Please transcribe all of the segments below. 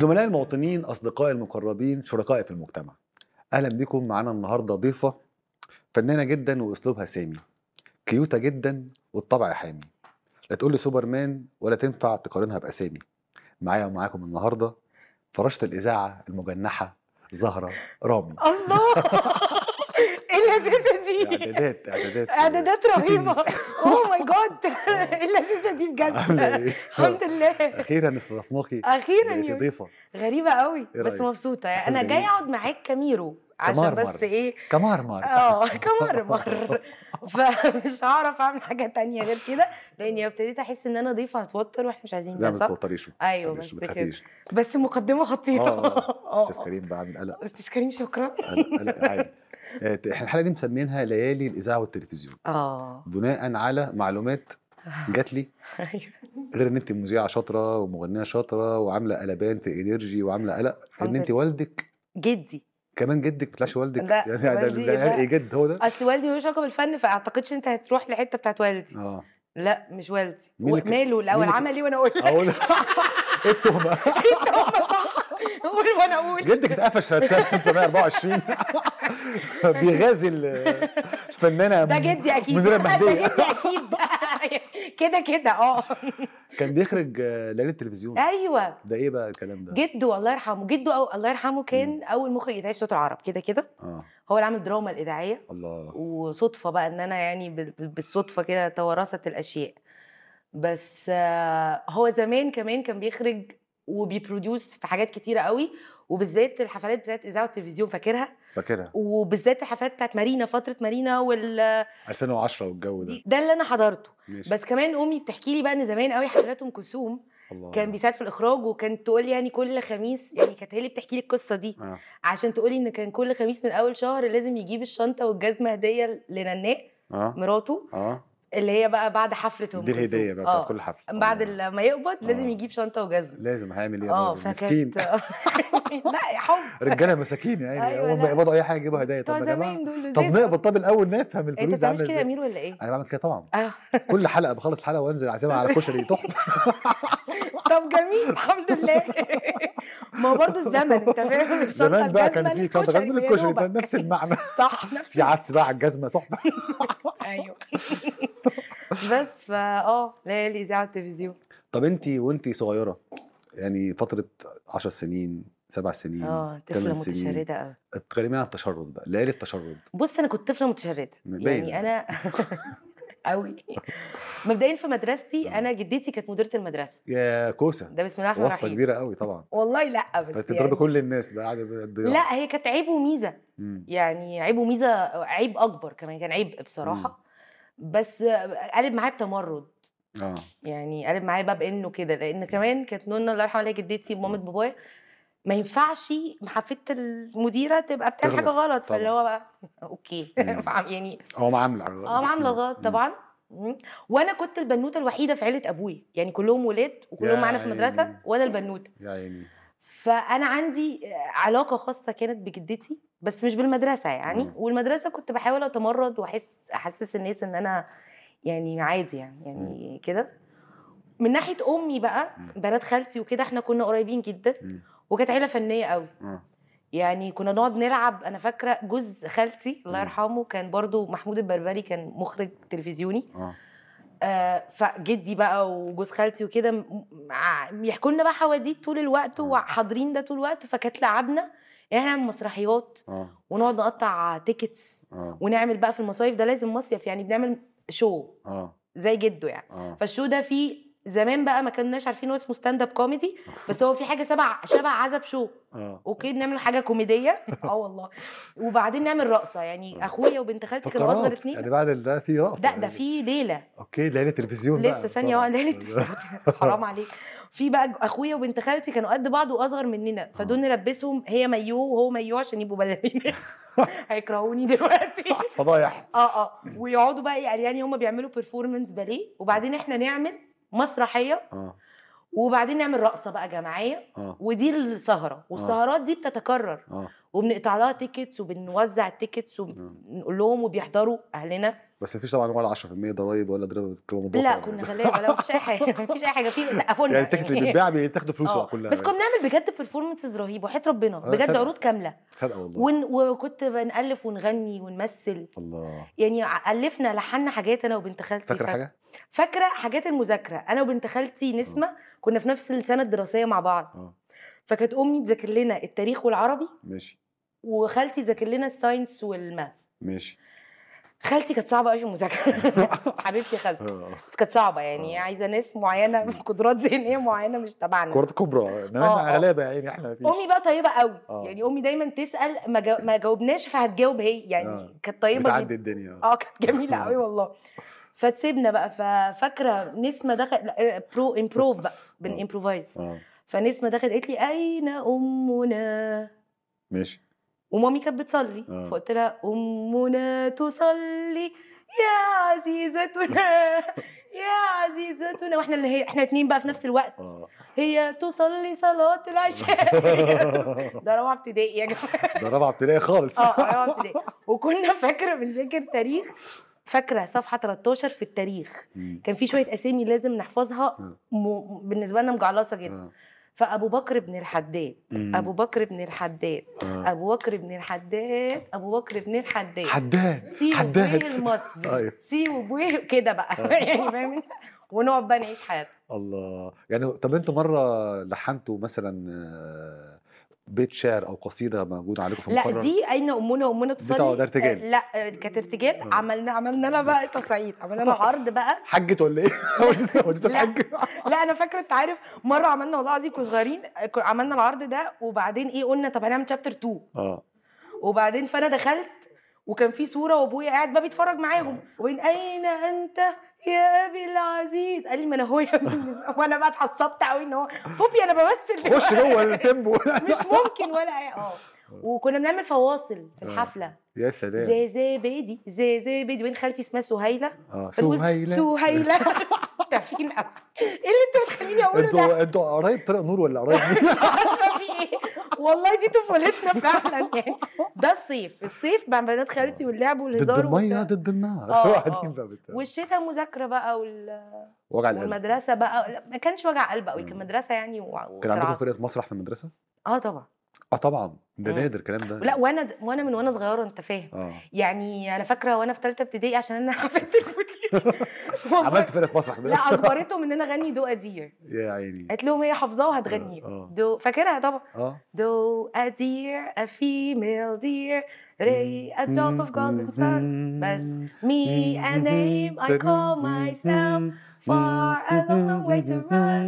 زملائي المواطنين أصدقائي المقربين شركائي في المجتمع أهلا بكم معانا النهاردة ضيفة فنانة جدا وأسلوبها سامي كيوتة جدا والطبع حامي لا تقول لي سوبرمان ولا تنفع تقارنها بأسامي معايا ومعاكم النهاردة فراشة الإذاعة المجنحة زهرة رامي الله ايه اللذيذه دي إعدادات إعدادات اعدادات رهيبه settings. اوه ماي جاد ايه اللذيذه دي بجد عاملة إيه؟ الحمد لله أخيرا استضفناكي اخيرا بقيتي يا ضيفة غريبه قوي إيه بس رأيك؟ مبسوطه يعني إحساس انا جايه جميل. اقعد معاك كميرو عشان كمرمر. بس ايه كمرمر اه كمرمر فمش هعرف اعمل حاجه تانية غير كده لاني ابتديت احس ان انا ضيفه هتوتر واحنا مش عايزين لا ده ما صح تتوتريش ما ايوه تتوتريش، بس ما كده تخافيش بس مقدمه خطيره اه استاذ كريم بقى من قلق استاذ كريم شكرا قلق قلق عادي آه، احنا الحلقه دي مسمينها ليالي الاذاعه والتلفزيون اه بناء على معلومات جات لي ايوه غير ان انت مذيعه شاطره ومغنيه شاطره وعامله قلبان في انرجي وعامله قلق ان الحمد انت لله. والدك جدي كمان جدك طلعش والدك لا، يعني ده والدي ده ده- عرق جد هو ده اصل والدي ملوش علاقه بالفن فاعتقدش انت هتروح لحته بتاعت والدي اه لا مش والدي مين اللي ك- ماله الاول مين اللي ك- عمل ايه وانا اقول لك اقول ايه التهمه انت هم صح قول وانا اقول جدك اتقفش سنه 1924 بيغازي ال- الفنانه ده جدي اكيد منيره ده مهديه جدي اكيد كده كده اه كان بيخرج آه، ليالي التلفزيون ايوه ده ايه بقى الكلام ده جده الله يرحمه جده أو الله يرحمه كان اول مخرج اذاعي في صوت العرب كده كده اه هو اللي عامل دراما الاذاعيه الله وصدفه بقى ان انا يعني بال- بال- بالصدفه كده توارثت الاشياء بس آه، هو زمان كمان كان بيخرج وبيبروديوس في حاجات كتيره قوي وبالذات الحفلات بتاعت اذاعه والتلفزيون فاكرها فاكرها وبالذات الحفلات بتاعت مارينا فتره مارينا وال 2010 والجو ده ده اللي انا حضرته ماشي بس كمان امي بتحكي لي بقى ان زمان قوي حفلات ام كلثوم الله كان بيساعد في الاخراج وكانت تقول لي يعني كل خميس يعني كانت هي اللي بتحكي لي القصه دي اه عشان تقولي ان كان كل خميس من اول شهر لازم يجيب الشنطه والجزمه هديه لنناه اه مراته اه اللي هي بقى بعد حفله ام دي كلثوم الهديه بقى آه. بتاعت كل حفله بعد الله. ال- ما يقبض لازم آه. يجيب شنطه وجزمه لازم هيعمل ايه اه برضه؟ مسكين فكانت لا يا حب رجاله مساكين يعني أيوة، اول ما لا. يقبضوا اي حاجه يجيبوا هدايا بتوع طب يا جماعه زمان دول طب لذيذ نقبض طب الاول نفهم انت الفلوس دي بتعملش عامله كده يا ازاي امير ولا ايه؟ انا بعمل كده طبعا اه كل حلقه بخلص حلقه وانزل اعزمها على كشري تحفه طب جميل الحمد لله ما هو برضه الزمن انت فاهم الشنطه زمان بقى كان الجزمة في شنطه للكشري غزل يا الكشري ده دوبك. نفس المعنى صح نفس في عدس بقى على الجزمه تحفه ايوه بس فا اه ليالي اذاعه التلفزيون طب انت وانت صغيره يعني فتره 10 سنين سبع سنين اه طفله ثمان سنين متشرده قوي اتكلمي عن التشرد بقى ليالي التشرد بص انا كنت طفله متشرده باين. يعني انا قوي مبدئيا في مدرستي آه. انا جدتي كانت مديره المدرسه يا كوسه ده بسم الله الرحمن واسطه الرحيم كبيره قوي طبعا والله لا بس فتضربي يعني كل الناس بقى قاعده بالضياع لا هي كانت عيب وميزه مم. يعني عيب وميزه عيب اكبر كمان كان عيب بصراحه بس قلب معايا بتمرد اه يعني قلب معايا بقى بانه كده لان كمان كانت نونا الله يرحمها عليها جدتي ومامة بابايا ما ينفعش حفيده المديره تبقى بتعمل حاجه تغلط، غلط طبعا. فاللي هو بقى اوكي مم. فاهم يعني هو معامله اه عامله غلط طبعا مم. وانا كنت البنوته الوحيده في عيله ابويا يعني كلهم ولاد وكلهم يا معانا في المدرسه عيني. وانا البنوته يا عيني فانا عندي علاقه خاصه كانت بجدتي بس مش بالمدرسه يعني مم. والمدرسه كنت بحاول اتمرد واحس احسس الناس ان انا يعني عادي يعني يعني كده من ناحيه امي بقى مم. بنات خالتي وكده احنا كنا قريبين جدا مم. وكانت عيله فنيه قوي اه يعني كنا نقعد نلعب انا فاكره جوز خالتي الله مم. يرحمه كان برضو محمود البربري كان مخرج تلفزيوني اه آه، فجدي بقى وجوز خالتي وكده م- مع- بيحكوا لنا بقى حواديت طول الوقت آه. وحاضرين ده طول الوقت فكانت لعبنا ان احنا نعمل مسرحيات اه ونقعد نقطع تيكتس اه ونعمل بقى في المصايف ده لازم مصيف يعني بنعمل شو اه زي جده يعني اه فالشو ده فيه زمان بقى ما كناش عارفين هو اسمه ستاند اب كوميدي بس هو في حاجه سبع شبه عزب شو اه اوكي بنعمل حاجه كوميديه اه والله وبعدين نعمل رقصه يعني اخويا وبنت خالتي كانوا اصغر فقرات اتنين يعني بعد ده في رقص لا ده في ليله اوكي ليالي تلفزيون بقى لسه ثانيه طبعاً. واحده ليله حرام عليك في بقى اخويا وبنت خالتي كانوا قد بعض واصغر مننا فدول نلبسهم هي مايوه وهو مايوه عشان يبقوا باليرين هيكرهوني دلوقتي فضايح اه اه ويقعدوا بقى يعني يعني هم بيعملوا بيرفورمانس باليه وبعدين احنا نعمل مسرحيه اه وبعدين نعمل رقصه بقى جماعيه اه ودي السهره والسهرات دي بتتكرر اه وبنقطع لها تيكتس وبنوزع التيكتس وبنقول لهم وبيحضروا اهلنا بس مفيش طبعا ولا 10% ضرايب ولا ضريبه بتبقى مضافه لا ولا كنا حاجة. غلابه لا مفيش اي حاجه مفيش اي حاجه في سقفوا لنا يعني التيكت اللي بيتباع بتاخدوا فلوسه آه، كلها بس كنا بنعمل بجد بيرفورمانسز رهيبه وحياه ربنا آه، بجد صدق. عروض كامله صدقه والله ون... وكنت بنألف ونغني ونمثل الله يعني ألفنا لحنا حاجات انا وبنت خالتي فاكره فاك- حاجه؟ فاكره حاجات المذاكره انا وبنت خالتي نسمه كنا في نفس السنه الدراسيه مع بعض اه فكانت امي تذاكر لنا التاريخ والعربي ماشي وخالتي تذاكر لنا الساينس والماث ماشي خالتي كانت صعبه قوي في المذاكره حبيبتي خالتي آه. بس كانت صعبه يعني آه. عايزه ناس معينه بقدرات ذهنيه معينه مش تبعنا كرة كبرى انما آه، احنا آه. غلابه يا عيني احنا مفيش امي بقى طيبه قوي آه. يعني امي دايما تسال ما, جو... ما جاوبناش فهتجاوب هي يعني آه. كانت طيبه بتعدي جدا الدنيا اه كانت جميله قوي والله فتسيبنا بقى ففاكره نسمه دخل لا، برو امبروف بقى بن آه. امبروفايز اه فنسمه دخلت قالت لي اين امنا ماشي ومامي كانت بتصلي آه. فقلت لها امنا تصلي يا عزيزتنا يا عزيزتنا واحنا اللي هي احنا اتنين بقى في نفس الوقت اه هي تصلي صلاه العشاء هي تص- ده رابعه ابتدائي يا جماعه ده رابعه ابتدائي خالص اه رابعه ابتدائي وكنا فاكره بنذاكر تاريخ فاكره صفحه 13 في التاريخ مم. كان في شويه اسامي لازم نحفظها آه. م... بالنسبه لنا مجعلصه جدا آه. فابو بكر بن الحداد مم. ابو بكر بن الحداد آه. ابو بكر بن الحداد ابو بكر بن الحداد حداد سي حداد وبويه المصري أيوه. سي وبويه كده بقى يعني فاهم انت؟ ونقعد بقى نعيش حياتنا الله يعني طب انتوا مره لحنتوا مثلا آه، بيت شعر او قصيده موجوده عليكم في لا المقرر دي اين امنا امنا بتاع تصلي ده ارتجال. آه، لا آه، كانت ارتجال آه. عملنا عملنا لها بقى تصعيد عملنا لها عرض بقى حجت ولا ايه؟ وديتوا لا. الحج لا انا فاكره انت عارف مره عملنا والله العظيم كنا صغيرين آه، كنا- عملنا العرض ده وبعدين ايه قلنا طب هنعمل شابتر 2 اه وبعدين فانا دخلت وكان في صوره وابويا قاعد بقى بيتفرج معاهم وبين اين انت يا ابي العزيز قال لي ما انا هو يا ابني وانا بقى اتعصبت قوي ان هو بوبي انا بمثل خش جوه التيمبو مش ممكن ولا اي اه وكنا بنعمل فواصل في الحفله يا سلام زي زي بيدي زي زي بيدي وين خالتي اسمها سهيله اه فنقول سهيله سهيله تافهين قوي ايه اللي انت بتخليني اقوله ده انتوا انتوا قرايب طارق نور ولا قرايب مين؟ مش عارفه في ايه والله دي طفولتنا فعلا يعني ده الصيف الصيف مع بنات خالتي واللعب ضد والهزار الميه وبتاع. ضد النار آه، قاعدين آه. بقى بتاع. والشتاء مذاكره بقى وال... وجع القلب والمدرسه بقى لا، ما كانش وجع قلب قوي كان مم. مدرسه يعني و... كان عندكم وصراعات. فرقه مسرح في المدرسه؟ اه طبعا اه طبعا ده مم. نادر الكلام ده لا وانا وانا من وانا صغيره انت فاهم اه يعني انا فاكره وانا في ثالثه ابتدائي عشان انا حفظت المدير والله. عملت فرقه مسرح لا اجبرتهم ان انا اغني دو ادير يا عيني قالت لهم هي حافظاه وهتغنيه آه. دو فاكرها طبعا اه Do a deer, a female deer, ray, a drop of golden sun. بس me, a name I call myself, far a long, long way to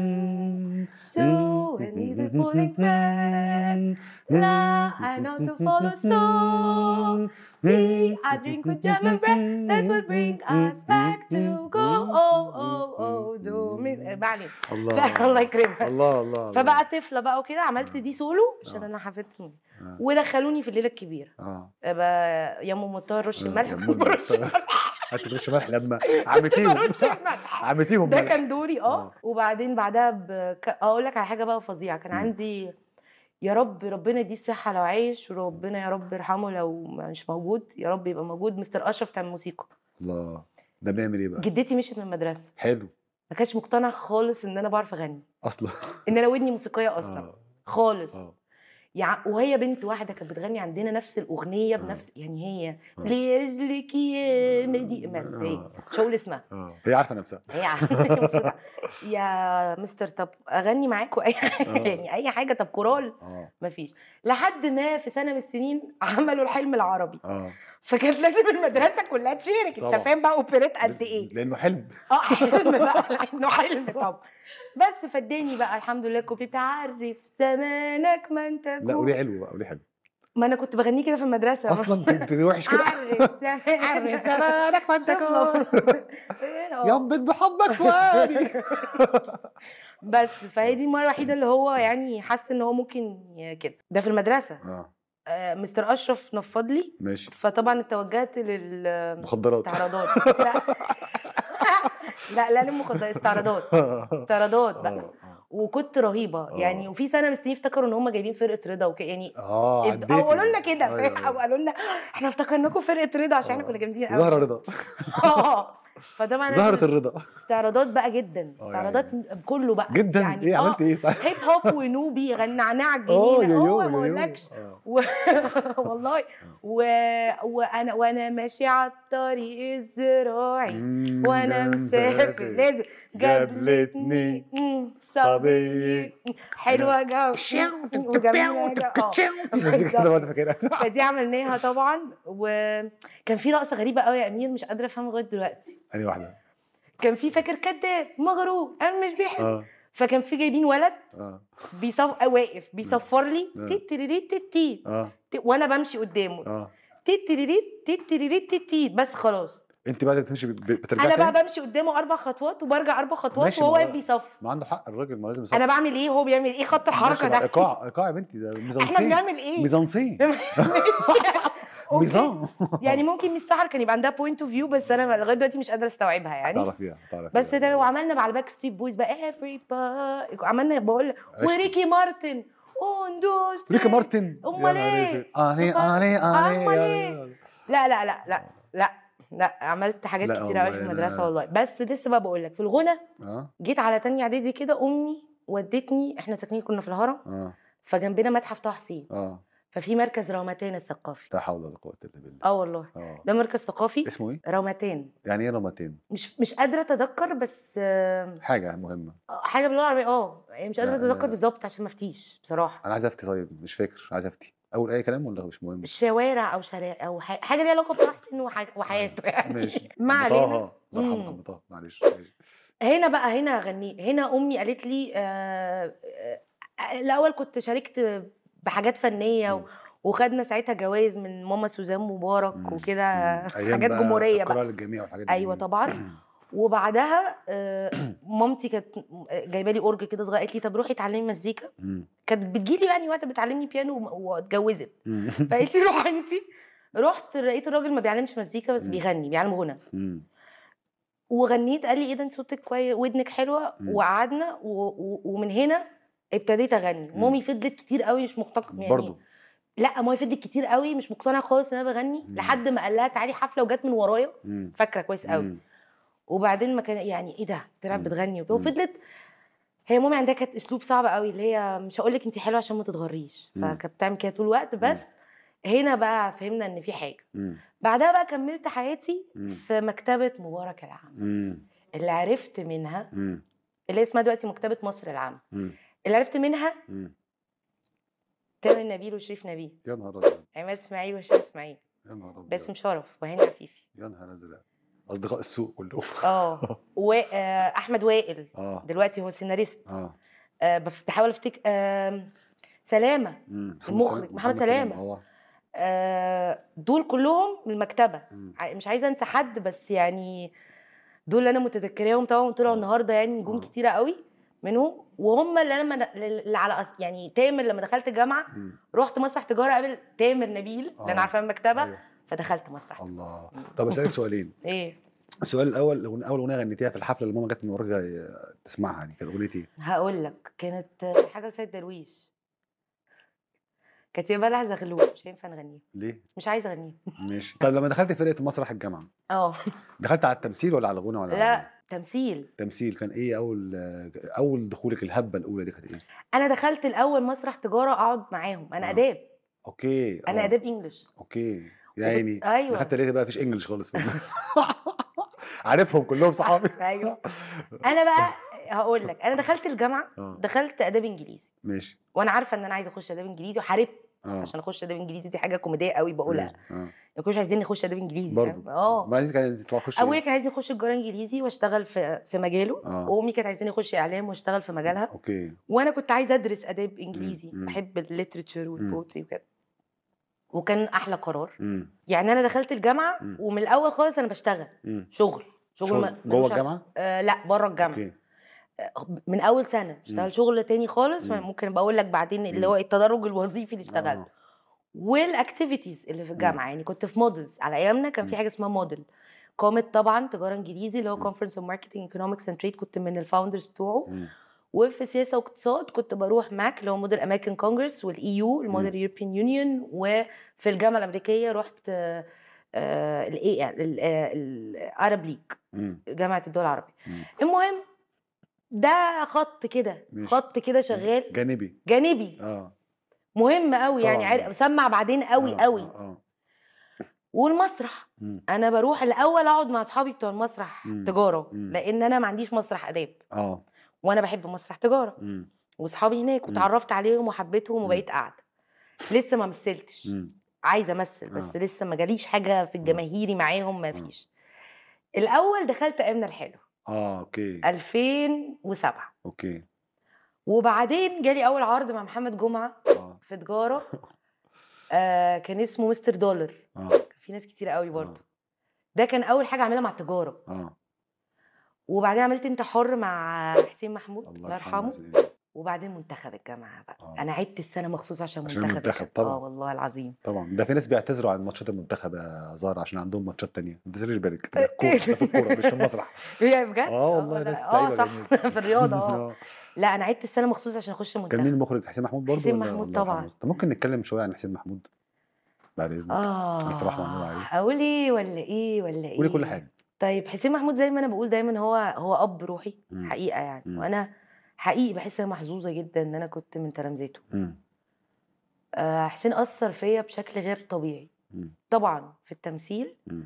run. So I need a pulling thread. La, I know to follow song. See, I drink with jam and bread that will bring us back to go. Oh, oh, oh, do me. ما علينا. الله الله يكرمك. الله الله فبقى طفله بقى وكده عملت دي سولو عشان آه. انا حفظت منه. آه. ودخلوني في الليله الكبيره اه بقى يا ام مطهر رش آه، الملح يا ماما. برش الملح هترش ملح لما عمتيهم برش الملح عمتيهم ده ملح. كان دوري اه آه. وبعدين بعدها ب... ك- اقول لك على حاجه بقى فظيعه كان مم. عندي يا رب ربنا يديه الصحه لو عايش وربنا يا رب يرحمه لو مش موجود يا رب يبقى موجود مستر اشرف بتاع الموسيقى الله ده بيعمل ايه بقى؟ جدتي مشيت من المدرسه حلو ما كانش مقتنع خالص ان انا بعرف اغني اصلا ان انا ودني موسيقيه اصلا آه. خالص اه يعني وهي بنت واحده كانت بتغني عندنا نفس الاغنيه بنفس يعني هي آه. لاجلك يا مدي بس هي آه. مش هقول اسمها اه هي عارفه نفسها هي المفروض يا مستر طب اغني معاكم اي حاجه آه. يعني اي حاجه طب كورال اه مفيش لحد ما في سنه من السنين عملوا الحلم العربي اه فكانت لازم المدرسه كلها تشارك طبعا. انت فاهم بقى اوبريت قد ايه لانه حلم اه حلم بقى لانه حلم طبعا بس فاداني بقى الحمد لله الكوبليه بتاع عرف زمانك من لا تكون قولي حلو بقى قولي حلو ما انا كنت بغنيه كده في المدرسه اصلا كنت وحش كده عرف زمانك زمانك ما طفلة. ينبت بحبك فؤادي بس فهي دي المره الوحيده اللي هو يعني حس ان هو ممكن ي- كده ده في المدرسه اه آه، مستر اشرف نفض لي ماشي فطبعا اتوجهت لل مخدرات استعراضات لا لا لا للمخدرات استعراضات استعراضات بقى آه، آه. وكنت رهيبه آه. يعني وفي سنه مستنيين افتكروا ان هم جايبين فرقه رضا وك يعني اه اد- او قالوا لنا كده فاهم او قالوا لنا احنا افتكرناكم فرقه رضا عشان احنا آه. كنا جامدين قوي زهره رضا اه فطبعا زهره الرضا استعراضات بقى جدا آه، استعراضات كله بقى جدا يعني ايه آه، عملت ايه صح هيب هوب ونوبي غنعناع اه الجنينه يا هو يو ما يا يو اقولكش آه. و... والله و... وانا وانا ماشي على الطريق الزراعي مم، وانا مسافر لازم جابلتني مم، صبي. صبي حلوه جو وجميله جو آه. المزيكا كده وانا فاكرها فدي عملناها طبعا وكان في رقصه غريبه قوي يا امير مش قادره افهمها لغايه دلوقتي انهي واحده كان في فاكر كذاب مغرور انا مش بيحب اه فكان في جايبين ولد اه بيصف واقف بيصفر لي آه. تيت تيريريت تيت تيت اه تيت- وانا بمشي قدامه اه تيت تيريريت تيت تيريريت تيت تيت بس خلاص انت بقى تمشي ب- بترجعي انا تاني؟ بقى بمشي قدامه اربع خطوات وبرجع اربع خطوات ماشي، وهو ما هو- واقف بيصف ما عنده حق الراجل ما لازم يصح انا بعمل ايه وهو بيعمل ايه خط الحركه ماشي، ما ده ايقاع ايقاع يا بنتي ده احنا ميزانسين بنعمل ايه ميزانسين ماشي أوكي. ميزان يعني ممكن ميس سحر كان يبقى عندها بوينت اوف فيو بس انا لغايه دلوقتي مش قادره استوعبها يعني تعرفيها تعرفيها بس ده وعملنا مع الباك ستريت بويز بقى everybody عملنا بقول عشت. وريكي مارتن اون دوز ريكي مارتن أمال يا نهار إيه؟ أسود. اني اني أمال اني إيه؟ لا لا لا لا لا لا عملت حاجات لا كتير قوي في والله المدرسه أنا- والله بس لسه بقى بقول لك في الغنى اه جيت على تانية اعدادي كده امي ودتني احنا ساكنين كنا في الهرم اه فجنبنا متحف طه حسين اه ففي مركز رومتان الثقافي لا حول ولا قوه الا بالله اه والله اه ده مركز ثقافي اسمه ايه؟ رومتان يعني ايه رمتين؟ مش مش قادره اتذكر بس آه، حاجه مهمه حاجه باللغه العربيه اه يعني مش قادره لا، اتذكر لا. بالظبط عشان ما افتيش بصراحه انا عايز افتي طيب مش فاكر عايز افتي اول اي كلام ولا مش مهم؟ شوارع او شارع او ح- حاجه ليها علاقه بطه حسين وح- وحياته يعني ماشي ما عم علينا طه الله يرحمه مم. عم طه معلش ماشي. هنا بقى هنا غني هنا امي قالت لي آه آه الاول كنت شاركت بحاجات فنيه و... مم. وخدنا ساعتها جوائز من ماما سوزان مبارك مم. وكده مم. أيام حاجات بقى جمهوريه القراءة بقى للجميع والحاجات دي ايوه طبعا وبعدها آه مامتي كانت جايبه لي اورج كده صغير قالت لي طب روحي اتعلمي مزيكا مم. كانت بتجيلي يعني وقت بتعلمني بيانو وم- واتجوزت مم. فقالت لي روحي انت رحت لقيت الراجل ما بيعلمش مزيكا بس مم. بيغني بيعلم غنى مم. وغنيت قال لي ايه ده انت صوتك كويس ودنك حلوه مم. وقعدنا و... و... ومن هنا ابتديت اغني مم. مامي فضلت كتير قوي مش مقتنعه يعني برضه لا مامي فضلت كتير قوي مش مقتنعه خالص ان انا بغني مم. لحد ما قال لها تعالي حفله وجت من ورايا مم. فاكره كويس قوي مم. وبعدين ما كان يعني ايه ده طلعت مم. بتغني وبتاع. مم. وفضلت هي مامي عندها كانت اسلوب صعب قوي اللي هي مش هقول لك انت حلوه عشان ما تتغريش مم. فكانت بتعمل كده طول الوقت بس هنا بقى فهمنا ان في حاجه مم. بعدها بقى كملت حياتي مم. في مكتبه مبارك العام مم. اللي عرفت منها مم. اللي اسمها دلوقتي مكتبه مصر العامه مم. اللي عرفت منها مم. تامر نبيل وشريف نبيل يا نهار ابيض عماد اسماعيل وهشام اسماعيل يا نهار ابيض باسم شرف وهاني عفيفي يا نهار ازرق اصدقاء السوق كلهم اه واحمد وائل اه دلوقتي هو سيناريست اه آه بف- بحاول افتكر آه سلامه مم. محمد المخرج سلام- محمد سلامة. اه آه دول كلهم من المكتبه مم. ع- مش عايزه انسى حد بس يعني دول اللي انا متذكراهم طبعا طلعوا آه. النهارده يعني نجوم آه. كتيره قوي منهم وهم اللي انا لما اللي على أس- يعني تامر لما دخلت الجامعه مم. رحت مسرح تجاره قابل تامر نبيل اللي آه. انا عارفاه من المكتبه أيوة. فدخلت مسرح الله طب اسالك سؤالين ايه السؤال الاول الأغنية- اول اغنيه غنيتيها في الحفله اللي ماما جت من وراك تسمعها دي كانت اغنيه ايه؟ هقول لك كانت حاجه لسيد درويش كانت يا بلع زغلول مش هينفع نغنيها ليه؟ مش عايزه اغنيها ماشي طب لما دخلت فرقه مسرح الجامعه اه دخلت على التمثيل ولا على الغنى ولا على لا تمثيل التمثيل كان ايه اول اول دخولك الهبه الاولى دي كانت ايه؟ انا دخلت الاول مسرح تجاره اقعد معاهم انا آه. اداب اوكي انا آه. اداب انجلش اوكي يا عيني ايوه دخلت لقيت بقى مفيش انجلش خالص عارفهم كلهم صحابي ايوه انا بقى هقول لك انا دخلت الجامعه اه دخلت اداب انجليزي ماشي وانا عارفه ان انا عايزه اخش اداب انجليزي وحاربت اه عشان اخش اداب انجليزي دي حاجه كوميديه قوي بقولها اه ما كانوش عايزين اخش اداب انجليزي برضه فاهم؟ اه ما عايزك عايز تطلع خش ابويا كان عايزني اخش تجاره انجليزي واشتغل في في مجاله اه وامي كانت عايزاني اخش اعلام واشتغل في مجالها اوكي وانا كنت عايزه ادرس اداب انجليزي مم. بحب الليترشر والبوتري وكده وكان احلى قرار امم يعني انا دخلت الجامعه مم. ومن الاول خالص انا بشتغل امم شغل شغل, شغل ما- جوه ملوش علاقة- الجامعه؟ آه لا بره الجامعه اوكي من اول سنه مم. اشتغل شغل تاني خالص مم. ممكن بقول لك بعدين اللي مم. هو التدرج الوظيفي اللي اشتغلت آه. والاكتيفيتيز اللي في الجامعه يعني كنت في مودلز على ايامنا كان في مم. حاجه اسمها موديل قامت طبعا تجاره انجليزي اللي هو مم. كونفرنس اوف ماركتنج ايكونومكس اند تريد كنت من الفاوندرز بتوعه مم. وفي سياسه واقتصاد كنت بروح ماك اللي هو موديل امريكان كونجرس والاي يو الموديل يوروبيان يونيون وفي الجامعه الامريكيه رحت الاي العرب ليج مم. جامعه الدول العربيه مم. المهم ده خط كده ماشي. خط كده شغال جانبي جانبي اه مهم قوي يعني طبعاً. عارف- سمع بعدين قوي آه، قوي اه اه والمسرح مم. انا بروح الاول اقعد مع اصحابي بتوع المسرح مم. تجاره مم. لان انا ما عنديش مسرح اداب اه وانا بحب مسرح تجاره مم. واصحابي هناك مم. وتعرفت عليهم وحبيتهم مم. وبقيت قاعده لسه ما مثلتش مم. عايزه امثل بس آه. لسه ما جاليش حاجه في الجماهيري معاهم ما فيش الاول دخلت امنه الحلو اه اوكي 2007 اوكي وبعدين جالي اول عرض مع محمد جمعه اه في تجاره آه كان اسمه مستر دولار اه كان في ناس كتير قوي برضه ده كان اول حاجه اعملها مع التجاره اه وبعدين عملت انت حر مع حسين محمود الله يرحمه سيدي. وبعدين منتخب الجامعه بقى آه. انا عدت السنه مخصوص عشان, عشان منتخب المنتخب الجامعة. طبعاً. اه والله العظيم طبعا ده في ناس بيعتذروا عن ماتشات المنتخب يا زهر عشان عندهم ماتشات تانية ما تديريش بالك ده الكوره ده في الكوره مش في المسرح هي بجد اه والله لا. ناس اه لعيبه صح جميلة. في الرياضه اه لا انا عدت السنه مخصوص عشان اخش كان مين المنتخب المخرج حسين محمود برضه حسين ولا- محمود الله يرحمه؟ طبعاً. طب ممكن نتكلم شويه عن حسين محمود بعد اذنك ألف رحمة الله اه عليه. اقول ايه ولا ايه ولا ايه قولي كل حاجه طيب حسين محمود زي ما انا بقول دايما هو هو اب روحي مم. حقيقه يعني مم. وانا حقيقي بحس انا محظوظه جدا ان انا كنت من تلامذته مم. آه حسين اثر فيا بشكل غير طبيعي مم. طبعا في التمثيل مم.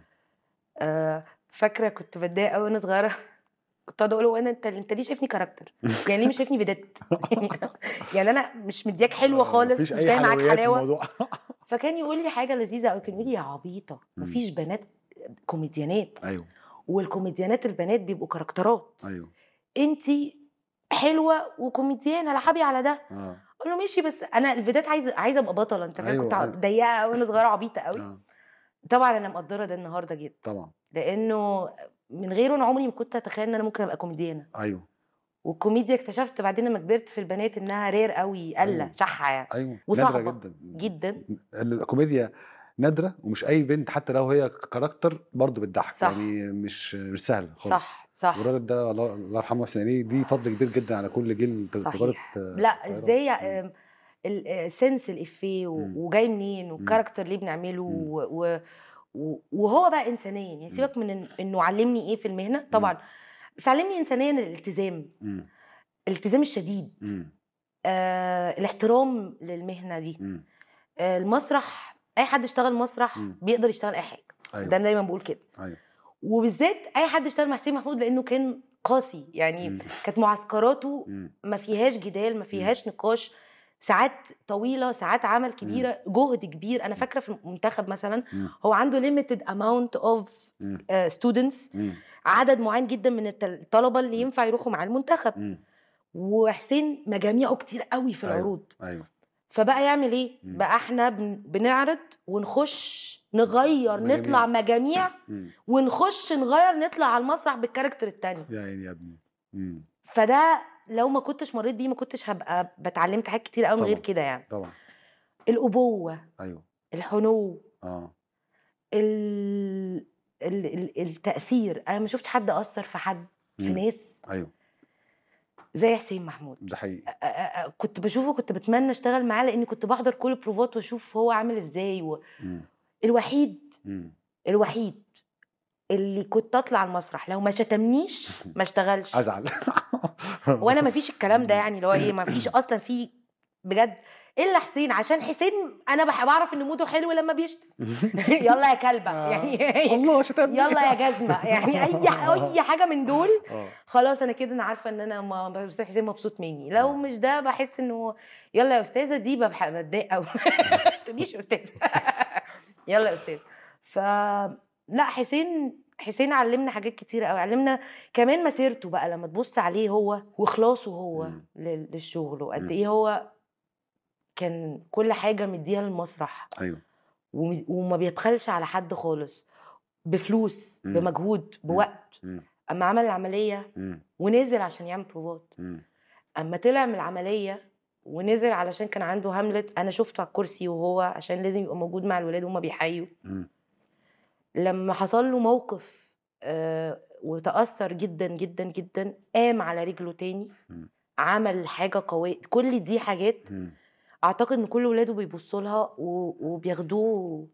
آه فاكره كنت بتضايق قوي وانا صغيره كنت اقعد اقول له انا انت انت ليه شايفني كاركتر يعني ليه مش شايفني فيديت يعني, يعني انا مش مدياك حلوه خالص مفيش مش أي جاي معاك حلويات في حلاوه الموضوع. فكان يقول لي حاجه لذيذه قوي كان يقول لي يا عبيطه مم. مفيش بنات كوميديانات ايوه والكوميديانات البنات بيبقوا كاركترات ايوه انت حلوه وكوميديان على حبي على ده اه اقول له ماشي بس انا الفيدات عايزه عايزه ابقى بطله انت فاهم أيوة، كنت أيوة. ضيقه قوي وانا صغيره عبيطه قوي اه طبعا انا مقدره ده النهارده جدا طبعا لانه من غيره انا عمري ما كنت اتخيل ان انا ممكن ابقى كوميديانه ايوه والكوميديا اكتشفت بعدين لما كبرت في البنات انها رير قوي قله أيوة. شحه يعني ايوه وصعبة نادره جدا جدا الكوميديا نادره ومش اي بنت حتى لو هي كاركتر برضه بتضحك صح. يعني مش مش سهل خالص صح صح والراجل ده الله الله يرحمه ويحسن اليه دي فضل كبير جدا على كل جيل ت- تجاره صحيح آه، لا القاهرة. ازاي مم. آم، ال- آه، سنس الافيه و- مم. وجاي منين والكاركتر ليه بنعمله مم. و- و- و- وهو بقى انسانيا يعني سيبك من إن- انه علمني ايه في المهنه طبعا بس علمني انسانيا الالتزام مم. الالتزام الشديد مم. آه الاحترام للمهنه دي مم. آه المسرح اي حد اشتغل مسرح مم. بيقدر يشتغل اي حاجه ايوه ده انا دايما بقول كده ايوه وبالذات اي حد اشتغل مع حسين محمود لانه كان قاسي يعني مم. كانت معسكراته مم. ما فيهاش جدال ما فيهاش نقاش ساعات طويله ساعات عمل كبيره جهد كبير انا فاكره في المنتخب مثلا مم. هو عنده limited amount of مم. uh, students مم. عدد معين جدا من التل- الطلبه اللي ينفع يروحوا مع المنتخب مم. وحسين مجاميعه كتير قوي في أيوة. العروض ايوه فبقى يعمل ايه مم. بقى احنا بن- بنعرض ونخش نغير مجاميع. نطلع مجاميع مم. ونخش نغير نطلع على المسرح بالكاركتر التاني يا عيني يا ابني مم. فده لو ما كنتش مريت بيه ما كنتش هبقى بتعلمت حاجات كتير قوي من غير طبعاً. كده يعني طبعا الابوه ايوه الحنو اه ال... ال... ال... التاثير انا ما شفتش حد اثر في حد في مم. ناس ايوه زي حسين محمود ده حقيقي أ- أ- أ- كنت بشوفه كنت بتمنى اشتغل معاه لاني كنت بحضر كل البروفات واشوف هو عامل ازاي و... مم. الوحيد مم. الوحيد اللي كنت اطلع المسرح لو ما شتمنيش ما اشتغلش ازعل وانا ما فيش الكلام ده يعني اللي هو ايه ما فيش اصلا في بجد الا حسين عشان حسين انا بح- بعرف ان موده حلو لما بيشتم يلا يا كلبه آه. يعني الله شتمني يلا يا جزمه يعني اي اي حاجه من دول اه خلاص انا كده انا عارفه ان انا ما بس حسين مبسوط مني لو آه. مش ده بحس انه يلا يا استاذه دي ببح- بتضايق قوي ما تقوليش يا استاذه يلا يا استاذ ف لا حسين حسين علمنا حاجات كتيرة قوي علمنا كمان مسيرته بقى لما تبص عليه هو واخلاصه هو مم. لل- للشغل وقد مم. ايه هو كان كل حاجه مديها للمسرح ايوه وم- وما بيبخلش على حد خالص بفلوس مم. بمجهود بوقت مم. اما عمل العمليه مم. ونزل عشان يعمل بروفات مم. اما طلع من العمليه ونزل علشان كان عنده هاملت انا شفته على الكرسي وهو عشان لازم يبقى موجود مع الولاد وهما بيحيوا مم. لما حصل له موقف آه وتاثر جدا جدا جدا قام على رجله تاني مم. عمل حاجه قويه كل دي حاجات مم. اعتقد ان كل ولاده بيبصوا لها و- وبياخدوه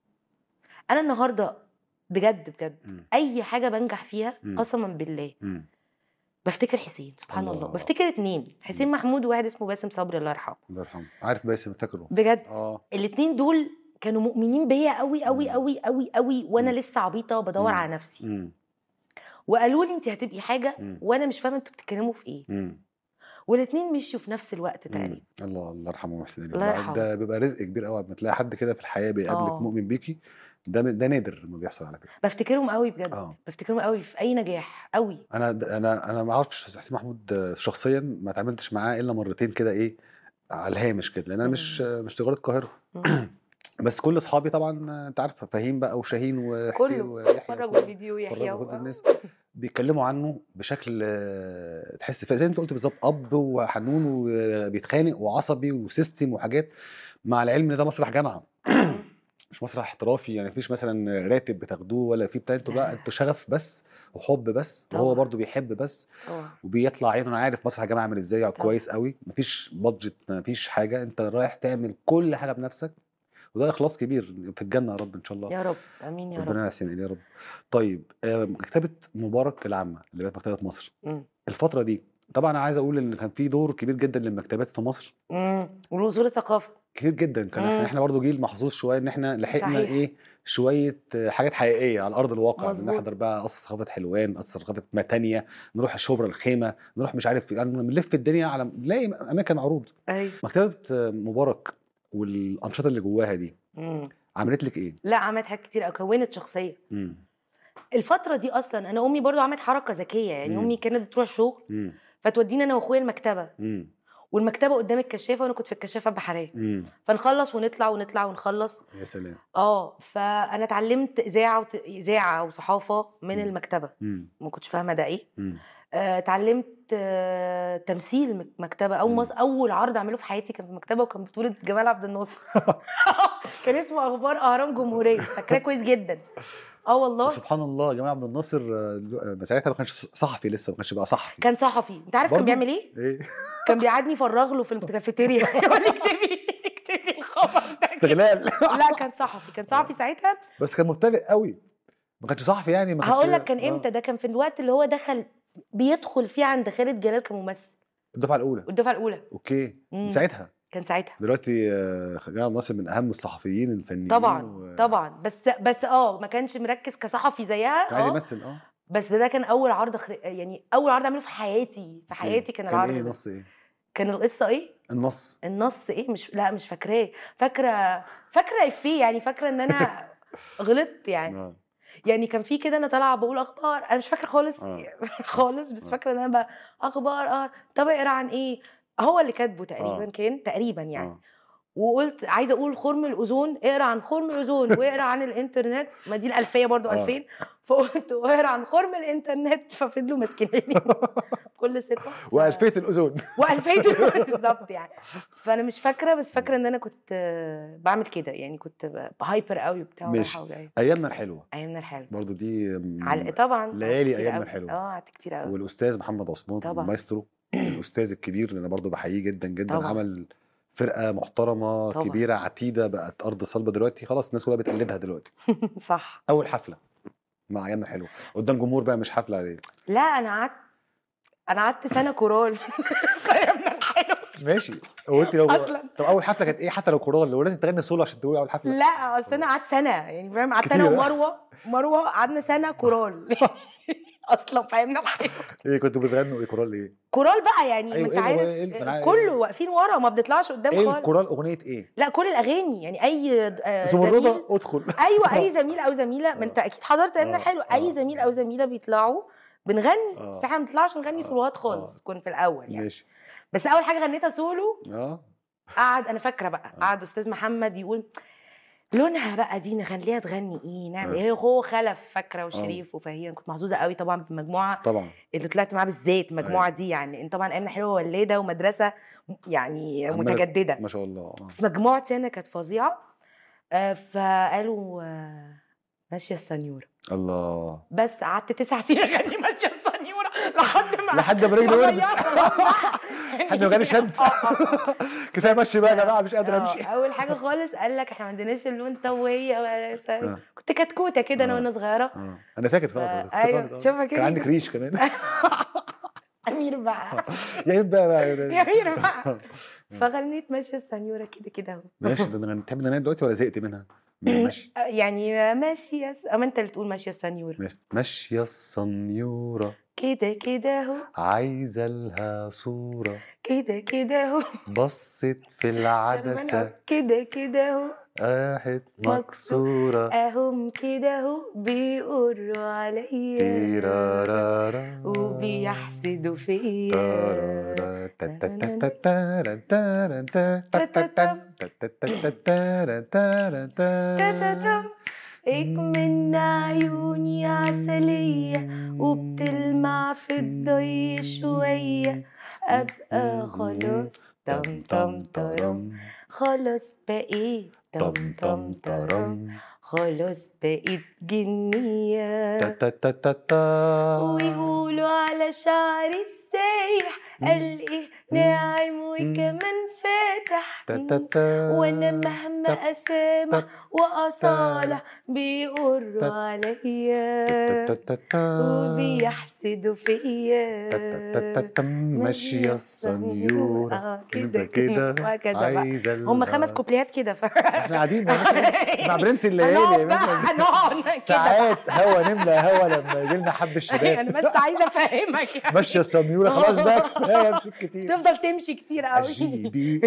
انا النهارده بجد بجد مم. اي حاجه بنجح فيها مم. قسما بالله مم. بفتكر حسين سبحان الله, الله. الله. بفتكر اتنين حسين محمود وواحد اسمه باسم صبري الله يرحمه الله يرحمه عارف باسم فاكره بجد اه الاتنين دول كانوا مؤمنين بيا قوي قوي مم. قوي قوي قوي وانا مم. لسه عبيطه بدور مم. على نفسي مم. وقالوا لي انت هتبقي حاجه مم. وانا مش فاهمه انتوا بتتكلموا في ايه مم. والاتنين مشيوا في نفس الوقت مم. تقريبا الله الله يرحمه محسن إليه. الله ده- يرحمه. ده بيبقى رزق كبير قوي لما تلاقي حد كده في الحياه بيقابلك آه. مؤمن بيكي ده ده نادر لما بيحصل على فكره بفتكرهم قوي بجد آه. بفتكرهم قوي في اي نجاح قوي انا انا انا ما اعرفش حسين محمود شخصيا ما اتعاملتش معاه الا مرتين كده ايه على الهامش كده لان انا مش مش تجاره القاهره مم. بس كل اصحابي طبعا انت عارفه فهيم بقى وشاهين وحسين كله ويحيى اتفرجوا وكل- الفيديو يحيى اتفرجوا كل و- الناس بيتكلموا عنه بشكل آه، تحس فيه زي ما انت قلت بالظبط اب وحنون وبيتخانق وعصبي وسيستم وحاجات مع العلم ان ده مسرح جامعه مش مسرح احترافي يعني مفيش مثلا راتب بتاخدوه ولا في بتاع انتوا لا لا. انتوا شغف بس وحب بس وهو طبعا. برضو بيحب بس طبعا وبيطلع عينه انا عارف مسرح الجامعه عامل ازاي طبعا. كويس قوي مفيش بادجت مفيش حاجه انت رايح تعمل كل حاجه بنفسك وده اخلاص كبير في الجنه يا رب ان شاء الله يا رب امين يا رب ربنا يحسن اليه يا رب طيب آه، مكتبه مبارك العامه اللي بقت مكتبه مصر مم. الفتره دي طبعا انا عايز اقول ان كان في دور كبير جدا للمكتبات في مصر مم. والوزاره الثقافه كتير جدا كان مم. احنا احنا برضه جيل محظوظ شويه ان احنا لحقنا صحيح. ايه شويه آه، حاجات حقيقيه على ارض الواقع مظبوط. نحضر بقى قصص ثقافه حلوان قصص ثقافه متانيا نروح شبرا الخيمه نروح مش عارف يعني بنلف الدنيا على نلاقي اماكن عروض ايوه مكتبه آه، مبارك والانشطه اللي جواها دي مم. عملت لك ايه؟ لا عملت حاجات كتير أوي، كونت شخصيه امم الفتره دي اصلا انا امي برضو عملت حركه ذكيه يعني مم. امي كانت بتروح شغل امم فتودينا انا واخويا المكتبه امم والمكتبه قدام الكشافه وانا كنت في الكشافه البحريه امم فنخلص ونطلع ونطلع ونخلص يا سلام اه فانا اتعلمت اذاعه وت... اذاعه وصحافه من مم. المكتبه امم ما كنتش فاهمه ده ايه امم آه، اتعلمت آه، تمثيل مك- مكتبه اول مم. مص... اول عرض اعمله في حياتي كان في مكتبه وكان بطوله جمال عبد الناصر كان اسمه اخبار اهرام جمهوريه فاكراه كويس جدا اه والله سبحان الله جمال عبد الناصر آه، آه، ساعتها ما كانش صحفي لسه ما كانش بقى صحفي كان صحفي انت عارف كان برضو؟ بيعمل ايه ايه كان بيقعدني يفرغ له في الكافيتيريا يقول لي اكتبي اكتبي الخبر ده استغلال لا كان صحفي كان صحفي ساعتها بس كان مبتدئ قوي ما كانش صحفي يعني ما كانش هقول لك كان آه، امتى ده كان في الوقت اللي هو دخل بيدخل فيه عند خالد جلال كممثل الدفعه الاولى والدفعه الاولى اوكي مم. من ساعتها كان ساعتها دلوقتي آه، جمال عبد الناصر من اهم الصحفيين الفنيين طبعا و... طبعا بس بس اه ما كانش مركز كصحفي زيها عايز اه يمثل اه بس ده كان اول عرض خر... يعني اول عرض اعمله في حياتي في حياتي كان العرض كان ايه ده. نص ايه كان القصه ايه النص النص ايه مش لا مش فاكراه فاكره فاكره افيه يعني فاكره ان انا غلطت يعني آه. يعني كان في كده انا طالعه بقول اخبار انا مش فاكره خالص آه. خالص بس آه. فاكره ان انا بقى اخبار اه طب اقرا عن ايه هو اللي كاتبه تقريبا آه. كان تقريبا يعني آه. وقلت عايزه اقول خرم الاوزون اقرا عن خرم الاوزون واقرا عن الانترنت ما دي الالفيه برضو آه. 2000 فقلت واقرا عن خرم الانترنت ففضلوا ماسكيني بكل ثقه ف- والفيه الاذون والفيه بالظبط يعني فانا مش فاكره بس فاكره ان انا كنت آه، بعمل كده يعني كنت ب- بهايبر قوي وبتاع ماشي. ورايحه وجايه ايامنا الحلوه ايامنا الحلوه برضو دي من- على طبعا قعدت ليالي كتير أيامنا قوي. الحلوة. اه قعدت كتير قوي والاستاذ محمد عثمان طبعا. المايسترو الاستاذ الكبير اللي انا برضو بحييه جدا جدا طبعا. عمل فرقه محترمه طبعا. كبيره عتيده بقت ارض صلبه دلوقتي خلاص الناس كلها بتقلدها دلوقتي صح اول حفله مع ايامنا الحلوه قدام جمهور بقى مش حفله عاديه لا انا قعدت انا قعدت سنه كورال في ايامنا الحلوه ماشي هو انت لو اصلا طب اول حفله كانت ايه حتى لو كورال لو لازم تغني سولو عشان تقولي اول حفله لا اصل انا قعدت سنه يعني فاهم قعدت انا كتير. ومروه مروه قعدنا سنه كورال اصلا فاهمنا الحلو ايه كنتوا بتغنوا ايه كورال ايه كورال بقى يعني أيوة، ما انت إيه عارف هو إيه؟ أنا- كله واقفين ورا ما بنطلعش قدام ايه خالص الكورال اغنيه ايه لا كل الاغاني يعني اي آه، زميل زمردة ادخل ايوه اي زميل او زميله ما انت اكيد حضرت ايامنا آه، الحلو آه، اي زميل او زميله بيطلعوا بنغني آه. بس احنا ما بنطلعش نغني آه، سولوهات آه. خالص كنا في الاول يعني ماشي بس اول حاجه غنيتها سولو اه قعد انا فاكره بقى آه. قعد استاذ محمد يقول لونها بقى دي نخليها تغني ايه نعمل آه. ايه هو خلف فاكره وشريف وفهيم كنت محظوظه قوي طبعا بالمجموعه طبعا اللي طلعت معاه بالذات المجموعه دي يعني انت طبعا ايامنا حلوه ولاده ومدرسه يعني عمالة- متجدده ما شاء الله آه. بس مجموعتي انا كانت فظيعه آه، فقالوا آه، ماشيه السنيوره الله بس قعدت تسع سنين اغني ماشيه السنيوره لحد ما ما لحد ما رجلي وردت أغيرها خلاص بقى. لحد ما جالي شد آه، آه. كفايه مشي بقى يا جماعه مش قادر آه، امشي اول حاجه خالص قال لك احنا ما عندناش اللون انت وهي ولا س- آه. كنت كتكوته كده انا آه. وانا صغيره اه انا فاكر ف- طبعا أيوة، شوفها كده. كان عندك ريش كمان امير بقى يا بقى, بقى يا امير بقى فغنيت ماشيه السنيوره كده كده اهو ماشي ده انا تحب نغني دلوقتي ولا زهقت منها؟ ماشي يعني ماشي يا س... اما انت اللي تقول ماشيه السنيوره ماشي ماشية السنيورة كده كده اهو عايزة لها صورة كده كده اهو بصت في العدسة كده كده اهو راحت مكسورة اهم كده اهو بيقروا عليا تيرارارا وبيحسدوا فيا تارارا تاتاتاتارا تارا تاتاتاتام تاتاتاتارا تارا تارا. تتتم اكمن عيوني عسلية وبتلمع في الضي شوية أبقى خلاص تم تم ترم خلاص بقيت تم تم ترم خلاص بقيت جنية تاتاتاتاتا. ويقولوا على شعري السايح قال ايه ناعم وكمان فاتح تاتاتا. وانا مهما اسامح واصالح بيقروا عليا تاتاتاتا. وبيحسدوا فيا تاتاتاتا. ماشية السنيورة آه، كده كده وهكذا بقى عايزة هم لها- خمس كوبليات كده ف احنا قاعدين مع مع برنس الليالي هنقعد يا بقى باشا. هنقعد كده ساعات هوا نملى هوا لما يجي لنا حب انا الشباب بس عايزه افهمك يعني ماشيه السنيوره خلاص بقى كفايه مشيت كتير تفضل تمشي كتير قوي عجيبي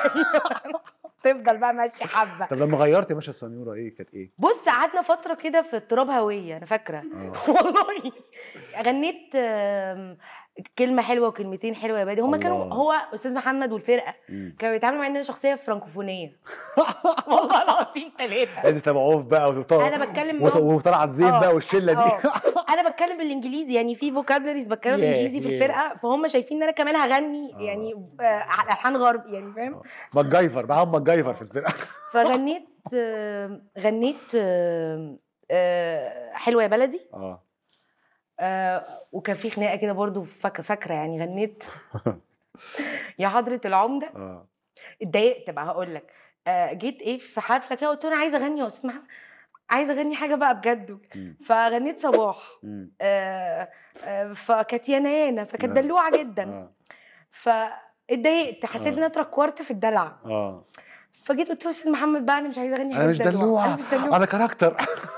تفضل بقى ماشي حبه طب لما غيرت ماشيه السنيوره ايه كانت ايه؟ بص قعدنا فتره كده في اضطراب هويه انا فاكره اه والله غنيت آم، كلمه حلوه وكلمتين حلوه يا بادي هما كانوا الله. هو استاذ محمد والفرقه مم. كانوا بيتعاملوا معايا ان انا شخصيه فرانكوفونيه والله العظيم ثلاثه لازم تبقى بقى وطلع انا بتكلم وط- معاهم وطلعت زين آه. بقى والشله اه دي انا بتكلم بالانجليزي يعني في فوكابلريز بتكلم Yeah, بالانجليزي في yeah. الفرقه فهم شايفين ان انا كمان هغني آه. يعني آه، على الحان غرب يعني فاهم ماجايفر معاهم ماجايفر في الفرقه فغنيت آم، غنيت آم، آه، حلوه يا بلدي اه آه وكان في خناقه كده برضو فاك- فاكره يعني غنيت يا حضره العمده اه اتضايقت بقى هقول لك آه جيت ايه في حفله كده قلت له انا عايزه اغني يا استاذ محمد عايزه اغني حاجه بقى بجد مم. فغنيت صباح مم. آه آه فكانت يانا يانا فكانت آه. دلوعه جدا اه فاتضايقت حسيت آه. ان انا اتركورت في الدلع اه فجيت قلت له استاذ محمد بقى انا مش عايزه اغني انا حاجه مش دلوعه انا مش دلوعه انا كاركتر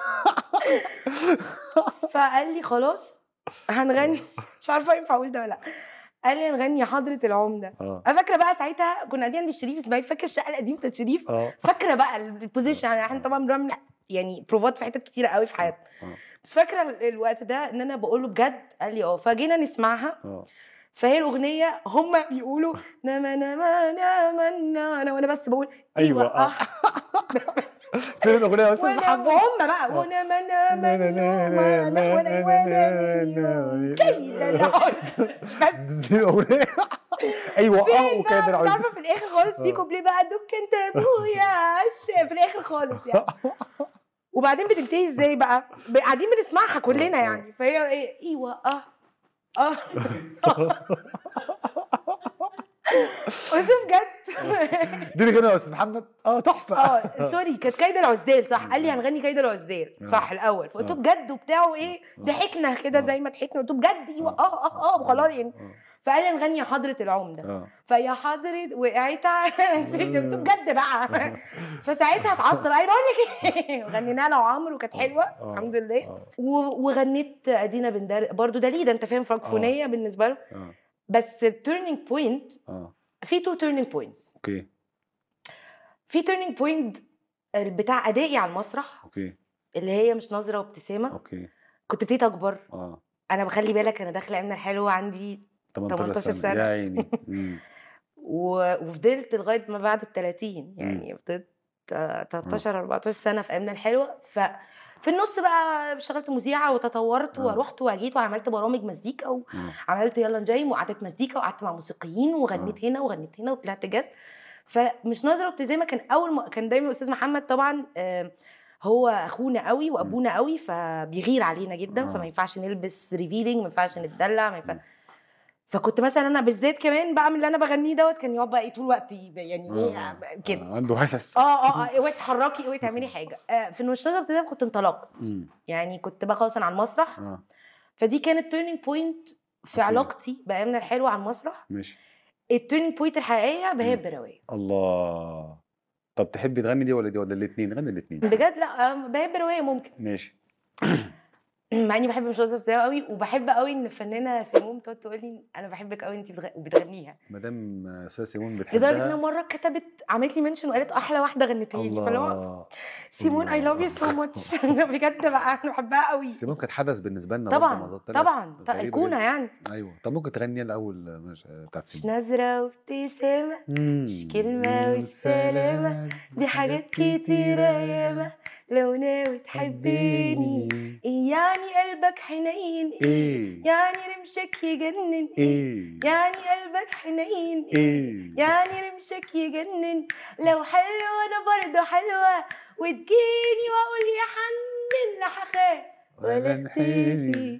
فقال لي خلاص هنغني مش عارفه ينفع اقول ده ولا لا قال لي هنغني يا حضره العمده اه انا فاكره بقى ساعتها كنا قاعدين عند الشريف اسماعيل فاكر الشقه القديمه بتاعت الشريف اه فاكره بقى البوزيشن يعني احنا طبعا بنعمل يعني بروفات في حتت كتيره قوي في حياتنا آه. بس فاكره ال- الوقت ده ان انا بقول له بجد قال لي اه فجينا نسمعها اه فهي الاغنيه هم بيقولوا نما نما نما نما وانا بس بقول أيوة، آه. آه. فين الاغنيه يا استاذ وانا محمد وهم بقى ونما نما نما نما وانا وانا كيد العسر بس دي الاغنيه ايوه اه فين وكان بقى مش العز عارفه في الاخر خالص في آه. كوبليه بقى دوك انت ابويا عش في الاخر خالص يعني وبعدين بتنتهي ازاي بقى ب- قاعدين بنسمعها كلنا آه. يعني فهي ايه ايوه اه اه بس بجد دي اللي كده يا استاذ محمد اه تحفه اه سوري كانت كايده العزال صح قال لي هنغني كايده العزال صح الاول فقلت له آه. بجد وبتاع وايه آه. ضحكنا كده آه. زي ما ضحكنا قلت له بجد ايوه اه اه اه وخلاص يعني اه فقال لي هنغني يا حضره العمده اه فيا حضرة وقعت على قلت له بجد بقى فساعتها اتعصب قال لي بقول لك ايه غنينا لها وعمرو وكانت حلوه آه. الحمد لله اه و- وغنيت ادينا بندر برضو دليدا انت فاهم فرانكفونيه بالنسبه له اه بس التيرنينج بوينت اه في تو تيرنينج بوينتس اوكي في تيرنينج بوينت بتاع ادائي على المسرح اوكي اللي هي مش نظره وابتسامه اوكي كنت ابتديت اكبر اه انا بخلي بالك انا داخله امنا الحلوه عندي 18 18 سنة. سنه يا عيني مم. و- وفضلت لغايه ما بعد ال 30 يعني فضلت آه، 13 14 سنه في امنا الحلوه ف في النص بقى اشتغلت مذيعه وتطورت آه. ورحت وجيت وعملت برامج مزيكا مم. وعملت يلا نجاي وقعدت مزيكا وقعدت مع موسيقيين وغنيت هنا وغنيت هنا وطلعت جاز فمش نظره ابتسامه كان اول ما كان دايما استاذ محمد طبعا آه، هو اخونا قوي وابونا قوي فبيغير علينا جدا آه. فما ينفعش نلبس ريفيلينج ما ينفعش نتدلع ما ينفعش مم. فكنت مثلا انا بالذات كمان بعمل اللي انا بغنيه دوت كان يقعد بقى ايه طول الوقت يبقى يعني ايه آه. كده آه، عنده هسس اه اه اه اوعي تتحركي اوعي تعملي حاجه آه في المنشطه ابتدائي كنت انطلقت مم. يعني كنت بقى خلاص انا على المسرح اه فدي كانت تيرنينج بوينت في أوكي. علاقتي بايامنا الحلوه على المسرح ماشي التيرنينج بوينت الحقيقيه بهاب براويه الله طب تحبي تغني دي ولا دي ولا الاثنين غني الاثنين بجد لا آه، بهاب براويه ممكن ماشي مع اني بحب المسلسل بتاعه قوي وبحب قوي ان الفنانه سيمون تقعد تقول لي انا بحبك قوي انت بتغنيها مدام استاذ سيمون لدرجه انها بتحبها مره كتبت عملت لي منشن وقالت احلى واحده غنتها لي فاللي هو الله سيمون اي لاف يو سو الله. ماتش بجد بقى انا بحبها قوي سيمون كانت حدث بالنسبه لنا برضه طبعا الموضوع طلع طبعا غريبة ايقونه جدا. يعني ايوه طب ممكن تغني الاول مش... بتاعت مش سيمون نظره وابتسامه مش كلمة والسلامة والسلامة، دي حاجات كتيرة ياما لو ناوي تحبني إيه يعني قلبك حنين ايه يعني رمشك يجنن ايه يعني قلبك حنين ايه يعني رمشك يجنن لو حلو انا برضه حلوة وتجيني واقول يا حنن لا هخاف ولا اختفي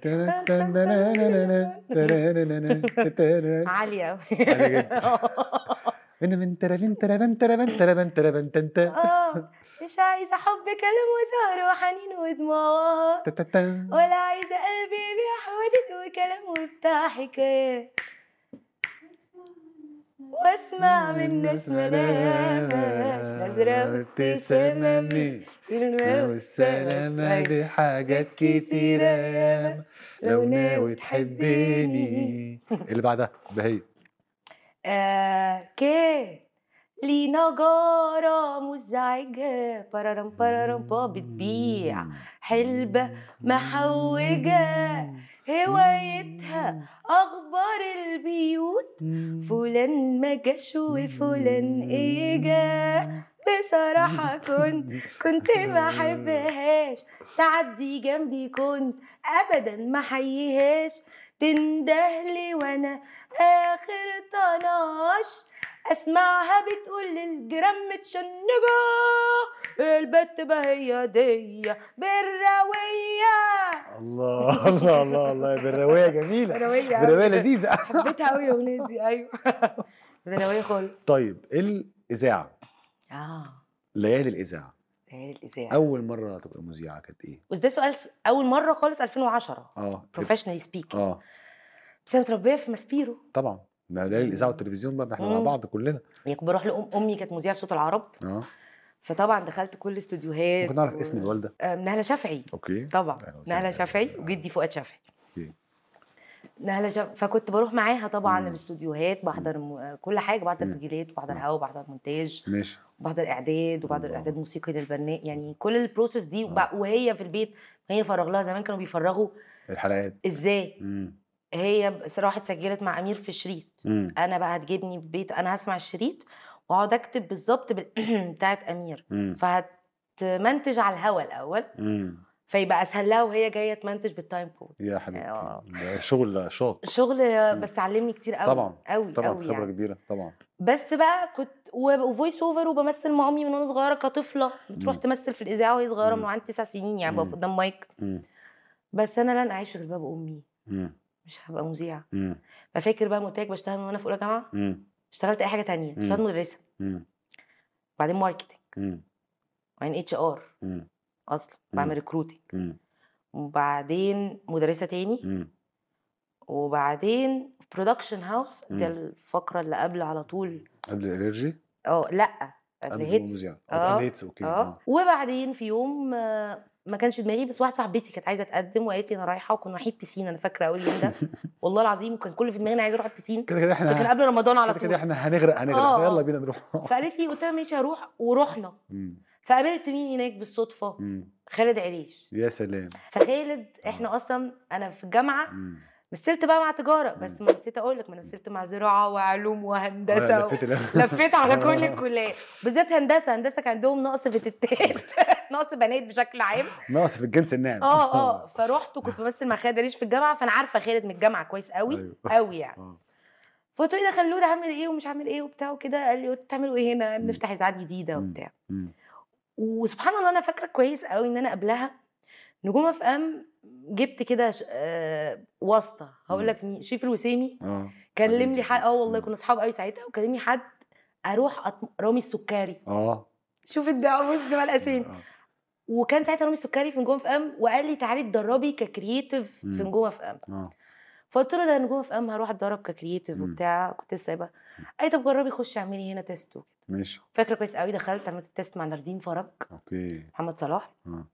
عالية أوي عالية جدا. انا من ترى من ترى من ترى من ترى من ترى من تنت اه مش عايزة حب كلام وسهر وحنين ودموع ولا عايزة قلبي يبيع حوادث وكلام وبتاع حكايات واسمع من ناس ملامش نظرة وابتسامة كلمة والسلامة دي حاجات كتيرة ياما لو ناوي تحبني اللي بعدها بهي آه كان لينا جارة مزعجة بررم بررم با بتبيع حلبة محوجة هوايتها أخبار البيوت فلان ما جاش وفلان اجا بصراحة كنت كنت ما احبهاش تعدي جنبي كنت ابدا ما حيهاش تندهلي وانا اخر طناش اسمعها بتقول للجرام متشنجة البت بهي دي بالراوية الله الله الله الله بالرواية جميلة بالراوية بالرواية أوي. لذيذة حبيتها قوي الاغنية دي ايوه بالراوية خالص طيب الإذاعة اه ليالي الإذاعة ليالي الاذاعه أول مرة تبقى مذيعة كانت إيه؟ بس ده سؤال س- اول مره خالص 2010 اه بروفيشنالي سبيكينج اه بس انا متربيه في ماسبيرو طبعا ما ليالي الإذاعة والتلفزيون بقى ما احنا مع مم. بعض كلنا يعني كنت بروح لام امي كانت مذيعه في صوت العرب اه فطبعا دخلت كل الاستوديوهات ممكن نعرف و- اسم الوالدة؟ آه، نهله شافعي اوكي طبعا أهلا وسهلا. نهله شافعي وجدي فؤاد شافعي أوكي. نهله شافعي فكنت بروح معاها طبعا مم. الاستوديوهات بحضر م... آه، كل حاجه بحضر مم. تسجيلات وبحضر مم. هوا وبحضر مونتاج ماشي وبحضر اعداد وبحضر الله. اعداد موسيقي للبناء يعني كل البروسيس دي وب... آه. وهي في البيت هي فرغ لها زمان كانوا بيفرغوا الحلقات ازاي امم هي بس راحت سجلت مع امير في شريط امم انا بقى هتجيبني البيت انا هسمع الشريط واقعد اكتب بالظبط بال... بتاعت امير امم فهتمنتج على الهوا الاول امم فيبقى اسهل لها وهي جايه تمنتج بالتايم كود يا حبيبتي آه. ده شغل شاق شغل بس علمني كتير قوي طبعا قوي طبعا قوي خبرة يعني كبيرة طبعا بس بقى كنت و- وفويس اوفر وبمثل مع امي من وانا صغيره كطفله بتروح مم. تمثل في الاذاعه وهي صغيره من مم. وعندي تسع سنين يعني بقف مم. قدام مايك امم بس انا لن اعيش في جلباب امي امم مش هبقى مذيعه امم ففاكر بقى قلت لك بشتغل من وانا في اولى جامعه امم اشتغلت اي حاجه تانية اشتغلت مم. مدرسه امم بعدين ماركتنج امم وبعدين اتش ار امم اصلا مم. بعمل ريكروتنج امم وبعدين مدرسه تاني امم وبعدين برودكشن هاوس مم. ده الفقره اللي قبل على طول قبل الالرجي اه لا قبل قبل هيتس المذيع اه قبل هيتس اوكي اه وبعدين في يوم آه، ما كانش في دماغي بس واحده صاحبتي كانت عايزه تقدم وقالت لي انا رايحه وكنا رايحين بيسين انا فاكره قوي اليوم ده والله العظيم وكان كل في دماغي انا عايزه اروح البيسين كده كده فكان احنا قبل رمضان على كده كده طول احنا هنغرق هنغرق آه، فيلا آه. بينا نروح فقالت لي قلت لها ماشي هروح ورحنا مم. فقابلت مين هناك بالصدفه مم. خالد عليش يا سلام فخالد احنا اصلا انا في الجامعه مم. مثلت بقى مع تجاره بس ما نسيت اقول لك ما انا مثلت مع زراعه وعلوم وهندسه آه، و... لفيت ال- لفيت على كل الكليات بالذات هندسه هندسه كان عندهم نقص في التتات نقص بنات بشكل عام ناقص في الجنس الناعم اه اه فرحت وكنت بمثل مع خالد ريش في الجامعه فانا عارفه خالد من الجامعه كويس قوي أيوة. قوي يعني آه. فقلت له إيه ده خلود عامل ايه ومش عامل ايه وبتاع وكده قال لي بتعملوا ايه هنا مم. بنفتح اذاعات جديده مم. وبتاع مم. وسبحان الله انا فاكره كويس قوي ان انا قبلها نجوم اف ام جبت كده ش- آه، واسطه هقول مم. لك مين شريف الوسيمي اه كلم حبيبي. لي حد اه والله مم. كنا اصحاب قوي ساعتها وكلمني حد اروح أط... رامي السكري اه شوف الدعوه بص بقى الاسامي آه. وكان ساعتها رامي السكري في نجوم اف ام وقال لي تعالي اتدربي ككرييتيف في مم. نجوم اف ام اه فقلت له ده نجوم اف ام هروح اتدرب ككرييتيف مم. وبتاع كنت لسه سايبه قال لي طب جربي خشي اعملي هنا تيست وكده ماشي فاكره كويس قوي دخلت عملت التيست مع ناردين فرج اوكي محمد صلاح اه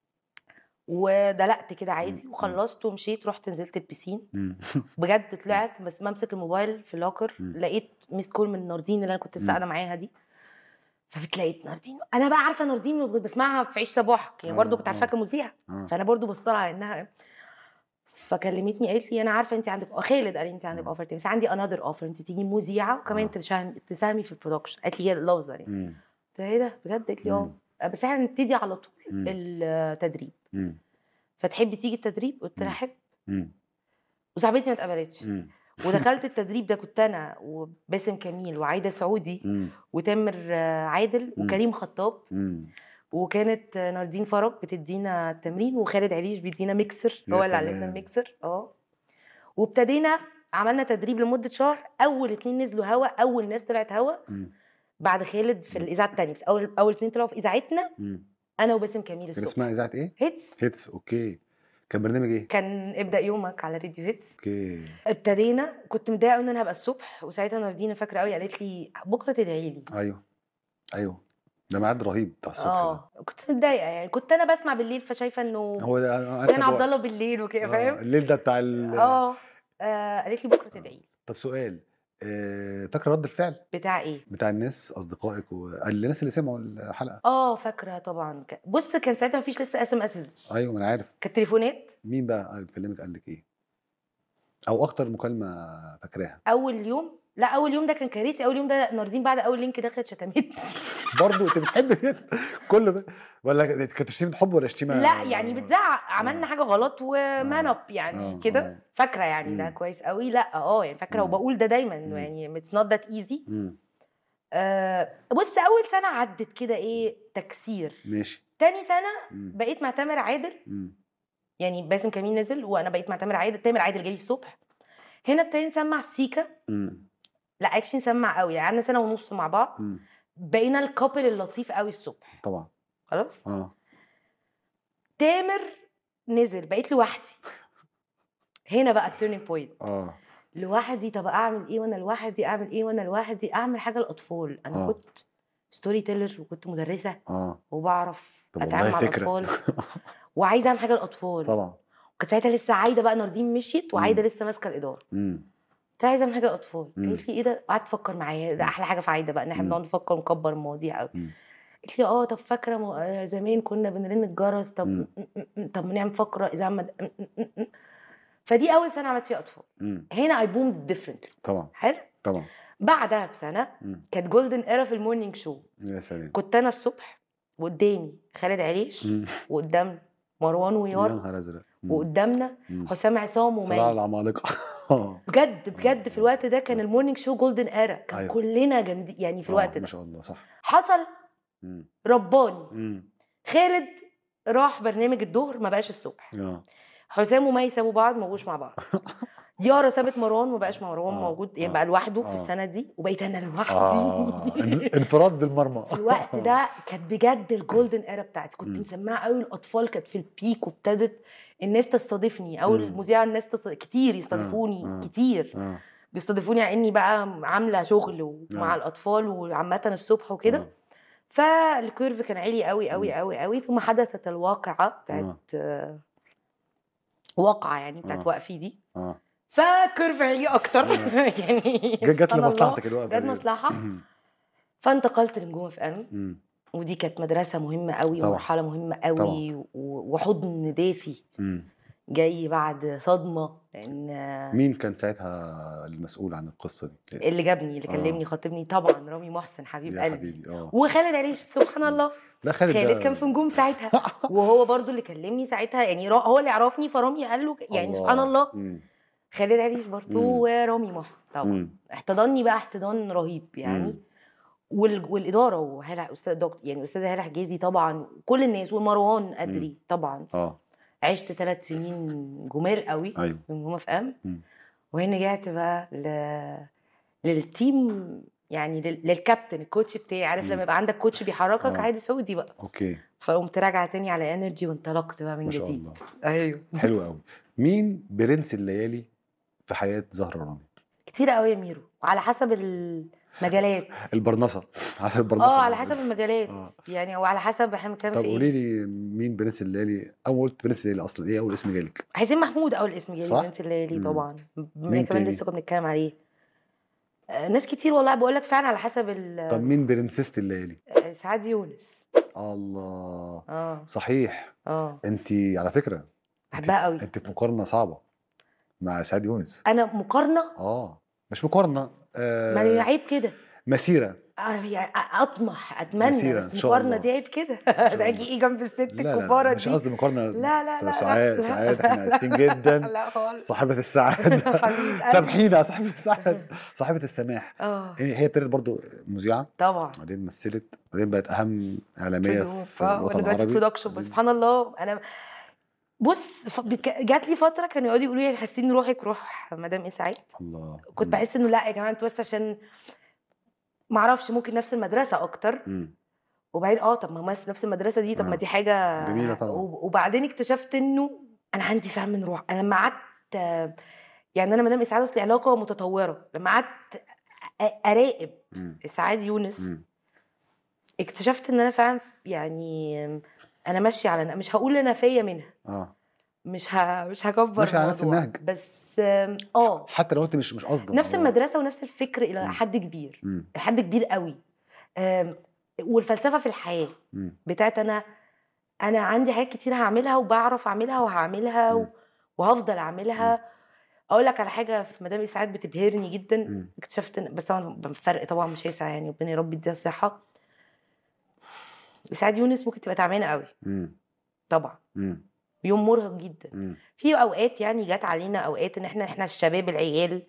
ودلقت كده عادي مم. وخلصت ومشيت رحت نزلت البسين مم. بجد طلعت بس بمسك الموبايل في اللوكر مم. لقيت ميس كول من ناردين اللي انا كنت لسه مم. قاعده معاها دي فبتلاقيت ناردين انا بقى عارفه ناردين بسمعها في عيش صباحك يعني آه، برضه كنت آه. عارفاها كمذيعه اه فانا برضه بصلها على انها فكلمتني قالت لي انا عارفه انت عندك خالد قال لي انت عندك مم. اوفر بس عندي انذر اوفر انت تيجي مذيعه وكمان آه. تشاهم- تساهمي في البرودكشن قالت لي هي لفظه يعني مم. قلت لها ايه ده بجد قالت لي مم. اه بس احنا نبتدي على طول مم. التدريب مم. فتحبي تيجي التدريب قلت لها مم. احب مم. وصاحبتي ما اتقبلتش مم. ودخلت التدريب ده كنت انا وباسم كميل وعايده سعودي مم. وتامر آه، عادل مم. وكريم خطاب مم. وكانت آه، ناردين فرج بتدينا التمرين وخالد عليش بيدينا ميكسر يا هو اللي علمنا سلام. الميكسر اه وابتدينا عملنا تدريب لمده شهر اول اتنين نزلوا هوا اول ناس طلعت هوا مم. بعد خالد في الاذاعه الثانيه بس اول اول اتنين طلعوا في اذاعتنا مم. انا وباسم كميل كان الصبح اسمها اذاعه ايه؟ هيتس هيتس اوكي كان برنامج ايه؟ كان ابدا يومك على راديو هيتس اوكي ابتدينا كنت متضايقه قوي ان انا هبقى الصبح وساعتها ناردينا فاكره قوي قالت لي بكره تدعي لي ايوه ايوه ده ميعاد رهيب بتاع الصبح ده اه كنت متضايقه يعني كنت انا بسمع بالليل فشايفه انه هو ده أنا كان أنسب عبد وقت. الله بالليل وكده آه، فاهم الليل ده بتاع ال اه آه، قالت لي بكره تدعي لي طب سؤال آه، فاكره رد الفعل بتاع ايه بتاع الناس اصدقائك والناس اللي سمعوا الحلقه اه فاكره طبعا ك- بص كان ساعتها مفيش لسه اس ام اسز ايوه ما انا عارف كانت تليفونات مين بقى كلمك قال لك ايه او اكتر مكالمه فاكراها اول يوم لا اول يوم ده كان كارثي اول يوم ده ناردين بعد اول لينك دخلت شتمتني برضه انت بتحب كده كل ده ولا كانت شتيمه حب ولا شتيمه لا يعني بتزعق عملنا آه. حاجه غلط ومان آه. اب يعني آه، كده آه. فاكره يعني ده مم. كويس قوي لا اه يعني فاكره مم. وبقول ده دايما انه مم. يعني اتس نوت ذات ايزي مم. بص اول سنه عدت كده ايه تكسير ماشي تاني سنه مم. بقيت مع تامر عادل مم. يعني باسم كمين نزل وانا بقيت مع تامر عادل تامر عادل جالي الصبح هنا ابتدينا نسمع سيكا مم. لا اكشن نسمع قوي يعني قعدنا سنه ونص مع بعض مم. بقينا الكابل اللطيف قوي الصبح طبعا خلاص اه تامر نزل بقيت لوحدي هنا بقى التيرنينج بوينت اه لوحدي طب اعمل ايه وانا لوحدي اعمل ايه وانا لوحدي اعمل حاجه للاطفال انا آه. كنت ستوري تيلر وكنت مدرسه اه وبعرف طب اتعامل والله مع فكره الاطفال وعايزه اعمل حاجه للاطفال طبعا كانت ساعتها لسه عايده بقى ناردين مشيت وعايده مم. لسه ماسكه الاداره مم. كنت عايزه اعمل حاجه للاطفال مم. قالت لي ايه ده قعدت افكر معايا ده مم. احلى حاجه في عايده بقى ان احنا مم. بنقعد نفكر ونكبر المواضيع قوي مم. قالت لي اه طب فاكره م... آه، زمان كنا بنرن الجرس طب مم. م- م- م- طب نعمل فقره اذا ما فدي اول سنه عملت فيها اطفال مم. هنا اي بوم ديفرنت طبعا حلو طبعا بعدها بسنه مم. كانت جولدن ايرا في المورنينج شو يا سلام كنت انا الصبح وقدامي خالد عليش مم. وقدامنا مروان يا ويار نهار ازرق مم. وقدامنا مم. حسام عصام صراع ومي العمالقه آه. بجد بجد في الوقت ده كان المورنينج شو جولدن ايرا كان أيوة. كلنا جامدين يعني في آه، الوقت ما ده شاء الله صح حصل مم. رباني مم. خالد راح برنامج الظهر ما بقاش الصبح اه حسام ومي سابوا بعض ما بقوش مع بعض يارا سابت مروان ما بقاش مروان آه، موجود يعني آه، بقى لوحده في آه. السنه دي وبقيت انا لوحدي اه ان- انفراد بالمرمى في الوقت ده كانت بجد الجولدن ايرا بتاعتي كنت مم. مسمعه قوي الاطفال كانت في البيك وابتدت الناس تستضيفني او مم. المذيعه الناس تص... كتير يستضيفوني آه. كتير اه بيستضيفوني على اني بقى عامله شغل ومع آه. الاطفال وعامه الصبح وكده آه. فالكيرف كان عالي قوي قوي مم. قوي قوي ثم حدثت الواقعه بتاعت آه. واقعه يعني بتاعت آه. وقفي دي اه فكيرف عالي اكتر آه. يعني جت جت سبحان الله، لمصلحتك الوقت جت مصلحه فانتقلت لنجوم اف ام مم. ودي كانت مدرسه مهمه قوي طبعا. ومرحله مهمه قوي و- وحضن دافي مم. جاي بعد صدمه لان مين كان ساعتها المسؤول عن القصه دي؟ اللي جابني اللي آه. كلمني خاطبني طبعا رامي محسن حبيب يا قلبي حبيبي اه وخالد عليش سبحان الله لا خالد خالد ده- كان في نجوم ساعتها وهو برضو اللي كلمني ساعتها يعني را- هو اللي عرفني فرامي قال له ك- يعني سبحان الله مم. خالد عليش برضو مم. ورامي محسن طبعا مم. احتضني بقى احتضان رهيب يعني مم. وال... والاداره وهلا استاذ دكتور يعني استاذه هاله حجازي طبعا كل الناس ومروان ادري طبعا اه عشت ثلاث سنين جمال قوي ايوه من جمهور اف ام مم. وهنا رجعت بقى ل... للتيم يعني لل... للكابتن الكوتش بتاعي عارف مم. لما يبقى عندك كوتش بيحركك آه. عادي سعودي بقى اوكي فقمت راجعه تاني على انرجي وانطلقت بقى من ما شاء جديد الله ايوه حلو قوي مين برنس الليالي في حياه زهره رامي كتير قوي يا ميرو وعلى حسب المجالات البرنصه على البرنصه اه على حسب المجالات آه. يعني وعلى حسب احنا بنتكلم طب في قولي ايه لي مين برنس الليالي اول قلت برنس الليالي اصلا ايه اول اسم جالك حسين محمود اول اسم جالي صح؟ برنس الليالي مم. طبعا مين من كمان تاني؟ لسه كنا بنتكلم عليه آه، ناس كتير والله بقول لك فعلا على حسب ال طب مين برنسيسة الليالي آه، سعاد يونس الله اه صحيح اه انت على فكره بحبها قوي انت في مقارنه صعبه مع سعاد يونس انا مقارنه اه مش مقارنه ما هي آه عيب كده مسيره آه، يعني اطمح اتمنى مسيرة بس إن شاء مقارنه الله. دي عيب كده شاء ده اجي الله. ايه جنب الست لا لا الكباره مش دي قصدي مقارنه لا لا لا سعاد لا. سعاد احنا اسفين جدا لا خالص صاحبة السعادة حبيبة قلبي. سامحينا يا صاحبة السعادة صاحبة السماح اه هي ابتدت برضو مذيعة طبعا بعدين مثلت بعدين بقت أهم إعلامية في في اه الوطن وانا دلوقتي العربي برودكشن بس سبحان الله انا بص ف- بك- جات لي فتره كانوا يقعدوا يقولوا لي حاسين روحك روح مدام اسعاد الله كنت بحس انه لا يا جماعه انتوا بس عشان ما اعرفش ممكن نفس المدرسه اكتر مم. وبعدين اه طب ما هم نفس المدرسه دي طب آه. ما دي حاجه جميلة طبعاً. وب- وبعدين اكتشفت انه انا عندي فهم من روح انا لما قعدت يعني انا مدام اسعاد اصلي علاقه متطوره لما قعدت أ- اراقب مم. اسعاد يونس مم. اكتشفت ان انا فعلا يعني انا ماشيه على مش هقول انا فيا منها اه مش ه... مش هكبر ماشية على نفس الموضوع. النهج. بس آم، اه حتى لو انت مش مش قصدك نفس آه. المدرسه ونفس الفكر الى مم. حد كبير مم. حد كبير قوي آم، والفلسفه في الحياه مم. بتاعت انا انا عندي حاجات كتير هعملها وبعرف اعملها وهعملها و... مم. وهفضل اعملها اقول لك على حاجه في مدام اسعاد بتبهرني جدا مم. اكتشفت إن- بس طبعا فرق طبعا مش شاسع يعني ربنا يا رب يديها الصحه اسعاد يونس ممكن تبقى تعبانه قوي مم. طبعا مم. يوم مرهق جدا مم. في اوقات يعني جت علينا اوقات ان احنا احنا الشباب العيال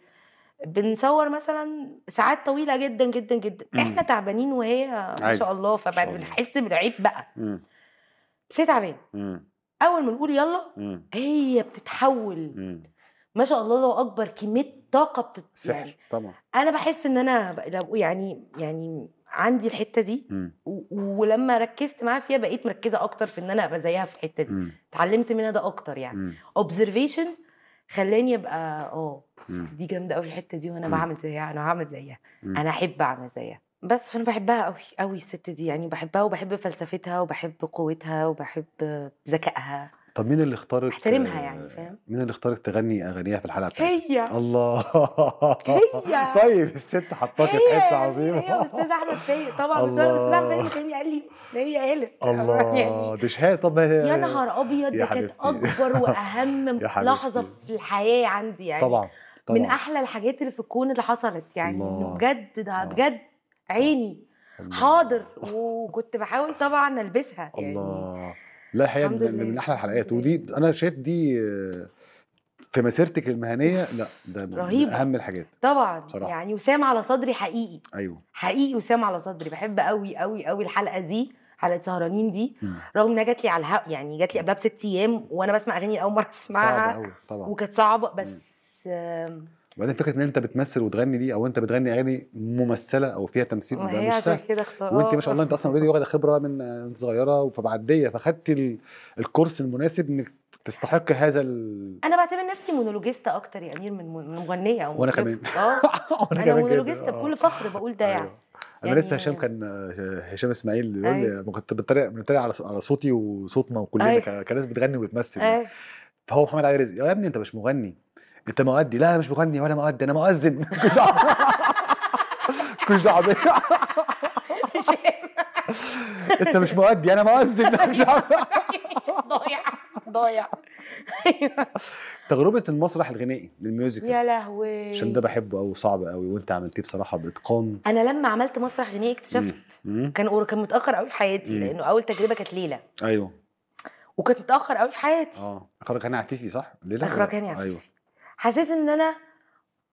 بنصور مثلا ساعات طويله جدا جدا جدا مم. احنا تعبانين وهي ما عادي. شاء الله شاء الله. فبنحس بالعيب بقى مم. بس هي تعبانه مم. اول ما نقول يلا مم. هي بتتحول مم. ما شاء الله الله اكبر كميه طاقه بتت... يعني سحر طبعا انا بحس ان انا ب- لو- يعني يعني عندي الحته دي مم. و... ولما ركزت معاها فيها بقيت مركزه اكتر في ان انا ابقى زيها في الحته دي مم. اتعلمت منها ده اكتر يعني مم. اوبزرفيشن خلاني ابقى اه مم. الست دي جامده قوي في الحته دي وانا مم. بعمل زيها انا هعمل زيها مم. انا احب اعمل زيها بس فانا بحبها قوي قوي الست دي يعني بحبها وبحب فلسفتها وبحب قوتها وبحب ذكائها طب مين اللي اختارك بحترمها آه، يعني، فاهم؟ مين اللي اختارك تغني اغانيها في الحلقه بتاعتها هي الله هي. طيب الست حطاكي في هي حته هي عظيمه استاذ احمد فايق طبعا بس انا استاذ احمد الله. فايق اللي قال لي هي قالت الله يعني دي شهاده طب هي يا نهار ابيض يا ده كانت حبيبتي. اكبر واهم يا حبيبتي. لحظه في الحياه عندي يعني طبعا طبعا من احلى الحاجات اللي في الكون اللي حصلت يعني انه الله. بجد ده آه. بجد عيني الله. حاضر وكنت بحاول طبعا البسها يعني الله لا الحقيقه الحمد من, لله. من احلى الحلقات الحمد لله. ودي انا شايف دي آه، في مسيرتك المهنيه لا ده من رهيبة. اهم الحاجات طبعا بصراحة. يعني وسام على صدري حقيقي ايوه حقيقي وسام على صدري بحب قوي قوي قوي الحلقه دي حلقه سهرانين دي مم. رغم انها جات لي على الهوا يعني جات لي قبلها بست ايام وانا بسمع اغاني اول مره صعب اسمعها قوي طبعا وكانت صعبه بس آم، وبعدين فكره ان انت بتمثل وتغني دي او انت بتغني اغاني ممثله او فيها تمثيل ما ده هي مش عشان سهل كده اختار وانت ما شاء الله انت اصلا اوريدي واخده خبره من انت صغيره فمعديه فخدتي ال- الكورس المناسب انك تستحق هذا ال... انا بعتبر نفسي مونولوجيستا اكتر يا امير من من مغنيه او وأنا مطربة. كمان. اه وأنا انا كمان كده. مونولوجيستا آه. بكل فخر بقول ده يعني أيوة. انا يعني- لسه هشام كان آه، هشام اسماعيل يقول لي أيوة. ما كنت بتريق بنتريق على على صوتي وصوتنا وكلنا أيوة. ك- كناس بتغني وبتمثل آه. فهو محمد علي رزق يا ابني انت مش مغني انت مؤدي لا أنا مش مغني ولا مؤدي انا مؤذن مالكش دعوه مالكش دعوه بيا. انت مش مؤدي انا مؤذن مالكش دعوة. ضايع ضايع أيوة. تجربه المسرح الغنائي للميوزيكال يا لهوي عشان ده بحبه قوي صعب قوي وانت عملتيه بصراحه باتقان انا لما عملت مسرح غنائي اكتشفت مم. كان قر- كان متاخر قوي في حياتي مم. لانه اول تجربه كانت ليله ايوه وكانت متاخر قوي في حياتي اه اخرج هاني عفيفي صح ليلى اخراج هاني ايوه عفيفي حسيت ان انا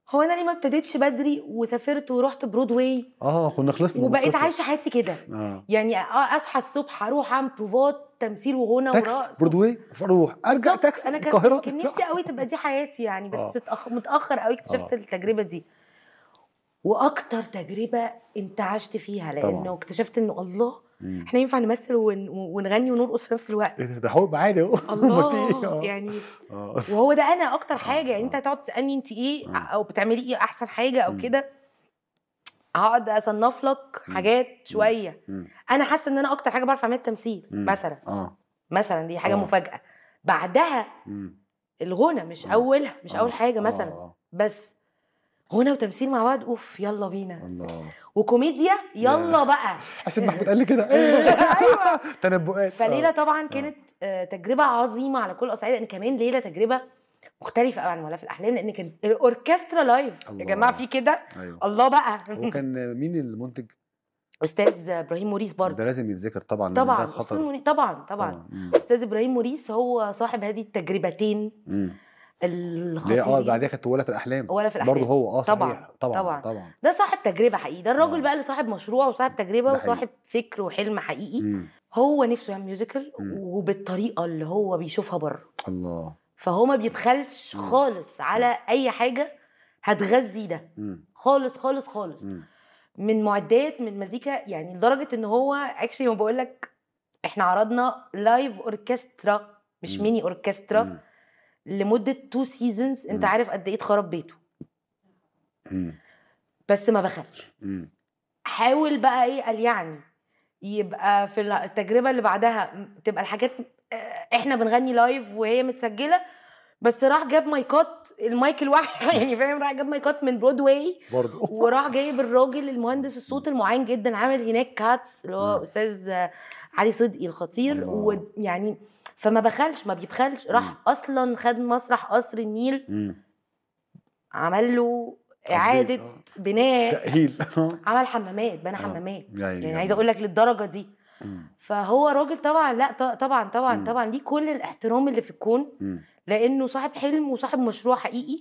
هو انا ليه ما ابتديتش بدري وسافرت ورحت برودواي اه كنا خلصنا من وبقيت القصة. عايشه حياتي كده اه يعني أ- اصحى الصبح اروح اعمل بروفات تمثيل وغنى تاكس ورقص برودواي فاروح ارجع بالظبط. تاكس انا كان القاهره كان نفسي قوي تبقى دي حياتي يعني بس آه. اتأخ... متاخر قوي اكتشفت آه. التجربه دي واكتر تجربه انتعشت فيها لانه طبعاً. اكتشفت انه الله مم. احنا ينفع نمثل ون... ونغني ونرقص في نفس الوقت ايه ده ده حب عادي اهو أمال في إيه؟ الله آه. يعني اه وهو ده انا اكتر حاجه يعني انت آه. هتقعد تسالني انت ايه مم. او بتعملي ايه احسن حاجه او مم. كده هقعد اصنف لك مم. حاجات شويه مم. انا حاسه ان انا اكتر حاجه بعرف اعملها التمثيل مم. مثلا اه مثلا دي حاجه آه. مفاجاه بعدها مم. الغنى مش آه. اولها مش آه. اول حاجه آه. مثلا آه. بس غنى وتمثيل مع بعض اوف يلا بينا الله وكوميديا يلا بقى حسين محمود قال لي كده ايه أيوة. تنبؤات فليله آه. طبعا كانت آه، تجربه عظيمه على كل الاصعده لان كمان ليله تجربه مختلفه قوي عن مولاه في الاحلام لان كان الاوركسترا لايف يا الله. جماعه في كده ايوه الله بقى هو كان مين المنتج؟ استاذ ابراهيم موريس برضه ده لازم يتذكر طبعا لأن طبعا ده استاذ خطر موريس طبعا طبعا مم. استاذ ابراهيم موريس هو صاحب هذه التجربتين مم. ليه اه الخطيرين بعديها كانت ولا في الاحلام ولا في الاحلام برضه هو اه صحيح طبعاً، طبعا طبعاً. طبعا ده صاحب تجربه حقيقي ده الراجل آه. بقى اللي صاحب مشروع وصاحب تجربه ده حقيقي. وصاحب فكر وحلم حقيقي مم. هو نفسه يعمل ميوزيكال مم. وبالطريقه اللي هو بيشوفها بره الله فهو ما بيبخلش مم. خالص على اي حاجه هتغذي ده مم. خالص خالص خالص مم. من معدات من مزيكا يعني لدرجه ان هو اكشلي ما بقول لك احنا عرضنا لايف اوركسترا مش مم. ميني اوركسترا مم. لمده تو سيزونز انت مم. عارف قد ايه اتخرب بيته مم. بس ما بخلش مم. حاول بقى ايه قال يعني يبقى في التجربه اللي بعدها م- تبقى الحاجات آه، احنا بنغني لايف وهي متسجله بس راح جاب مايكات المايك الواحد يعني فاهم راح جاب مايكات من برودواي برضه وراح جايب الراجل المهندس الصوت المعين جدا عامل هناك كاتس اللي هو مم. استاذ آه، علي صدقي الخطير الله. ويعني فما بخلش ما بيبخلش راح مم. اصلا خد مسرح قصر النيل مم. عمل له تجديد، اعاده آه. بناء تأهيل عمل حمامات بنى آه. حمامات يعني يعني عايزه اقول لك للدرجه دي فهو راجل طبعا لا ط- طبعا طبعا مم. طبعا ليه كل الاحترام اللي في الكون لانه صاحب حلم وصاحب مشروع حقيقي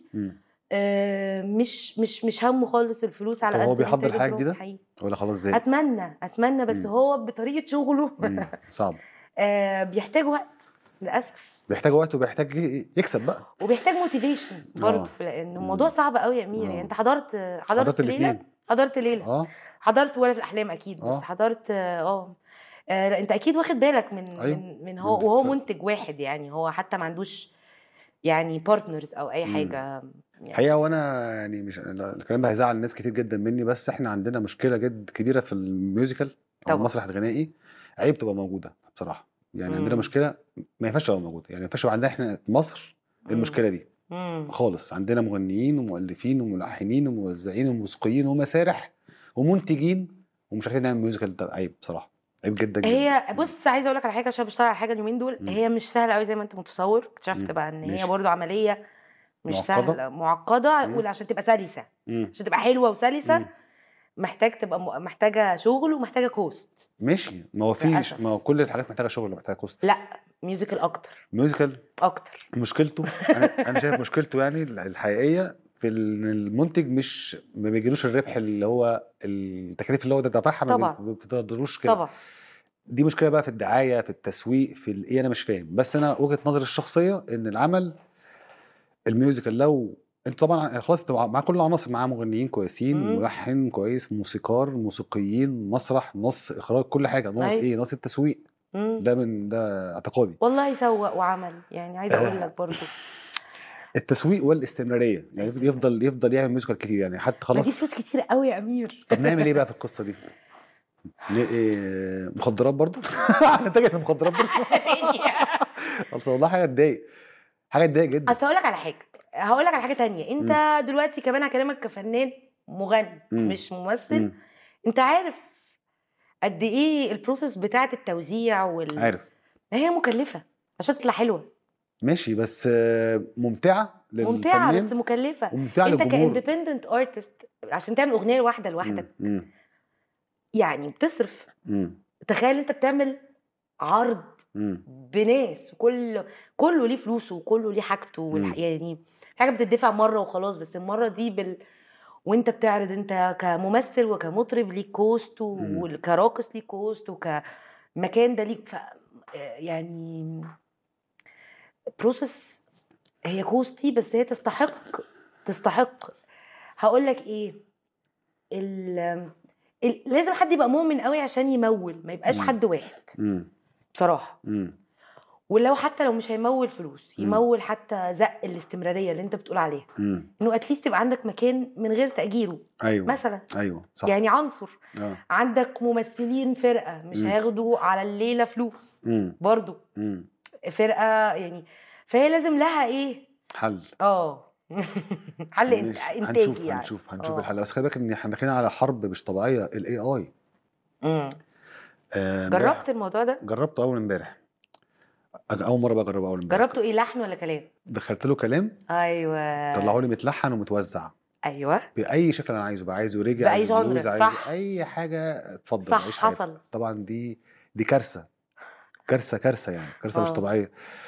آه، مش مش مش همه خالص الفلوس على طب قد هو بيحضر الإنتاج حاجة الدرامي جديدة؟ حقيقي. ولا خلاص زي اتمنى اتمنى بس مم. هو بطريقه شغله مم. صعب آه، بيحتاج وقت للاسف بيحتاج وقت وبيحتاج ي- يكسب بقى وبيحتاج موتيفيشن برضه آه. لانه مم. الموضوع صعب قوي يا امير آه. يعني انت حضرت حضرت, حضرت ليله الاثنين حضرت ليله اه حضرت ولا في الاحلام اكيد بس آه. حضرت اه آه، لا انت اكيد واخد بالك من أيوة. من, من هو من وهو ف- منتج واحد يعني هو حتى ما عندوش يعني بارتنرز او اي مم. حاجه يعني حقيقة وانا يعني مش الكلام ده هيزعل ناس كتير جدا مني بس احنا عندنا مشكلة جد كبيرة في الميوزيكال او طبعا. المسرح الغنائي عيب تبقى موجودة بصراحة يعني عندنا مم. مشكلة ما ينفعش تبقى موجودة يعني ما ينفعش يبقى عندنا احنا في مصر المشكلة دي مم. خالص عندنا مغنيين ومؤلفين وملحنين وموزعين وموسيقيين ومسارح ومنتجين ومش عارفين نعمل ميوزيكال ده عيب بصراحة عيب جدا جدا هي بص عايزه اقول لك على حاجه عشان بشتغل على حاجه اليومين دول مم. هي مش سهله قوي زي ما انت متصور اكتشفت مم. بقى ان هي ماشي. برضو عمليه مش معقدة؟ سهله معقده مم. ولا عشان تبقى سلسه مم. عشان تبقى حلوه وسلسه مم. محتاج تبقى م- محتاجه شغل ومحتاجه كوست ماشي ما هو فيش للأسف. ما هو كل الحاجات محتاجة شغل محتاجة كوست لا ميوزيكال اكتر ميوزيكال اكتر مشكلته انا انا شايف مشكلته يعني الحقيقيه في ان المنتج مش ما بيجيلوش الربح اللي هو التكاليف اللي هو ده دفعها ما طبعا. بي- ما بتقدروش كده طبعا دي مشكله بقى في الدعايه في التسويق في الايه انا مش فاهم بس انا وجهه نظري الشخصيه ان العمل الميوزيكال لو انت طبعا يعني خلاص انت مع مع كل العناصر معاه مغنيين كويسين مم. ملحن كويس موسيقار موسيقيين مسرح نص اخراج كل حاجه ناقص أيوة. ايه ناقص التسويق مم. ده من ده اعتقادي والله يسوق وعمل يعني عايزه اقول آه. لك برضو التسويق والاستمراريه يعني يفضل يفضل يعمل ميوزيكال كتير يعني حتى ما خلاص دي فلوس كتير قوي يا امير طب نعمل ايه بقى في القصه دي؟ ن- إيه مخدرات برضو؟ نتجه للمخدرات برضو؟ اصل والله حاجه تضايق حاجه تضايق جدا اصل هقول لك على حاجه هقول لك على حاجه تانية انت دلوقتي كمان هكلمك كفنان مغني مم. مش ممثل مم. انت عارف قد ايه البروسيس بتاعه التوزيع وال عارف ما هي مكلفه عشان تطلع حلوه ماشي بس آه، ممتعه ممتعه للفنان بس مكلفه وممتعه انت للجمهور كاندبندنت ارتست عشان تعمل اغنيه واحده لوحدك مم. مم. يعني بتصرف مم. تخيل انت بتعمل عرض مم. بناس وكل كله ليه فلوسه وكله ليه حاجته والح... مم. يعني حاجه بتدفع مره وخلاص بس المره دي بال وانت بتعرض انت كممثل وكمطرب ليك كوست مم. وكراقص ليك كوست وكمكان ده ليك ف... يعني بروسس هي كوستي بس هي تستحق تستحق هقول لك ايه ال... ال... لازم حد يبقى مؤمن قوي عشان يمول ما يبقاش مم. حد واحد مم. بصراحه مم. ولو حتى لو مش هيمول فلوس مم. يمول حتى زق الاستمراريه اللي انت بتقول عليها مم. انه اتليست يبقى عندك مكان من غير تاجيره ايوه مثلا ايوه صح يعني عنصر اه عندك ممثلين فرقه مش مم. هياخدوا على الليله فلوس مم. برضو مم. فرقه يعني فهي لازم لها ايه حل اه حل إنت- ماشي. انتاجي هنشوف يعني هنشوف هنشوف آه. الحل بس خلي بالك ان احنا داخلين على حرب مش طبيعيه الاي اي مم. جربت الموضوع ده جربته اول امبارح أج- اول مره بقى اجربه اول امبارح جربته ايه لحن ولا كلام دخلت له كلام ايوه طلعوا لي متلحن ومتوزع ايوه باي شكل انا عايزه بقى عايزه رجع بأي عايزه جانر، بلوز، عايزه صح. اي حاجه اتفضل صح عيش حياتك. حصل طبعا دي دي كارثه كارثه كارثه يعني كارثه مش آه. طبيعيه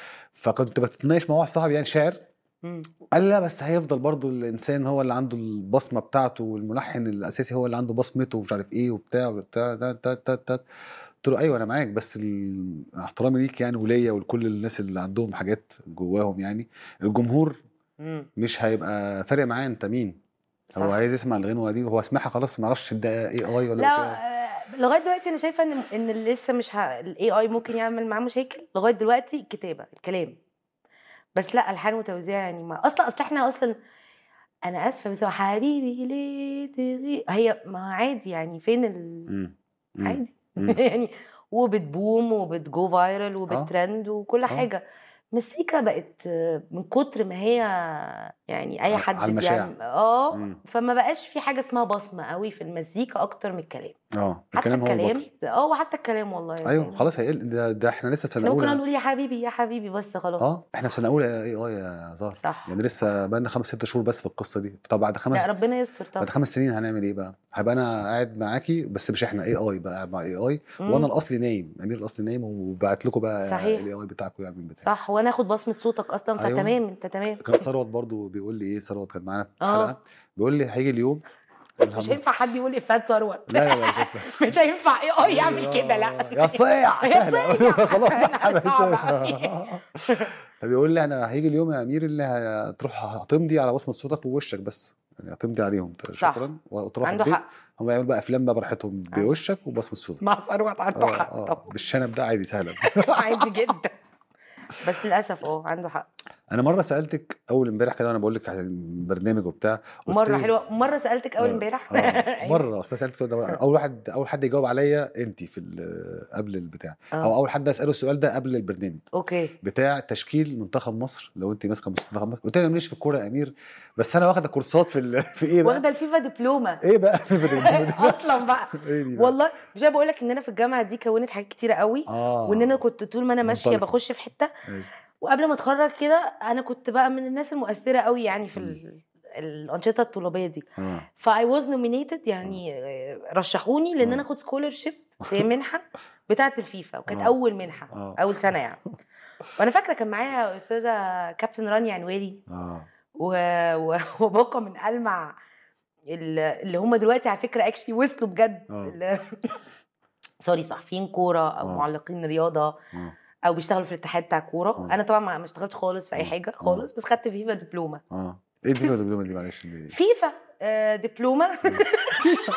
فكنت بتناقش مع واحد صاحبي يعني شاعر مم. قال لي لا بس هيفضل برضو الانسان هو اللي عنده البصمه بتاعته والملحن الاساسي هو اللي عنده بصمته ومش عارف ايه وبتاع وبتاع ده ده ده ده قلت له ايوه انا معاك بس ال- احترامي ليك يعني وليا ولكل الناس اللي عندهم حاجات جواهم يعني الجمهور مم. مش هيبقى فارق معاه انت مين صح. هو عايز يسمع الغنوه دي وهو سمعها خلاص ما اعرفش ده اي اي ولا لا مش AI. آه، لغايه دلوقتي انا شايفه ان ان لسه مش ه... الاي اي ممكن يعمل معاه مشاكل لغايه دلوقتي الكتابه الكلام بس لا الحان وتوزيع يعني ما اصلا اصل احنا اصلا انا اسفه بس هو حبيبي ليه تغيب هي ما عادي يعني فين ال... مم. مم. عادي مم. يعني وبتبوم وبتجو فايرال وبترند وكل آه. حاجه مزيكا بقت آه، من كتر ما هي يعني اي ع- حد على المشاع. بيعمل اه مم. فما بقاش في حاجه اسمها بصمه قوي في المزيكا اكتر من الكلام اه حتى الكلام هو الكلام البطل اه وحتى الكلام والله ايوه يعني. خلاص هيقل ده, ده احنا لسه في سنه احنا ممكن اولى نقول يا حبيبي يا حبيبي بس خلاص اه احنا في سنه اولى اي اي يا زهر صح يعني لسه بقى لنا خمس ست شهور بس في القصه دي طب بعد خمس لا ربنا يستر طبعا بعد خمس سنين هنعمل ايه بقى؟ هبقى انا قاعد معاكي بس مش احنا اي اي بقى قاعد مع اي اي مم. وانا الاصلي نايم امير الاصلي نايم وبعت لكم بقى صحيح. الاي اي بتاعكم يعمل بتاع صح وانا اخد بصمه صوتك اصلا أيوة. فتمام انت تمام كان ثروت برضو بيقول لي ايه ثروت كان معانا في آه. الحلقه بيقول لي هيجي اليوم بس مش هينفع حد يقول افات ثروت لا لا لا مش هينفع. مش هينفع اي اي يعمل كده لا يا صيع يا سهله صيع. خلاص صعب أوي. فبيقول لي انا هيجي اليوم يا امير اللي هتروح هتمضي على بصمه صوتك ووشك بس يعني هتمضي عليهم صح. شكرا وتروح عنده البيت حق هم يعملوا بقى افلام بقى براحتهم بوشك وبصمه صوتك مع ثروت عنده آه، حق آه، طبعا بالشنب ده عادي سهله عادي جدا بس للاسف اه عنده حق انا مره سالتك اول امبارح كده وانا بقول لك على البرنامج وبتاع قلت مره لي- حلوه مره سالتك اول آه، امبارح آه، أيوة. مره اصل سالت السؤال ده اول واحد اول حد يجاوب عليا انت في ال- قبل البتاع او آه. اول حد اساله السؤال ده قبل البرنامج اوكي بتاع تشكيل منتخب مصر لو انت ماسكه منتخب مصر قلت لي انا ماليش في الكوره يا امير بس انا واخده كورسات في ال... في ايه بقى واخده الفيفا دبلومه ايه بقى في البرنامج ده؟ اصلا بقى ايه دي بقى؟ والله مش انا بقول لك ان انا في الجامعه دي كونت حاجات كتيره قوي اه وان انا كنت طول ما انا ماشيه منطلقة. بخش في حته أيوة. وقبل ما اتخرج كده انا كنت بقى من الناس المؤثره قوي يعني في ال- الانشطه الطلابيه دي اه فاي واز نومينيتد يعني آه، رشحوني لان انا آه. اخد سكولرشيب هي منحه بتاعه الفيفا وكانت آه. اول منحه آه. اول سنه يعني وانا فاكره كان معايا استاذه كابتن رانيا عنوالي اه و... و... وباقه من المع ال- اللي هم دلوقتي على فكره اكشلي وصلوا بجد آه. ال- سوري صحفيين كوره او آه. معلقين رياضه اه او بيشتغلوا في الاتحاد بتاع الكوره آه. انا طبعا ما ما اشتغلتش خالص في اي آه. حاجه آه. خالص بس خدت فيفا دبلومه اه ايه الفيفا الدبلومه دي معلش دي فيفا آه، دبلومه فيفا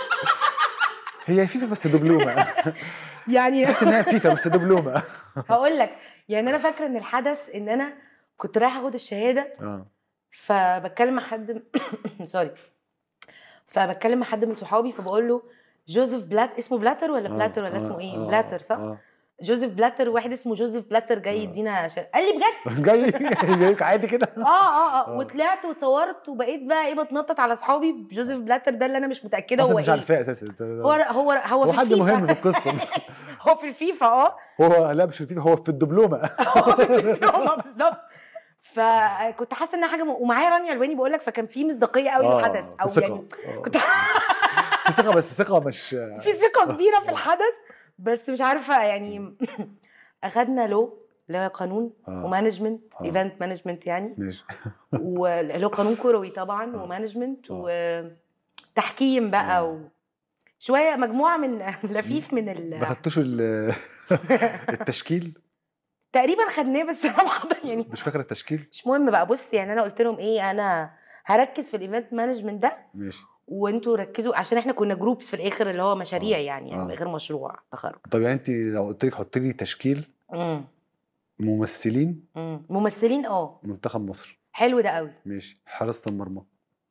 هي فيفا بس دبلومه يعني تحس انها فيفا بس دبلومه هقول لك يعني انا فاكره ان الحدث ان انا كنت رايحه اخد الشهاده اه فبتكلم مع حد سوري فبتكلم مع حد من صحابي فبقول له جوزيف بلات اسمه بلاتر ولا آه، بلاتر ولا آه، اسمه ايه آه، بلاتر صح آه. جوزيف بلاتر واحد اسمه جوزيف بلاتر جاي آه. يدينا ش... قال لي بجد جاي جايك عادي كده اه اه اه آه. وطلعت وتصورت وبقيت بقى ايه بتنطط على اصحابي بجوزيف بلاتر ده اللي انا مش متاكده أصلاً هو مش ايه عارفاه اساسا هو هو هو هو في حد مهم في الفيفا القصه هو في الفيفا اه هو لا مش في الفيفا هو في الدبلومه هو في الدبلومه بالظبط فكنت حاسه انها حاجه م... ومعايا رانيا الواني بقول لك فكان في مصداقيه قوي آه، للحدث في او ثقة. يعني آه. كنت في ثقه بس ثقه مش في ثقه كبيره في الحدث بس مش عارفه يعني اخدنا لو اللي هو قانون آه. ومانجمنت آه. ايفنت مانجمنت يعني ماشي واللي هو قانون كروي طبعا آه. ومانجمنت آه. وتحكيم بقى آه. و... شويه مجموعه من لفيف من ما ال... خدتوش ال- التشكيل تقريبا خدناه بس انا ما حضر- يعني مش فاكره التشكيل مش مهم بقى بص يعني انا قلت لهم ايه انا هركز في الايفنت مانجمنت ده ماشي وانتوا ركزوا عشان احنا كنا جروبس في الاخر اللي هو مشاريع آه. يعني, يعني آه. غير مشروع تخرج طب يعني انت لو قلت لك حط لي تشكيل مم. ممثلين مم. ممثلين اه منتخب مصر حلو ده قوي ماشي حراسه المرمى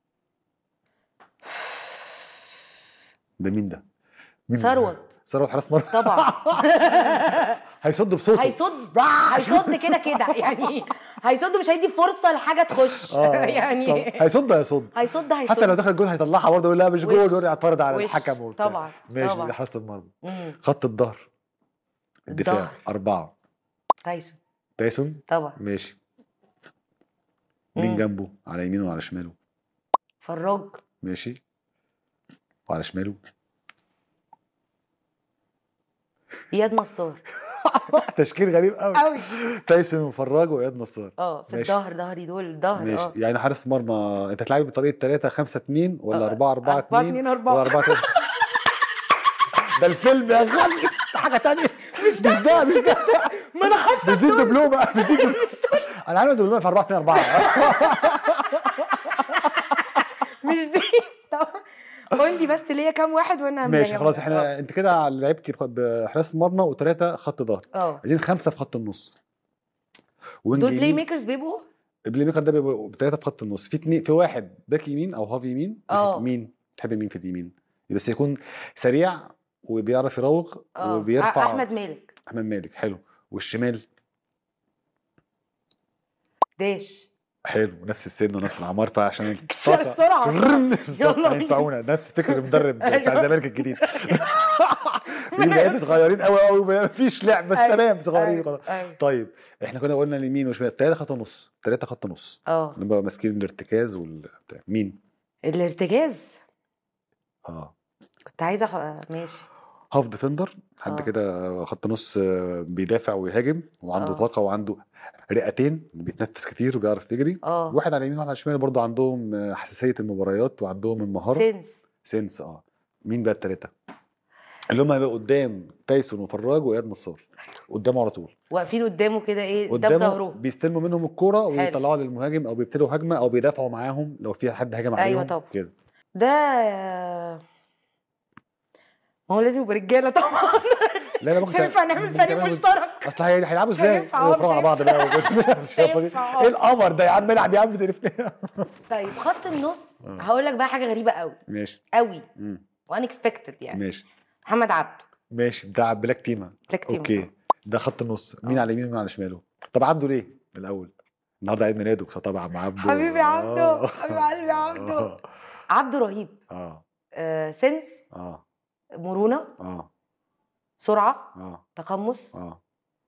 ده مين ده؟ مين ده؟ ثروت ثروت حراس مرمى طبعا هيصد بصوته هيصد هيصد كده كده يعني هيصد مش هيدي فرصه لحاجه تخش اه يعني طب هيصد هيصد هيصد هيصد حتى لو دخل جول هيطلعها برضه يقول لا مش جول وش. ويقعد يعترض على وش. الحكم وبتاع طبعا ماشي طبعا دي حراسه المرمى مم. خط الظهر الدفاع الظهر. أربعة تايسون تايسون طبعا ماشي مين مم. جنبه على يمينه وعلى شماله فراج ماشي وعلى شماله اياد نصار تشكيل غريب قوي قوي تايسون وفراج واياد نصار اه في ماشي. الظهر ظهري دول الظهر ماشي اه يعني حارس مرمى انت هتلعبي بطريقه 3 5 2 ولا آه، 4 4 أربعة 2 اتنين ولا أربعة 4 3 ده الفيلم يا غالي ده حاجه تانية مش ده مش ده مش ده ما انا حاسه بيديك دبلومه بيديك دبلومه انا عامل دبلومه في 4 2 4 مش دي طب قول لي بس ليا كام واحد وانا ماشي يعني- خلاص آه. احنا انت كده لعبتي بحراسه المرمى وثلاثه خط ظهر اه عايزين خمسه في خط النص وينج دول بلاي يمين. ميكرز بيبقوا البلاي ميكر ده بيبقى ثلاثه في خط النص في اتنين في واحد باك يمين او هاف يمين اه. مين تحب مين في اليمين بس يكون سريع وبيعرف يراوغ اه وبيرفع احمد مالك احمد مالك حلو والشمال داش حلو نفس السن ونفس الاعمار فعشان كسر السرعه بالظبط يلا بينا. هينفعونا نفس فكر المدرب بتاع أيوة. الزمالك الجديد دي لعيبه صغيرين قوي قوي مفيش لعب بس أيوة. تمام صغيرين أيوة. خلاص أيوة. طيب احنا كنا قلنا اليمين وشمال ثلاثه خط نص ثلاثه خط نص اه نبقى ماسكين الارتكاز وال بتاع. مين؟ الارتجاز اه كنت عايزه أخ... ماشي هاف ديفندر حد آه. كده خط نص آه، بيدافع ويهاجم وعنده آه. طاقه وعنده رئتين بيتنفس كتير وبيعرف يجري اه واحد على اليمين وواحد على الشمال برضه عندهم آه، حساسيه المباريات وعندهم المهاره سنس سنس اه مين بقى التلاته؟ اللي هم هيبقوا قدام تايسون وفراج واياد نصار قدامه على طول واقفين قدامه كده ايه ده في قدامه ظهره بيستلموا منهم الكوره ويطلعوها للمهاجم او بيبتدوا هجمه او بيدافعوا معاهم لو في حد هاجم عليهم أيوة طبعا. كده ده ما هو لازم يبقى رجاله طبعا لا لا ممكن مش هينفع نعمل ممكن فريق تعملوا- مشترك اصل هي- هيلعبوا مش ازاي؟ هينفع، اه، يتفرجوا مش على بعض بقى مش هينفع، اه. ايه القمر ده يا عم العب يا عم تلفني طيب خط النص آه. هقول لك بقى حاجه غريبه قوي ماشي قوي مم. وان اكسبكتد يعني ماشي محمد عبده ماشي بتاع بلاك تيما بلاك تيم اوكي ده خط النص مين اه. على يمينه ومين على شماله طب عبده ليه الاول النهارده عيد ميلاده طبعا مع عبده حبيبي عبده، آه. حبيب قلبي عبده. اه عبده رهيب اه آه سنس اه مرونه اه سرعه اه تقمص اه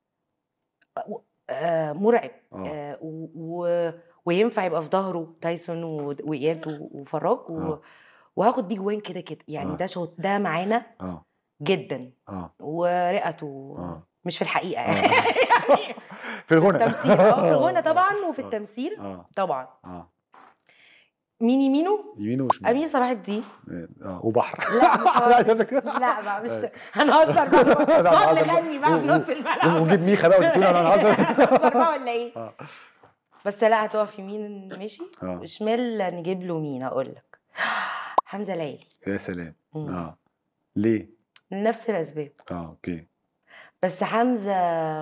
آه مرعب اه آه و... و... وينفع يبقى في ظهره تايسون و... واياد و... وفراج و... آه. وهاخد بيج وين كده كده يعني آه. ده شوط ده معانا اه جدا اه ورئته آه. مش في الحقيقه آه. يعني في الغنى التمثيل اه في الغنى طبعا وفي آه. التمثيل اه طبعا اه مين يمينه يمينه وشماله امين صلاح الدين اه وبحر لا مش هو- لا شايفك لا بقى مش أيوة. هنهزر بقى لا، نقعد هنهزر. نغني بقى في و- نص الملعب ونجيب ميخا بقى وزيتون انا هنهزر هنهزر بقى ولا ايه آه. بس لا هتقف يمين ماشي اه وشمال نجيب له مين اقول لك حمزه ليلي يا سلام مم. اه ليه؟ نفس الاسباب اه اوكي بس حمزه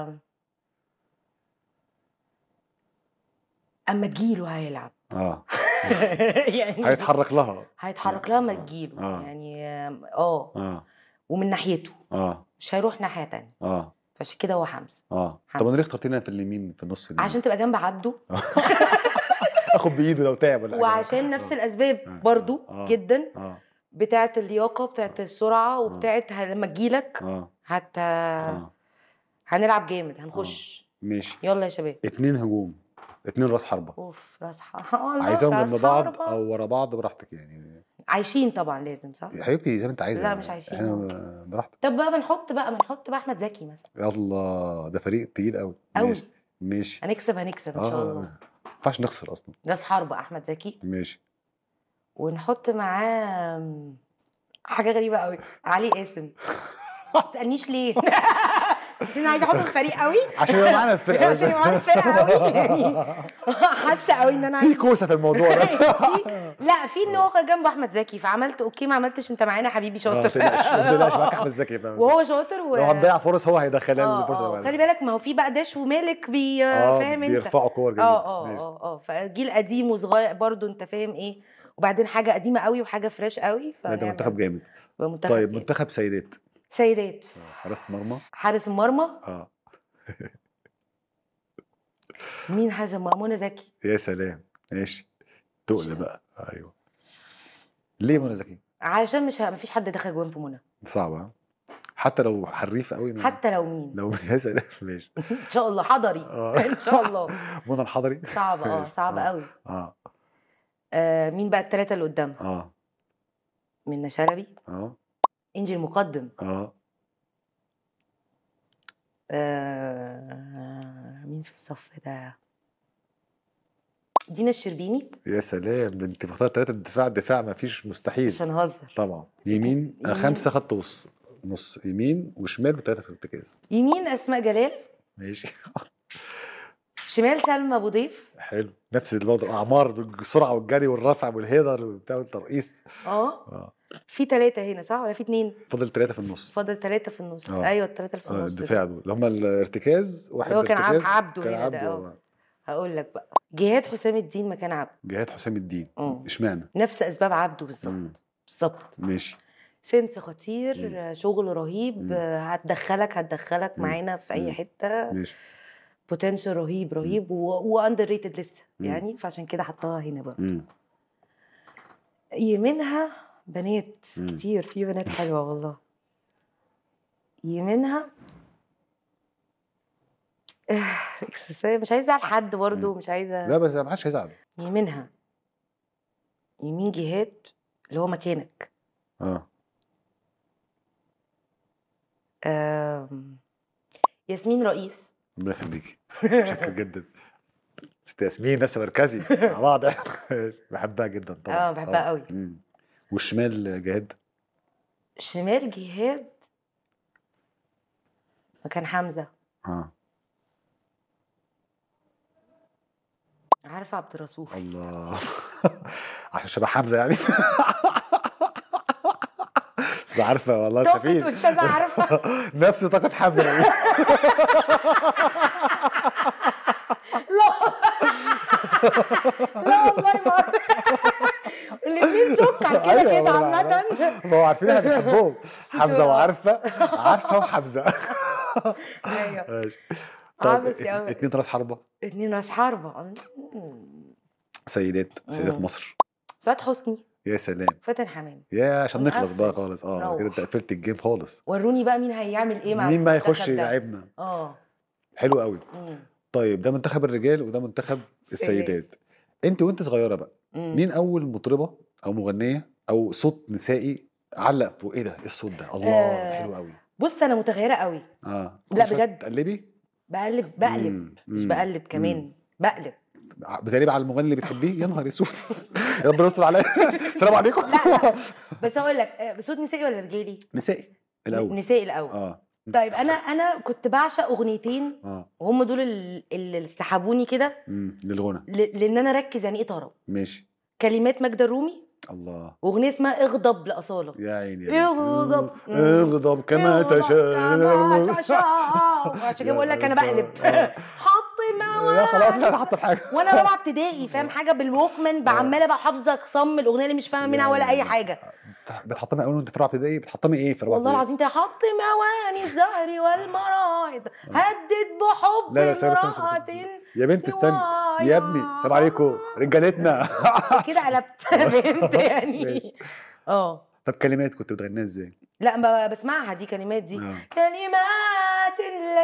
اما تجيله هيلعب اه يعني هيتحرك لها هيتحرك لها ما آه. تجيله آه. يعني اه اه ومن ناحيته اه مش هيروح ناحيه تانية اه فعشان كده هو حمزه اه حمزة. طب انا ليه اخترتينا في اليمين في النص اليمين؟ عشان تبقى جنب عبده اخد بايده لو تعب ولا حاجه وعشان نفس آه. الاسباب آه. برضو آه. جدا اه بتاعه اللياقه بتاعه السرعه وبتاعه ه- لما تجيلك اه هت اه هنلعب جامد هنخش ماشي يلا يا شباب اتنين هجوم اتنين راس حربه اوف راس حربة عايزاهم جنب بعض او ورا بعض براحتك يعني عايشين طبعا لازم صح يا حبيبتي زي ما انت عايزه لا، مش عايشين. احنا براحتك طب بقى بنحط بقى بنحط بقى احمد زكي مثلا يلا ده فريق تقيل قوي أوي. ماشي ماشي هنكسب هنكسب ان شاء الله ما ينفعش نخسر اصلا راس حرب احمد زكي ماشي ونحط معاه حاجه غريبه قوي علي قاسم ما تسالنيش ليه بس انا عايزه احطه في الفريق قوي عشان يبقى معانا الفرقه عشان يبقى معانا الفرقه قوي يعني حاسه قوي ان انا في كوسه في الموضوع ده في- لا في ان هو كان جنبه احمد زكي فعملت اوكي ما عملتش انت معانا حبيبي اه شاطر ما تقلقش ما تقلقش معاك احمد زكي فاهم وهو شاطر و... لو هتضيع فرص هو هيدخلها اه الفرصه اه اللي خلي بعدها. بالك ما هو في بقى داش ومالك بي اه فاهم انت بيرفعوا كور جميل اه اه ماشي. اه اه فجيل قديم وصغير برضو انت فاهم ايه وبعدين حاجه قديمه قوي وحاجه فريش قوي لا، ده فنعمل- منتخب جامد يبقى منتخب طيب جامد. منتخب سيدات سيدات آه، حراس مرمى حارس المرمى اه مين حارس المرمى منى زكي يا سلام ماشي تقل بقى ايوه ليه منى زكي؟ علشان مش ه... مفيش حد دخل جوان في منى صعبه ها؟ حتى لو حريف قوي ما- حتى لو مين لو يا سلام ماشي ان شاء الله حضري آه. ان شاء الله منى الحضري صعب اه صعب آه. قوي اه آه مين بقى الثلاثه اللي قدام اه منى شلبي اه انجي المقدم اه آه مين في الصف ده دينا الشربيني يا سلام ده انت مختار ثلاثه دفاع دفاع ما فيش مستحيل مش هنهزر طبعا يمين آه، يمين. خمسه خط وسط نص يمين وشمال وثلاثه في الارتكاز يمين اسماء جلال ماشي شمال سلمى ابو ضيف حلو نفس الوضع الاعمار بالسرعه والجري والرفع والهيدر والبتاع والترقيص اه اه في ثلاثه هنا صح ولا في اثنين فاضل ثلاثه في النص فاضل ثلاثه في النص آه. ايوه الثلاثه اللي في آه النص دول. الدفاع دول اللي هم الارتكاز واحد اللي هو كان عب- ارتكاز، عبده كان هنا ده، عبده آه. هقول لك بقى جهاد حسام الدين مكان عبده جهاد حسام الدين اه اشمعنى نفس اسباب عبده بالظبط مم. بالظبط ماشي سنس خطير مم. آه، شغل رهيب مم. آه، هتدخلك هتدخلك مم. معانا في اي مم. حته ماشي بوتنشال رهيب رهيب واندر ريتد لسه مم. يعني فعشان كده حطها هنا بقى مم. يمينها بنات مم. كتير في بنات حلوه والله يمينها اكسسوار مش عايزه على حد برضه مش عايزه لا بس ما حدش هيزعل يمينها يمين جهاد اللي هو مكانك اه آم، ياسمين رئيس ربنا يخليكي شكرا جدا ست ياسمين نفس مركزي مع بعض بحبها جدا طبعا اه بحبها طبعاً. قوي مم. والشمال جهاد شمال جهاد مكان حمزه اه عارفه عبد الرسول الله عشان شبه حمزه يعني بس عارفه والله طاقة سفيد أستاذة عارفة. نفس طاقه حمزه يعني. لا لا والله ما الاثنين سكر كده أيوة، كده والله عامة ما هو عارفين احنا بنحبهم حمزه آه. وعارفه عارفه وحمزه ايوه ماشي عبس يا أوي. اتنين راس حربه اتنين راس حربة سيدات سيدات مم. مصر سعاد حسني يا سلام فاتن حمام يا عشان نخلص بقى نقفل. خالص اه نروح. كده انت قفلت الجيم خالص وروني بقى مين هيعمل ايه مع مين ما المنتخب يخش ده. يلعبنا اه حلو قوي مم. طيب ده منتخب الرجال وده منتخب السيدات انت وانت صغيره بقى مم. مين اول مطربه او مغنيه او صوت نسائي علق فوق ايه ده ايه الصوت ده الله آه. حلو قوي بص انا متغيره قوي اه لا كل شوية بجد. تقلبي بقلب بقلب مم. مش مم. بقلب كمان مم. بقلب بتقلبي على المغني اللي بتحبيه يا نهار اسود يا ربنا يستر عليا السلام عليكم لا لا بس هقول لك آه، بصوت نسائي ولا رجالي؟ نسائي الاول نسائي الاول اه طيب انا انا كنت بعشق اغنيتين اه وهم دول ال- اللي سحبوني كده امم للغنى ل- لان انا اركز يعني ايه طرب ماشي كلمات ماجدة الرومي الله واغنيه اسمها اغضب لاصاله يا عيني يا اغضب. بنتي. اغضب كما اغضب كما تشاء تشاء عشان كده بقول لك انا بقلب آه. حط يا خلاص مواد مش حاطه بحاجه وانا رابعه ابتدائي فاهم حاجه بالوكمان بعماله بقى حافظه صم الاغنيه اللي مش فاهمه منها ولا اي حاجه بتحطمي اول وانت في رابعه ابتدائي بتحطمي ايه في رابعه والله ابتدائي؟ العظيم كده حط مواني الزهر والمرايض هدد بحب لا، لا، ثانية بس، ثانية بس، امرأة يا بنت استنى يا ابني السلام عليكم رجالتنا عشان كده قلبت فهمت يعني ماشي. اه طب كلمات كنت بتغنيها ازاي؟ لا ب- بسمعها دي كلمات دي آه. كلمات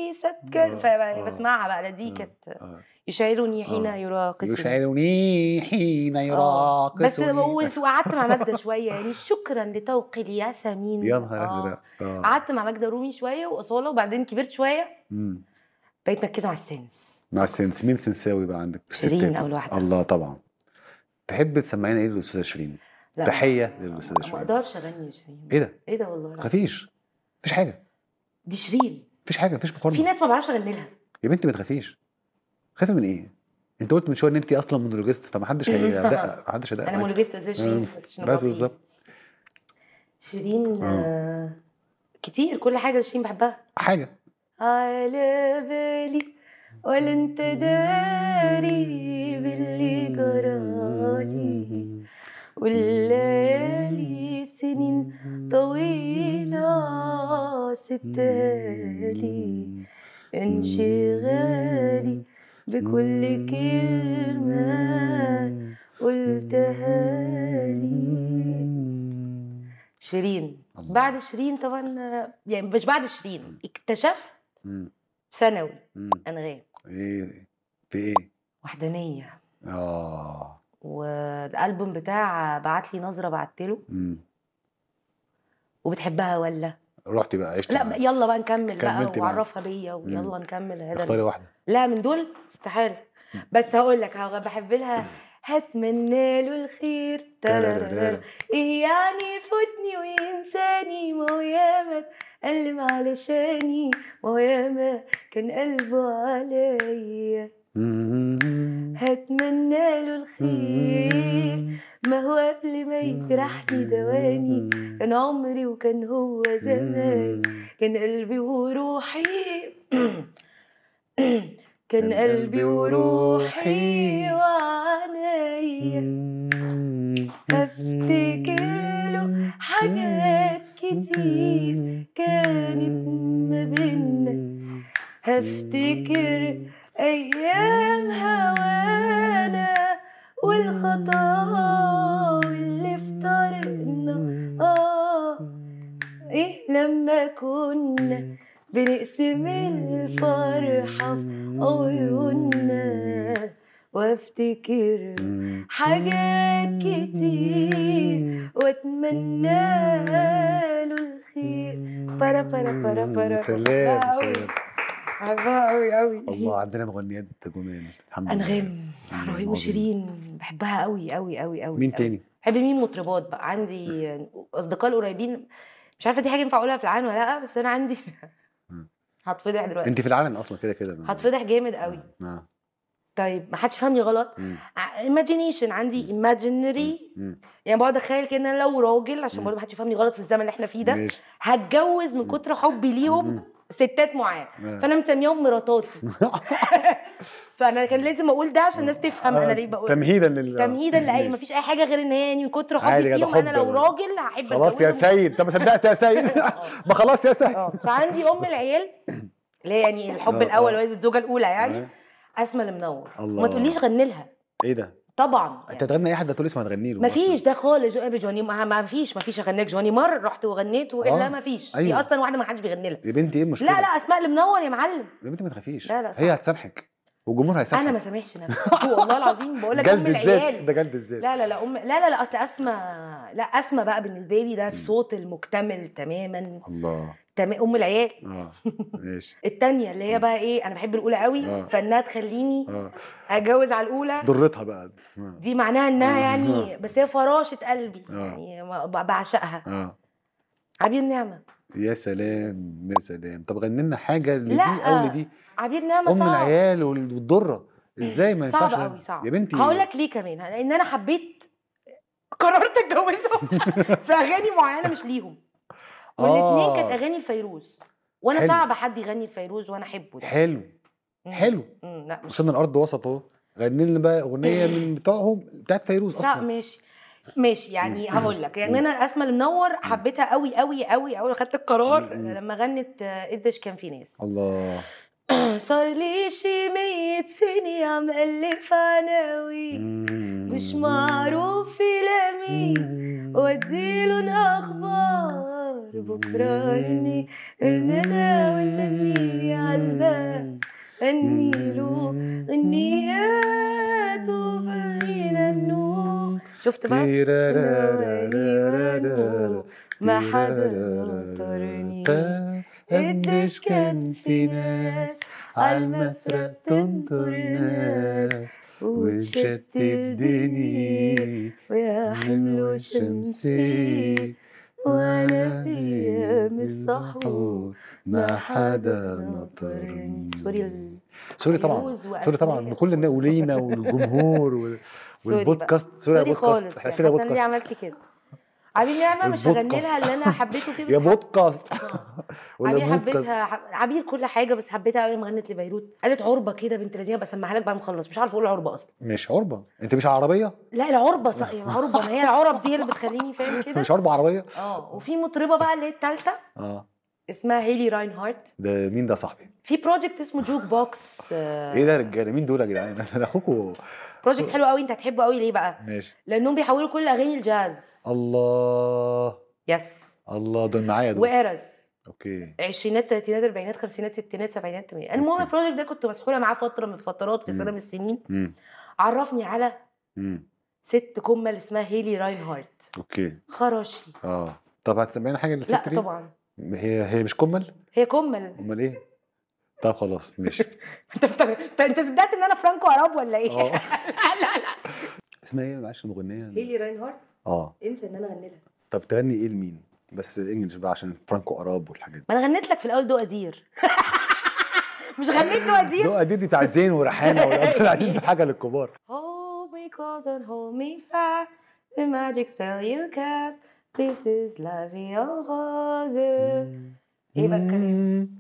ليست كان آه، فبسمعها بقى لا دي آه، كانت آه. يشعرني حين آه. يراقصني يشعرني حين آه، بس يراقصني وقعدت مع ماجدة شوية يعني شكرا لتوقي الياسمين يا نهار آه. ازرق آه. قعدت مع ماجدة رومي شوية وأصالة وبعدين كبرت شوية مم. بقيت مركزة مع السنس مع السنس مين سنساوي بقى عندك شيرين الستات. أول واحدة الله طبعا تحب تسمعينا ايه للاستاذه شيرين لا تحيه للاستاذه ما شيرين اقدرش اغني يا شيرين ايه ده ايه ده والله لا. تخافيش مفيش حاجه دي شيرين مفيش حاجه مفيش في مقارنه ناس ما بعرفش اغني لها يا بنتي ما تخافيش خافي من ايه انت قلت من شويه ان انت اصلا مونولوجيست فمحدش هيدقق محدش هيدقق انا معاكي. مونولوجيست استاذ شيرين آه، بس عشان بس أبقى بالظبط شيرين آه. آه. كتير كل حاجه شيرين بحبها حاجه على بالي ولا انت داري باللي جرالي والليالي سنين طويلة سبتها لي انشغالي بكل كلمة قلتها لي شيرين الله. بعد شيرين طبعا آه، يعني مش بعد شيرين اكتشفت مم. في ثانوي مم. انغام ايه في ايه وحدانيه اه والالبوم بتاع بعت لي نظره بعت له مم. وبتحبها ولا رحتي بقى عشتي لا معاه. يلا بقى نكمل بقى كملتي معاه. وعرفها بيا ويلا نكمل هذا اختاري واحده لا من دول استحاله بس هقول لك هغ- بحب لها هتمنى له الخير ترارارا. ايه يعني يفوتني وينساني ما هو ياما اتألم علشاني ما هو ياما كان قلبه عليا مم. هتمنى له الخير ما هو قبل ما يجرحني دواني كان عمري وكان هو زمان كان قلبي وروحي كان قلبي وروحي وعنايا افتكر له حاجات كتير كانت ما بينا هفتكر ايام هوانا والخطاوي اللي في طريقنا اه ايه لما كنا بنقسم الفرحة في عيوننا وافتكر حاجات كتير واتمنى له الخير برا برا برا برا سلام بحبها أوي. سلام بحبها قوي قوي الله عندنا مغنيات جمال الحمد لله انغام أنغام رهيب عظيم. وشيرين بحبها قوي قوي قوي قوي مين قوي. تاني؟ بحب مين مطربات بقى عندي اصدقاء القريبين مش عارفه دي حاجه ينفع اقولها في العلن ولا لا بس انا عندي مم. هتفضح دلوقتي انت في العلن اصلا كده كده هتفضح جامد قوي آه. طيب ما حدش فهمني غلط مم. ايماجينيشن عندي ايماجينري مم. يعني بقعد اتخيل كده ان انا لو راجل عشان مم. برضه ما حدش يفهمني غلط في الزمن اللي احنا فيه ده ماشي هتجوز من كتر حبي ليهم مم. ستات معينه آه. فانا مسميهم مراتاتي فانا كان لازم اقول ده عشان الناس تفهم انا ليه بقول تمهيدا لل تمهيدا لاي ماشي. مفيش اي حاجه غير ان هي يعني من كتر عادي حبي كده فيهم انا حب لو بقى. راجل هحب خلاص يا أتجوزهم. سيد انت ما صدقت يا سيد آه. ما خلاص يا سيد اه فعندي ام العيال اللي هي يعني الحب آه، الاول آه. وهي الزوجه الاولى يعني آه. اسمى المنور الله. وما تقوليش غني لها ايه ده؟ طبعا انت هتغني اي حد هتقول اسمه هتغني له ما فيش ده خالص جو- جوني ما ما فيش ما فيش اغنيك جوني مر رحت وغنيت والا آه. ما فيش أيوة. دي اصلا واحده ما حدش بيغني لها يا بنتي ايه المشكله؟ لا لا اسماء المنور يا معلم يا بنتي ما تخافيش لا، لا، صح. هي هتسامحك والجمهور هيسامحك انا ما سامحش نفسي والله العظيم بقول لك ام جلد الذات العيال ده جلد الذات لا لا لا ام لا لا لا اصل اسمى لا اسمى بقى بالنسبه لي ده الصوت المكتمل تماما الله تمام ام العيال اه ماشي التانية اللي هي بقى ايه انا بحب الاولى قوي آه. فانها تخليني اه اتجوز على الاولى ضرتها بقى اه دي معناها انها يعني آه. بس هي فراشة قلبي آه. يعني ما- ب- بعشقها اه عبير نعمة يا سلام يا سلام طب غني لنا حاجه لدي لا. او لدي عبير نعمة ام صعب العيال وال- والضره ازاي ما صعب ينفعش قوي صعب يا بنتي هقول لك ليه كمان لان انا حبيت قررت اتجوزهم في اغاني معينه مش ليهم والاثنين آه. كانت اغاني لفيروز وانا حلو. صعب حد يغني لفيروز وانا احبه ده حلو مم. حلو مم، لا مش وصلنا الارض وسط اهو غني لنا بقى اغنيه من بتوعهم بتاعت فيروز صعب اصلا ماشي ماشي يعني هقول لك يعني انا اسمى المنور حبيتها قوي قوي قوي قوي خدت القرار مم. لما غنت آه، قديش كان في ناس الله صار لي شي مية سنة عم ألف عناوين مش معروف لمين وديلن أخبار بكرة إني إن أنا والنبي على الباب أني له غنيات وفينا النور شفت بقى؟ ما حدا نطرني قديش كان في ناس عالمفرق تنطر ناس وتشتت الدنيا ويا حلو شمسي وانا في ايام السحور ما حدا نطرني سوري ال- سوري طبعا فيروز سوري طبعا وأسماء. بكل الناس ولينا والجمهور وال- سوري بقى. والبودكاست سوري يا سوري بودكاست خالص احنا يعني فينا حاسه إن ليه بودكاست عملت كده عبير نعمه مش هغني البودكاست. لها اللي انا حبيته فيه بس يا حب- بودكاست آه. ولا عبير بودكاست حبيتها حب- عبير كل حاجه بس حبيتها قوي لما غنت لبيروت قالت عربه كده بنت لذينه بسمعها لك بعد ما اخلص مش عارفه اقول عربه اصلا مش عربه انت مش عربيه لا العربه صح العربه ما هي العرب دي اللي بتخليني فاهم كده مش عربه عربيه اه وفي مطربه بقى اللي هي الثالثه اه اسمها هيلي راين هارت ده مين ده صاحبي في بروجكت اسمه جوك بوكس ايه ده يا رجاله مين دول يا جدعان انا اخوكوا بروجكت حلو قوي انت هتحبه قوي ليه بقى ماشي لانهم بيحولوا كل اغاني الجاز الله يس الله دول معايا دول وارز اوكي عشرينات تلاتينات اربعينات خمسينات ستينات سبعينات تمانينات المهم أوكي. البروجكت ده كنت مسحوله معاه فتره من الفترات في سنه مم. من السنين امم عرفني على امم ست كمل اسمها هيلي راين هارت اوكي خراشي اه طب هتسمعينا حاجه للست لا دي طبعا هي هي مش كمل هي كمل امال ايه طب خلاص ماشي انت افتكر انت انت صدقت ان انا فرانكو عرب ولا ايه؟ اه لا لا لا اسمها ايه معلش المغنيه هيلي راين هارت اه انسى ان انا اغني لها طب تغني ايه لمين بس انجلش بقى عشان فرانكو اراب والحاجات دي ما انا غنيت لك في الاول دقادير مش غنيت دقادير دول دي دي بتاعت زين وريحانه ولا عايزين نجيب حاجه للكبار Hold me close and hold me fast. The magic spell you cast. This is la vie en rose. ايه بقى الكلام؟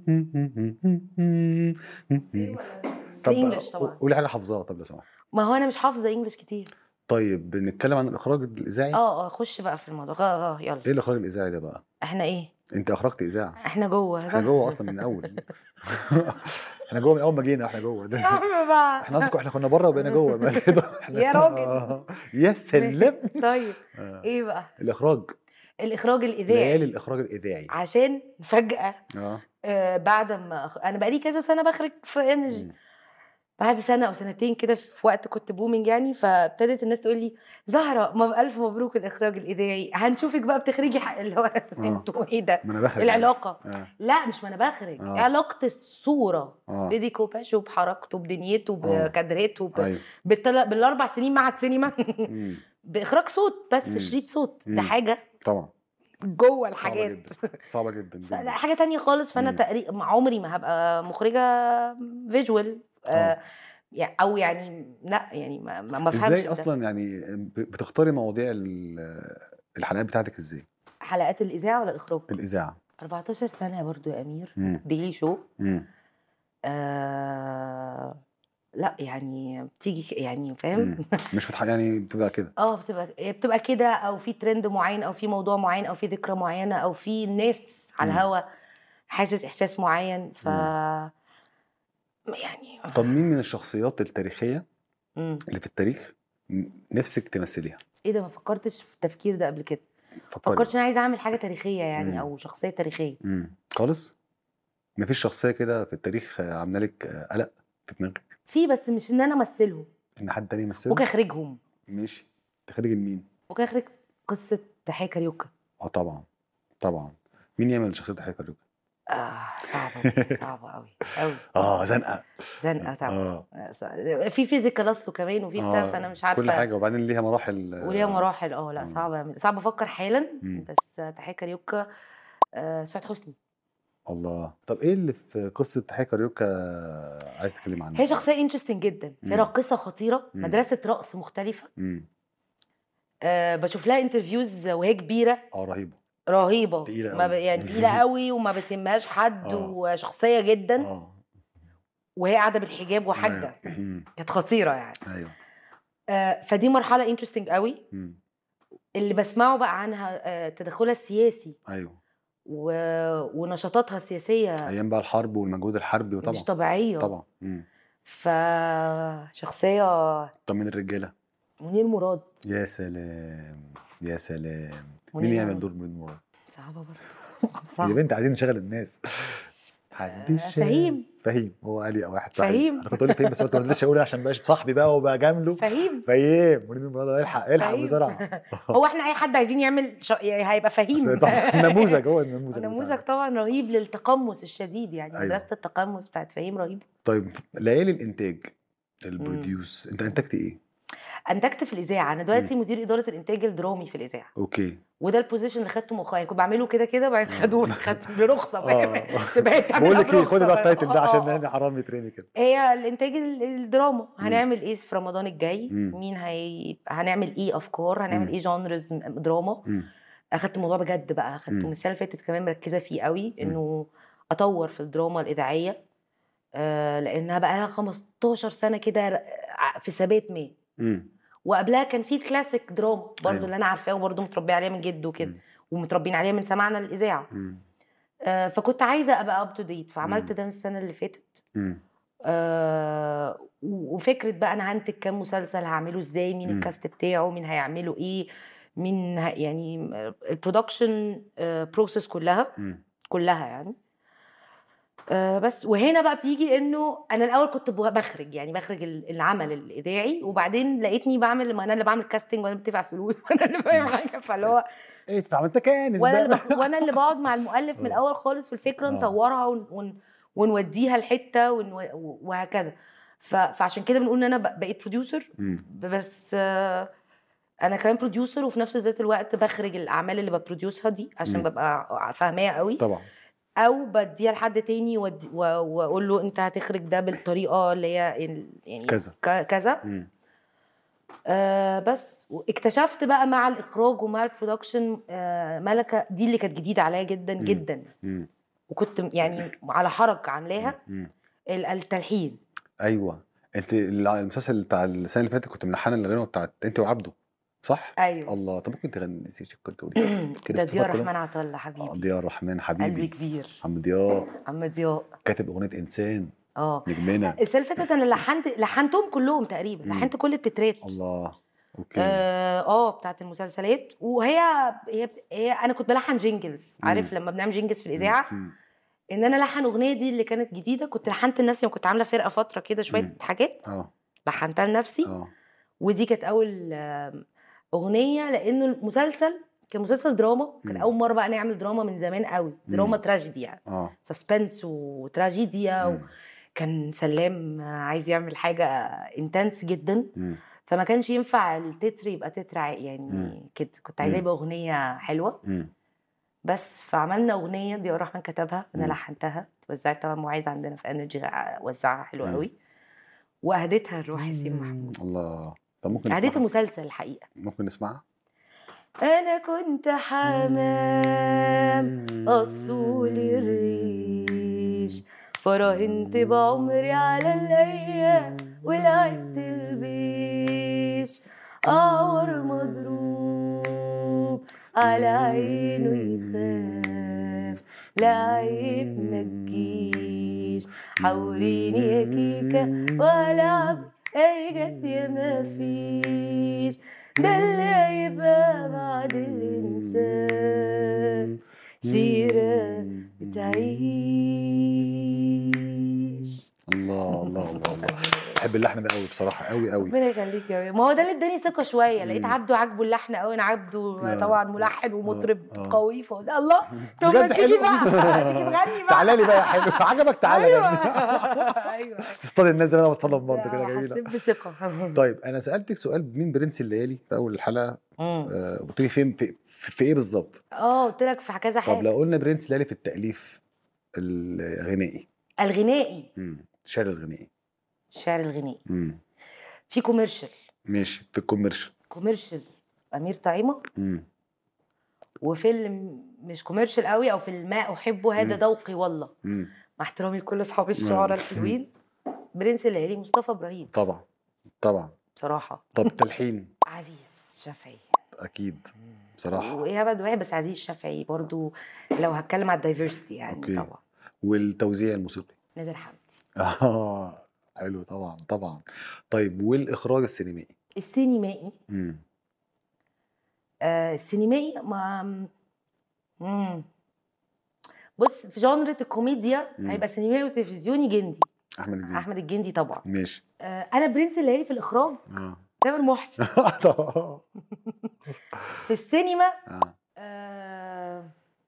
طب بإنجلش طبعا. قولي حاجه حافظاها طب لو سمحت ما هو انا مش حافظه انجلش كتير طيب بنتكلم عن الاخراج الاذاعي اه اه خش بقى في الموضوع اه اه يلا ايه الاخراج الاذاعي ده بقى احنا ايه؟ انت اخرجت اذاعه احنا جوه احنا جوه اصلا من اول احنا جوه من اول ما جينا احنا جوه يا عم بقى احنا قصدك احنا كنا بره وبقينا جوه بقى كده احنا يا راجل. آه. يا سلام طيب آه. ايه بقى؟ الاخراج الاخراج الاذاعي ليالي الاخراج الاذاعي عشان فجاه اه آه بعد ما أخ... انا بقالي كذا سنه بخرج في انرجي مم. بعد سنه او سنتين كده في وقت كنت بومينج يعني فابتدت الناس تقول لي زهره ما الف مبروك الاخراج الاذاعي هنشوفك بقى بتخرجي حق اللي هو انتوا ايه ده ما انا بخرج ايه العلاقه اه لا مش ما انا بخرج آه. ايه علاقه الصوره اه بديكوباج وبحركته بدنيته آه. بكادرته ب... ايوه بالتل... بالاربع سنين معهد سينما مم. باخراج صوت بس مم. شريط صوت مم. ده حاجه طبعا جوه صعبه الحاجات جدا صعبه جدا ف- لا جدا حاجه تانية خالص فانا مم. تقريبا عمري ما هبقى مخرجه فيجوال آه. يعني او يعني لا يعني ما ما ما افهمش ازاي في ده. اصلا يعني ب- بتختاري مواضيع ال- الحلقات بتاعتك ازاي حلقات الاذاعه ولا الاخراج في الاذاعه 14 سنه برضو يا امير مم. ديلي شو مم. آه لا يعني بتيجي ك- يعني فاهم مم. مش بتح... يعني بتبقى كده اه بتبقى هي بتبقى كده او في ترند معين او في موضوع معين او في ذكرى معينه او في ناس على مم. الهوا حاسس احساس معين ف يعني طب مين من الشخصيات التاريخيه مم. اللي في التاريخ ن- نفسك تمثليها ايه ده ما فكرتش في التفكير ده قبل كده فكري فكرتش ان انا عايزه اعمل حاجه تاريخيه يعني مم. او شخصيه تاريخيه مم. خالص مفيش شخصيه كده في التاريخ آه، عامله لك آه، قلق في دماغك في بس مش ان انا امثلهم ان حد تاني يمثله ممكن اخرجهم ماشي تخرج لمين ممكن اخرج قصه تحية كاريوكا اه طبعا طبعا مين يعمل شخصيه تحية كاريوكا اه صعبه دي، صعبه قوي قوي اه زنقه زنقه طبعا اه آه، صع- في فيزيكال اصله كمان وفي بتاع آه، فانا مش عارفه كل حاجه وبعدين ليها مراحل آه، وليها مراحل اه لا مم. صعبه صعب افكر حالا مم. بس تحية كاريوكا آه سعاد حسني الله طب ايه اللي في قصه تحية كاريوكا عايز تتكلم عنها هي شخصيه انترستنج جدا هي مم. راقصه خطيره مم. مدرسه رقص مختلفه امم آه بشوف لها انترفيوز وهي كبيره اه رهيبه رهيبه تقيلة ما ب... أوي. يعني تقيله قوي وما بتهمهاش حد آه. وشخصيه جدا اه وهي قاعده بالحجاب وحاجه أيوة. مم. كانت خطيره يعني ايوه آه فدي مرحله انترستنج قوي مم. اللي بسمعه بقى عنها آه تدخلها السياسي ايوه و... ونشاطاتها السياسيه ايام بقى الحرب والمجهود الحربي وطبعا مش طبيعيه طبعا مم. فشخصيه طب من الرجاله منير مراد يا سلام يا سلام منير مين يعمل مراد. دور منير مراد صعبه برضه يا صعبه بنت عايزين نشغل الناس محدش آه، فهيم. فهيم هو قال لي واحد صاحبي فهيم. انا كنت اقول له فهيم بس قلت له لسه اقول عشان بقاش صاحبي بقى وبجامله فهيم فهيم وليد المراد الحق الحق فهيم. بسرعه هو احنا اي حد عايزين يعمل ش... يعني هيبقى فهيم طبعا نموذج هو النموذج نموذج بتاعنا. طبعا رهيب للتقمص الشديد يعني أيوة. مدرسه التقمص بتاعت فهيم رهيبه طيب ليالي الانتاج البروديوس انت انتجت ايه؟ انتجت في الاذاعه انا دلوقتي مدير اداره الانتاج الدرامي في الاذاعه اوكي وده البوزيشن اللي خدته مؤخرا يعني كنت بعمله كده كده وبعدين خدوني خدت برخصه فاهم آه. فبقيت بقول اعملها لك ايه خدي بقى برخصة. التايتل ده آه، عشان آه. يعني حرام يترمي كده هي الانتاج ال- الدراما هنعمل ايه في رمضان الجاي مم. مين هي هنعمل ايه افكار هنعمل مم. ايه جانرز دراما مم. اخدت الموضوع بجد بقى اخدته مم. من السنه اللي فاتت كمان مركزه فيه قوي مم. انه اطور في الدراما الاذاعيه آه لانها بقى لها 15 سنه كده ر- ع- في ثبات ما مم. وقبلها كان في كلاسيك دراما برضو أيوة. اللي انا عارفاه وبرضو متربيه عليها من جد وكده مم. ومتربيين عليها من سماعنا الاذاعه مم. آه فكنت عايزه ابقى اب تو ديت فعملت مم. ده من السنه اللي فاتت مم. آه و- وفكره بقى انا هنتج كام مسلسل هعمله ازاي مين مم. الكاست بتاعه مين هيعملوا ايه مين ه... يعني البرودكشن بروسيس كلها مم. كلها يعني آه بس وهنا بقى بيجي انه انا الاول كنت بغ- بخرج يعني بخرج ال- العمل الاذاعي وبعدين لقيتني بعمل ما انا اللي بعمل كاستنج وانا بدفع فلوس وانا اللي فاهم حاجه فاللي هو ايه ادفع ما انت كانس وانا اللي بقى بخ- وانا اللي بقعد مع المؤلف من آه. الاول خالص في الفكره آه. نطورها ون... ون... ونوديها لحته ون... وهكذا ف... فعشان كده بنقول ان انا ب- بقيت بروديوسر مم. بس آه، انا كمان بروديوسر وفي نفس ذات الوقت بخرج الاعمال اللي ببروديوسها دي عشان مم. ببقى فاهماها قوي طبعا او بديها لحد تاني وأدي- و- واقول له انت هتخرج ده بالطريقه اللي هي ال- يعني كذا. ك- كذا مم. آه بس اكتشفت بقى مع الاخراج ومع البرودكشن آه ملكه دي اللي كانت جديده عليا جدا مم. جدا مم. وكنت يعني على حرج عاملاها مم. ال- التلحين ايوه انت المسلسل بتاع السنه اللي فاتت كنت ملحنه الغنوه بتاعت انت وعبده صح؟ ايوه الله طب ممكن تغني نسيت كنت تقولي كده ده استفاد ضياء كله؟ الرحمن عطا الله آه، حبيبي ضياء الرحمن قلبي حبيبي كبير محمد ضياء عم ضياء كاتب اغنيه انسان اه نجمنا السنه اللي فاتت انا لحنت لحنتهم كلهم تقريبا مم. لحنت كل التترات الله اوكي اه آه، بتاعت المسلسلات وهي هي, هي انا كنت بلحن جينجلز مم. عارف لما بنعمل جينجلز في الاذاعه مم. ان انا لحن اغنيه دي اللي كانت جديده كنت لحنت لنفسي كنت عامله فرقه فتره كده شويه مم. حاجات اه لحنتها لنفسي اه ودي كانت اول آم، اغنيه لانه المسلسل كان مسلسل دراما كان مم. اول مره بقى نعمل دراما من زمان قوي دراما مم. تراجيدي يعني اه سسبنس وتراجيديا مم. وكان سلام عايز يعمل حاجه انتنس جدا مم. فما كانش ينفع التتر يبقى تتر ع- يعني مم. كده كنت عايزاه مم. يبقى اغنيه حلوه مم. بس فعملنا اغنيه ضياء الرحمن كتبها انا مم. لحنتها وزعت طبعا معاذ عندنا في انرجي وزعها حلوه مم. قوي واهديتها لروح حسين محمود الله طب ممكن اهديت نسمعها المسلسل الحقيقه ممكن نسمعها انا كنت حمام اصول الريش فراهنت بعمري على الايام ولعبت البيش اعور مضروب على عينه يخاف لا عيب مجيش حوريني يا كيكه والعب اي جت يا مفيش ده اللي هيبقى بعد الانسان سيره بتعيش الله الله الله الله بحب اللحن ده قوي بصراحه قوي قوي ربنا يخليك يا ما هو ده اللي اداني ثقه شويه لقيت مم. عبده عاجبه اللحن قوي انا عبده آه. طبعا ملحن ومطرب آه. قوي فقلت الله طب ما بجد تيجي حلو. بقى تيجي تغني بقى تعالى لي بقى يا حلو عجبك تعالى ايوه يعني ايوه تصطاد الناس زي ما انا بصطادهم برضه كده جميله حسيت بثقه طيب انا سالتك سؤال مين برنس الليالي في اول الحلقه مم. آه، قلت لي فين في, في, في ايه بالظبط اه قلت لك في كذا طب حاجه لو قلنا برنس الليالي في التاليف الغنائي الغنائي مم. الشعر الغنائي الشعر الغنائي مم. في كوميرشال ماشي في الكوميرشال كوميرشال امير طعيمه مم. وفيلم مش كوميرشال قوي او فيلم ما احبه هذا مم. ذوقي والله مم. مع احترامي لكل اصحابي الشعراء مم. الحلوين برنس الليالي مصطفى ابراهيم طبعا طبعا بصراحه طب تلحين عزيز شافعي اكيد بصراحه وايهاب دواعي بس عزيز شافعي برضو لو هتكلم على الدايفرستي يعني أوكي. طبعا والتوزيع الموسيقي نادر حمدي اه حلو طبعا طبعا طيب والاخراج السينمائي السينمائي مم. آه السينمائي ما مم. بص في جانرة الكوميديا مم. هيبقى سينمائي وتلفزيوني جندي احمد الجندي احمد الجندي طبعا ماشي آه، انا برنس الليالي في الاخراج اه تامر محسن في السينما اه آه،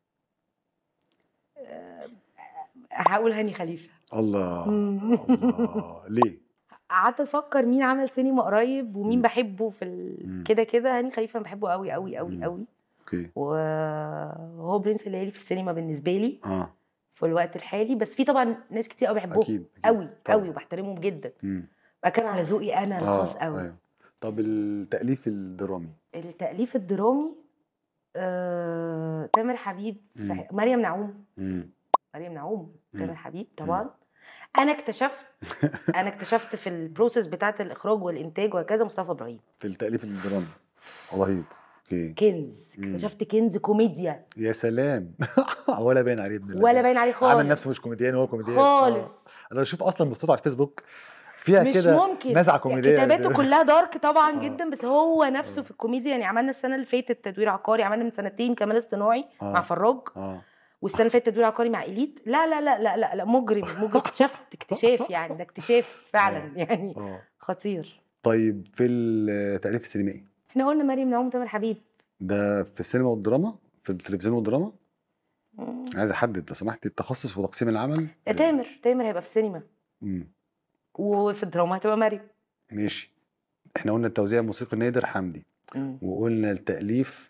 آه، هقول هاني خليفه الله مم. الله ليه؟ قعدت افكر مين عمل سينما قريب ومين مم. بحبه في مم. ال... كده كده هاني خليفه أنا بحبه قوي قوي قوي مم. قوي اوكي وهو برنس الليالي في السينما بالنسبه لي اه في الوقت الحالي بس في طبعا ناس كتير قوي بحبهم اكيد أكيد. قوي طبعاً. قوي وبحترمهم جدا مم. بتكلم على ذوقي انا الخاص قوي ايوه طب التأليف الدرامي التأليف الدرامي آه... تامر حبيب في... مم. مريم نعوم مم. مريم نعوم مم. تامر حبيب طبعا انا اكتشفت انا اكتشفت في البروسيس بتاعه الاخراج والانتاج وهكذا مصطفى ابراهيم في التأليف الدرامي رهيب اوكي كنز مم. اكتشفت كنز كوميديا يا سلام ولا باين عليه ابن ولا اللذين. باين عليه خالص عامل نفسه مش كوميديان وهو كوميديان خالص آه. انا بشوف اصلا بوستات على الفيسبوك فيها مش كده ممكن نزعه كوميديه كتاباته كلها دارك طبعا آه. جدا بس هو نفسه آه. في الكوميديا يعني عملنا السنه اللي فاتت تدوير عقاري عملنا من سنتين كمال اصطناعي آه. مع فراج اه والسنه اللي فاتت تدوير عقاري مع اليت لا لا لا لا لا, لا مجرم مجرم اكتشفت اكتشاف يعني ده اكتشاف فعلا آه. يعني اه خطير طيب في التأليف السينمائي احنا قلنا مريم نعوم تامر حبيب ده في السينما والدراما في التلفزيون والدراما مم. عايز احدد لو سمحت التخصص وتقسيم العمل تامر تامر هيبقى في السينما امم وفي الدراما هتبقى مريم ماشي احنا قلنا التوزيع الموسيقي نادر حمدي مم. وقلنا التأليف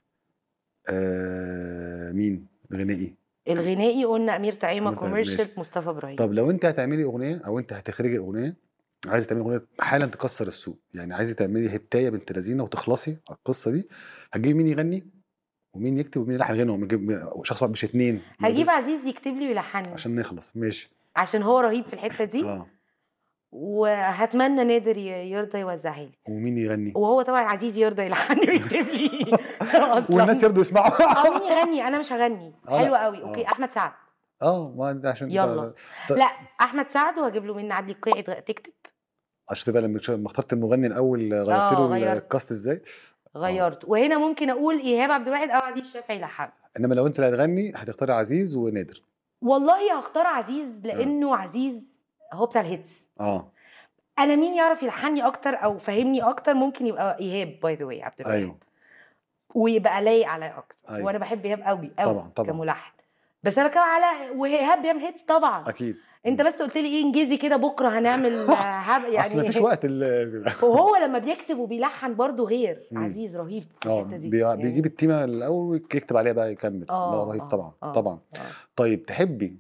آه مين غنائي الغنائي قلنا امير طعيمه أمير طعيمة، كوميرشال ماشي. مصطفى ابراهيم طب لو انت هتعملي اغنيه او انت هتخرجي اغنيه عايزه تعملي اغنيه حالا تكسر السوق يعني عايزه تعملي هتايه بنت لذينه وتخلصي على القصه دي هتجيبي مين يغني ومين يكتب ومين يلحن غنى ومجيب شخص واحد مش اتنين هجيب عزيز يكتب لي ويلحن عشان نخلص ماشي عشان هو رهيب في الحته دي اه وهتمنى نادر ي- يرضى يوزعها لي ومين يغني وهو طبعا عزيز يرضى يلحن ويكتب لي اصلا والناس يرضوا يسمعوا اه مين يغني انا مش هغني آه، حلو لا. قوي اوكي آه. احمد سعد اه ما انت عشان يلا. طيب. لا احمد سعد وهجيب له من عدلي القيعي تغ- تكتب عشان تبقى لما لما اخترت المغني الاول غيرت آه، له غيرت. الكاست ازاي غيرت وهنا ممكن اقول ايهاب عبد الواحد او عزيز الشافعي يلحن انما لو انت اللي هتغني هتختاري عزيز ونادر والله هختار عزيز لانه عزيز هو بتاع الهيتس اه انا مين يعرف يلحني اكتر او فهمني اكتر ممكن يبقى ايهاب باي ذا واي عبد الواحد ايوه ويبقى لايق عليا اكتر أيوة. وانا بحب ايهاب قوي قوي طبعا طبعا كملحن بس انا بتكلم على وايهاب بيعمل هيتس طبعا اكيد انت بس قلت لي ايه انجزي كده بكره هنعمل آه، هب يعني يعني اصل مفيش وقت ال- وهو لما بيكتب وبيلحن برضه غير مم. عزيز رهيب في اه الحته دي بي- يعني. بيجيب التيمه الاول يكتب عليها بقى يكمل آه، لا رهيب آه، طبعا آه، طبعا آه. طيب تحبي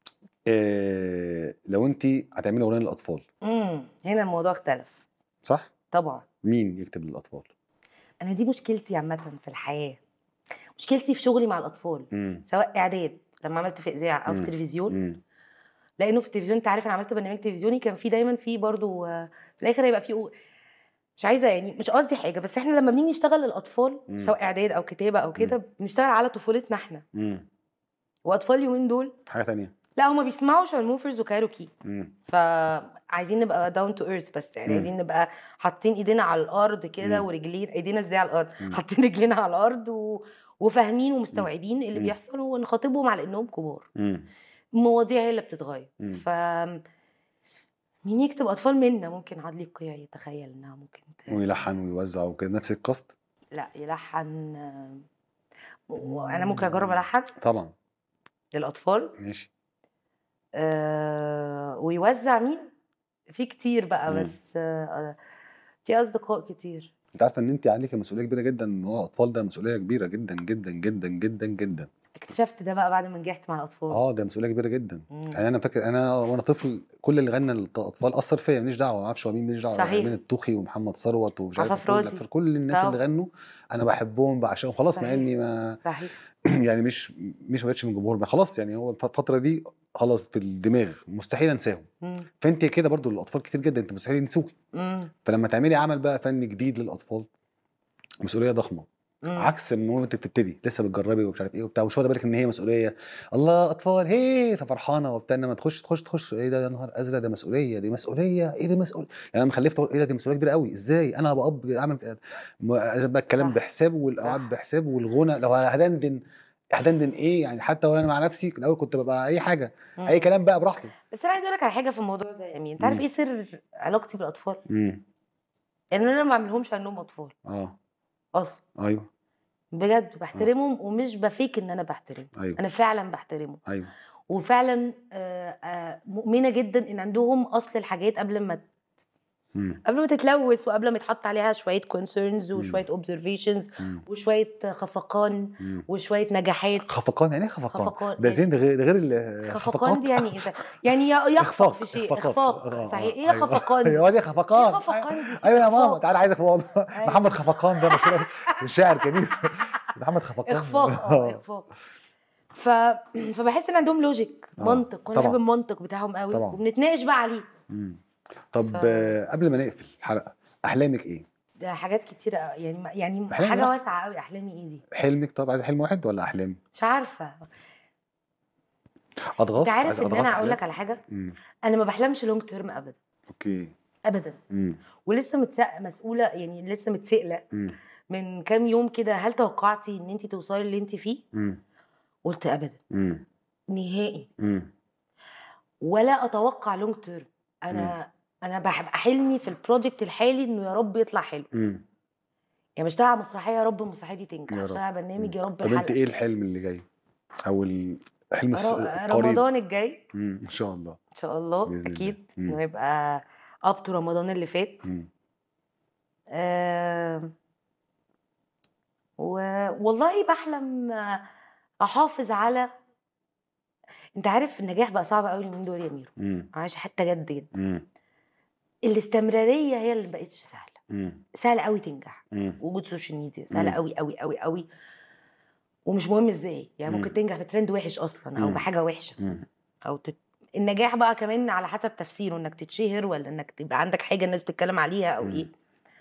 آه لو انت هتعملي اغنيه للاطفال امم هنا الموضوع اختلف صح طبعا مين يكتب للاطفال انا دي مشكلتي عامه في الحياه مشكلتي في شغلي مع الاطفال امم سواء اعداد لما عملت في اذاعه او في مم. تلفزيون امم لانه في التلفزيون انت عارف انا عملت برنامج تلفزيوني كان في دايما في برضو آه، في الاخر هيبقى في أغ- مش عايزه يعني مش قصدي حاجه بس احنا لما بنيجي نشتغل للاطفال مم. سواء اعداد او كتابه او كده بنشتغل على طفولتنا احنا امم واطفال اليومين دول حاجه تانية لا هما بيسمعوا شارموفرز وكايروكي امم فعايزين نبقى داون تو ايرث بس يعني مم. عايزين نبقى حاطين ايدينا على الارض كده مم. ورجلين ايدينا ازاي على الارض مم. حاطين رجلينا على الارض و... وفاهمين ومستوعبين اللي مم. بيحصل ونخاطبهم على انهم كبار امم المواضيع هي اللي بتتغير مم. ف مين يكتب اطفال منا ممكن عدلي القيعي يتخيل انها ممكن ت... ويلحن ويوزع وكده نفس الكاست لا يلحن آه، وانا ممكن اجرب الحن طبعا للاطفال ماشي آه ويوزع مين في كتير بقى مم. بس آه في اصدقاء كتير انت عارفه ان انت عليك مسؤوليه كبيره جدا ان هو اطفال ده مسؤوليه كبيره جدا جدا جدا جدا جدا اكتشفت ده بقى بعد ما نجحت مع الاطفال اه ده مسؤوليه كبيره جدا مم. يعني انا فاكر انا وانا طفل كل اللي غنى للاطفال اثر فيا ماليش دعوه ما اعرفش هو مين ماليش دعوه صحيح. امين الطوخي ومحمد ثروت ومش عارف عفاف كل راضي. الأطفال، كل الناس اللي طبعا. غنوا انا بحبهم بعشقهم خلاص مع صحيح. اني ما صحيح يعني مش مش ما بقتش من الجمهور بقى خلاص يعني هو الف- الفتره دي خلاص في الدماغ مستحيل انساهم مم. فانت كده برضو الاطفال كتير جدا انت مستحيل ينسوكي مم. فلما تعملي عمل بقى فني جديد للاطفال مسؤوليه ضخمه مم. عكس ان هو انت بتبتدي لسه بتجربي ومش عارف ايه وبتاع ومش واخده بالك ان هي مسؤوليه الله اطفال هي ففرحانه وبتاع انما تخش تخش تخش ايه ده يا نهار ازرق ده مسؤوليه دي مسؤوليه ايه دي مسؤول يعني انا خلفت ايه ده دي مسؤوليه كبيره قوي ازاي انا هبقى اب اعمل كده؟ م- بقى الكلام صح. بحساب والاوعاد صح. بحساب والغنى لو هدندن هدندن ايه يعني حتى وانا مع نفسي الاول كنت ببقى اي حاجه اي مم. كلام بقى براحتي بس انا عايزه اقول لك على حاجه في الموضوع ده يا امين انت عارف مم. ايه سر علاقتي بالاطفال امم ان انا ما بعملهمش انهم اطفال اه اصلا ايوه بجد بحترمهم ومش بفيك ان انا بحترم ايوه انا فعلا بحترمه ايوه وفعلا آه، آه، مؤمنه جدا ان عندهم اصل الحاجات قبل ما امم قبل ما تتلوث وقبل ما يتحط عليها شويه كونسيرنز مم. وشويه اوبزرفيشنز امم وشويه خفقان امم وشويه نجاحات خفقان يعني ايه خفقان؟ خفقان ده يعني زين ده غير ده غير ال- خفقان دي خفقات يعني ايه يعني ي- يخفق في شيء اخفاق اخفاق آه، آه، صحيح ايه أيوة. خفقان دي؟ ايوه دي خفقان ايه خفقان دي ايوه يا ماما اخفاق تعالى عايزك في موضوع أيوة. محمد خفقان ده مشهور شاعر كبير محمد خفقان اخفاق اه اخفاق ف... فبحس ان عندهم لوجيك آه، منطق وانا بحب طبعا. المنطق بتاعهم قوي طبعا. وبنتناقش بقى عليه مم. طب ف- آه، قبل ما نقفل الحلقه احلامك ايه؟ ده حاجات كتيرة أوي، يعني يعني أحلام حاجة واحد. واسعة قوي أحلامي إيه دي حلمك طب عايز حلم واحد ولا احلام؟ مش عارفة اضغاص أنت عايز عارف إن اضغاص أنا أقول لك أحلام؟ على حاجة مم. أنا ما بحلمش لونج تيرم أبدا اوكي أبدا مم. ولسه متسأ مسؤولة يعني لسه متسائلة مم. من كام يوم كده هل توقعتي إن أنت توصلي اللي أنت فيه؟ مم. قلت أبدا مم. نهائي مم. ولا أتوقع لونج تيرم أنا أنا بحب حلمي في البروجكت الحالي إنه يا رب يطلع حلو مم. يعني بشتغل على مسرحية يا رب المسرحية دي تنجح يا رب. بشتغل على برنامج يا رب طب انت الحلقة ايه الحلم اللي جاي؟ او الحلم الس- ر- القريب رمضان الجاي مم. ان شاء الله ان شاء الله بإذن الله. اكيد مم. انه يبقى اب تو رمضان اللي فات مم. آه و... والله بحلم آه، احافظ على انت عارف النجاح بقى صعب قوي من دول يا ميرو مم. عايشه حتى جد جدا مم. الاستمراريه هي اللي بقتش سهله مم. سهله قوي تنجح مم. وجود سوشيال ميديا سهله مم. قوي قوي قوي قوي ومش مهم ازاي يعني ممكن مم. تنجح بترند وحش اصلا او مم. بحاجه وحشه مم. او تت... النجاح بقى كمان على حسب تفسيره انك تتشهر ولا انك تبقى عندك حاجه الناس بتتكلم عليها او مم. ايه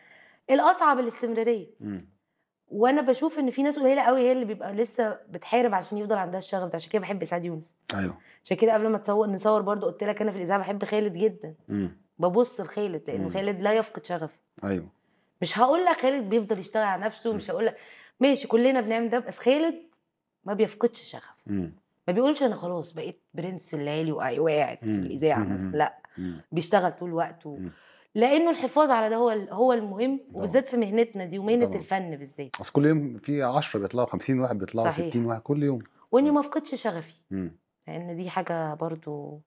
الاصعب الاستمراريه مم. وانا بشوف ان في ناس قليله قوي هي اللي بيبقى لسه بتحارب عشان يفضل عندها الشغف ده عشان كده بحب اسعاد يونس ايوه عشان كده قبل ما تصور نصور برضو قلت لك انا في الاذاعه بحب خالد جدا مم. ببص لخالد لانه مم. خالد لا يفقد شغفه ايوه مش هقول لك خالد بيفضل يشتغل على نفسه مش هقول لك ماشي كلنا بنعمل ده بس خالد ما بيفقدش شغف مم. ما بيقولش انا خلاص بقيت برنس الليالي وقاعد وقاعد في مم. الاذاعه مم. مثلا لا مم. بيشتغل طول الوقت و... مم. لانه الحفاظ على ده هو ال- هو المهم وبالذات في مهنتنا دي ومهنه طبعا. الفن بالذات اصل كل يوم في 10 بيطلعوا 50 واحد بيطلعوا صحيح. 60 واحد كل يوم واني ما افقدش شغفي مم. لان دي حاجه برضو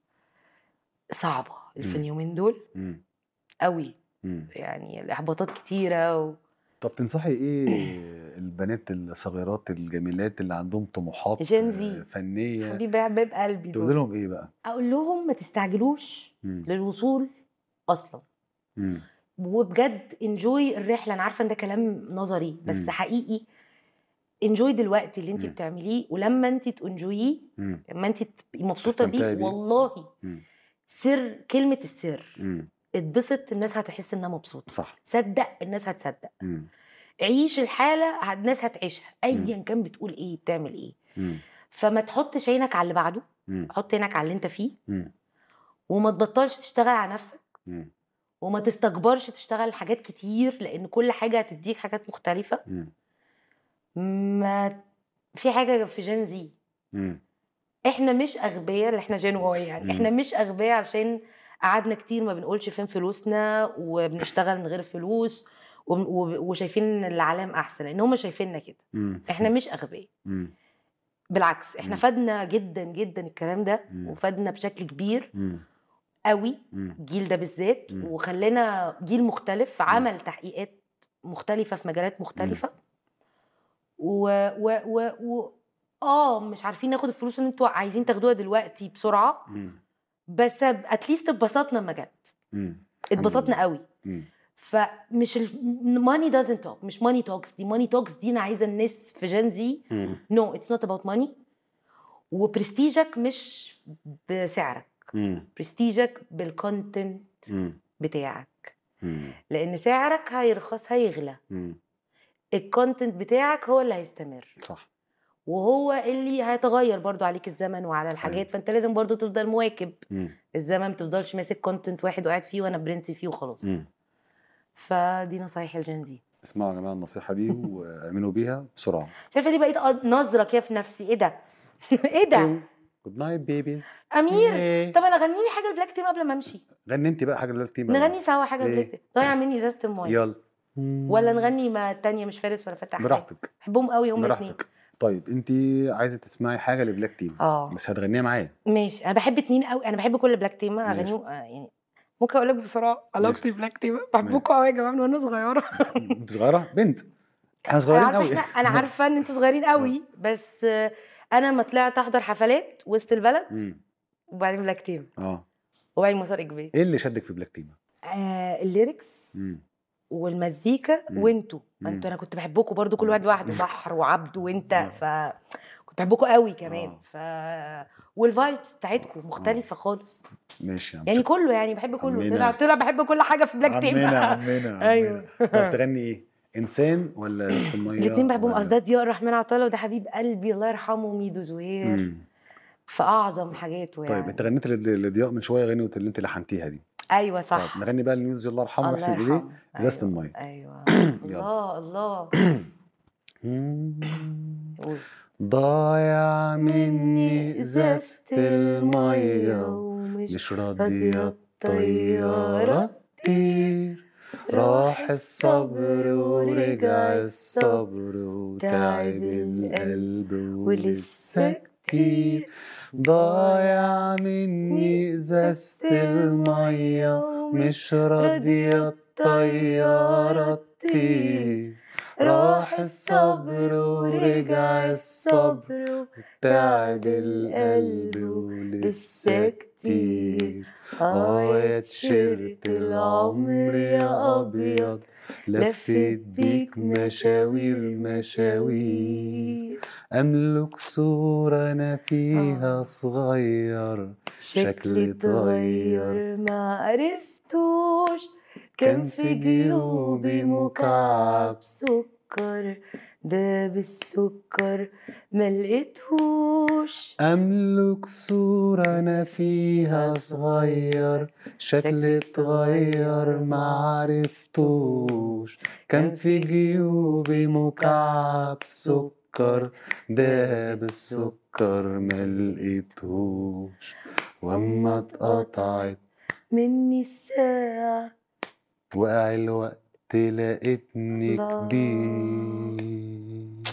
صعبه في مم. اليومين دول مم. قوي مم. يعني الاحباطات كتيره و... طب تنصحي ايه البنات الصغيرات الجميلات اللي عندهم طموحات جين زي. آه، فنيه حبيبي يا حبيب قلبي تقول دول. لهم ايه بقى؟ اقول لهم ما تستعجلوش مم. للوصول اصلا مم. وبجد انجوي الرحله انا عارفه ان ده كلام نظري بس مم. حقيقي انجوي دلوقتي اللي انت مم. بتعمليه ولما انت تنجويه مم. لما انت تبقي مبسوطه تستمتعي بيه بيه. والله مم. سر كلمه السر مم. اتبسط الناس هتحس انها مبسوطه صح صدق الناس هتصدق مم. عيش الحاله ه- الناس هتعيشها ايا كان بتقول ايه بتعمل ايه مم. فما تحطش عينك على اللي بعده مم. حط عينك على اللي انت فيه مم. وما تبطلش تشتغل على نفسك مم. وما تستكبرش تشتغل حاجات كتير لان كل حاجه هتديك حاجات مختلفه مم. ما في حاجه في جين زي مم. احنا مش اغبياء اللي احنا جين واي يعني مم. احنا مش اغبياء عشان قعدنا كتير ما بنقولش فين فلوسنا وبنشتغل من غير فلوس وب- وب- وشايفين ان العالم احسن لان هم شايفيننا كده مم. احنا مش اغبياء مم. بالعكس احنا مم. فادنا جدا جدا الكلام ده مم. وفادنا بشكل كبير مم. قوي مم. الجيل ده بالذات مم. وخلانا جيل مختلف عمل تحقيقات مختلفة في مجالات مختلفة و, و, و, و اه مش عارفين ناخد الفلوس اللي انتوا عايزين تاخدوها دلوقتي بسرعة مم. بس اتليست اتبسطنا لما جت مم. اتبسطنا قوي مم. فمش ماني دازنت توك مش ماني توكس دي ماني توكس دي انا عايزه الناس في جين زي مم. نو اتس نوت اباوت ماني وبرستيجك مش بسعرك مم. برستيجك بالكونتنت مم. بتاعك مم. لان سعرك هيرخص هيغلى مم. الكونتنت بتاعك هو اللي هيستمر صح وهو اللي هيتغير برضو عليك الزمن وعلى الحاجات أيوة. فانت لازم برضو تفضل مواكب مم. الزمن ما تفضلش ماسك كونتنت واحد وقاعد فيه وانا برنس فيه وخلاص مم. فدي نصايح الجين دي اسمعوا يا جماعه النصيحه دي واعملوا بيها بسرعه مش عارفه ليه بقيت أ- نظره كده في نفسي ايه ده ايه ده جود نايت بيبيز امير إيه. طب انا غني لي حاجه البلاك تيم قبل ما امشي غني انت بقى حاجه للتيم بقى. نغني سوا حاجه إيه. البلاك تيم ضيع مني ازازه المايه يلا ولا نغني ما التانية مش فارس ولا فتح حاجة. براحتك بحبهم قوي هم الاثنين براحتك طيب انت عايزه تسمعي حاجه لبلاك تيم اه بس هتغنيها معايا ماشي انا بحب اتنين قوي انا بحب كل بلاك تيم ماشي. اغانيهم آه، يعني ممكن اقول لك بسرعه علاقتي بلاك تيم بحبكم قوي يا جماعه من وانا صغيره انت صغيره بنت احنا انا صغيرين عارفه قوي احنا انا عارفه ان انتوا صغيرين قوي بس آه، انا ما طلعت احضر حفلات وسط البلد مم. وبعدين بلاك تيم اه وبعدين مسار اجباري ايه اللي شدك في بلاك تيم آه الليركس مم. والمزيكا مم. وانتوا ما مم. انتوا انا كنت بحبكم برضو كل واحد لوحده بحر وعبد وانت آه. ف كنت بحبكم قوي كمان آه. ف والفايبس بتاعتكم مختلفه خالص ماشي يا عم يعني شكرا. كله يعني بحب كله عمنا. طلع طلع بحب كل حاجه في بلاك تيم عمنا عمنا أيوه. عمنا. طب تغني ايه انسان ولا وسط الميه الاثنين بحبهم ولا- اصل ده ضياء الرحمن عطله وده حبيب قلبي الله يرحمه ميدو زهير مم. في اعظم حاجاته يعني طيب انت غنيت لد- لضياء من شويه غنوه اللي انت لحنتيها دي ايوه صح طيب نغني بقى لميوزي الله يرحمه الله ويحسن اليه يرحمه ازازه أيوة. الميه ايوه يلا. الله الله قول. ضايع مني ازازه الميه ومش مش راضيه الطياره تطير راح الصبر ورجع الصبر وتعب القلب ولسه كتير ضايع مني ازازة المية مش راضية الطيارة تطير راح الصبر ورجع الصبر تعب القلب ولسه كتير اه يا تيشيرت العمر يا ابيض لفيت بيك مشاوير مشاوير املك صورة انا فيها صغير شكلي اتغير ما عرفتوش كان في جيوبي مكعب سكر ده بالسكر ما لقيتهوش أملك صورة أنا فيها صغير شكلي اتغير معرفتوش كان في جيوبي مكعب سكر ده بالسكر ملقيتهوش واما اتقطعت مني الساعة وقع الوقت لقيتني الله. كبير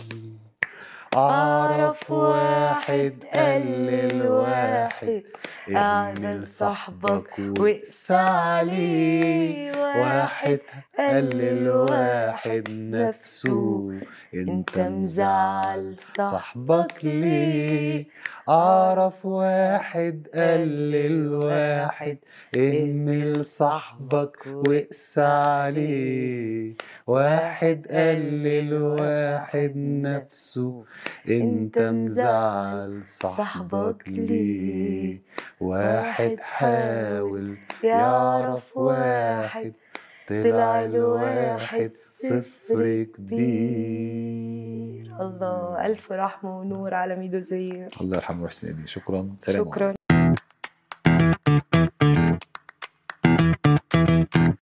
أعرف واحد قال للواحد اعمل صاحبك واقسى عليه واحد قال للواحد نفسه انت مزعل صاحبك ليه اعرف واحد قال للواحد اهمل صاحبك واقسى عليه واحد قال للواحد نفسه انت مزعل صاحبك ليه واحد حاول يعرف واحد طلع الواحد صفر كبير الله ألف رحمة ونور على ميدو زهير الله يرحمه ويحسن إليه شكرا سلام شكرا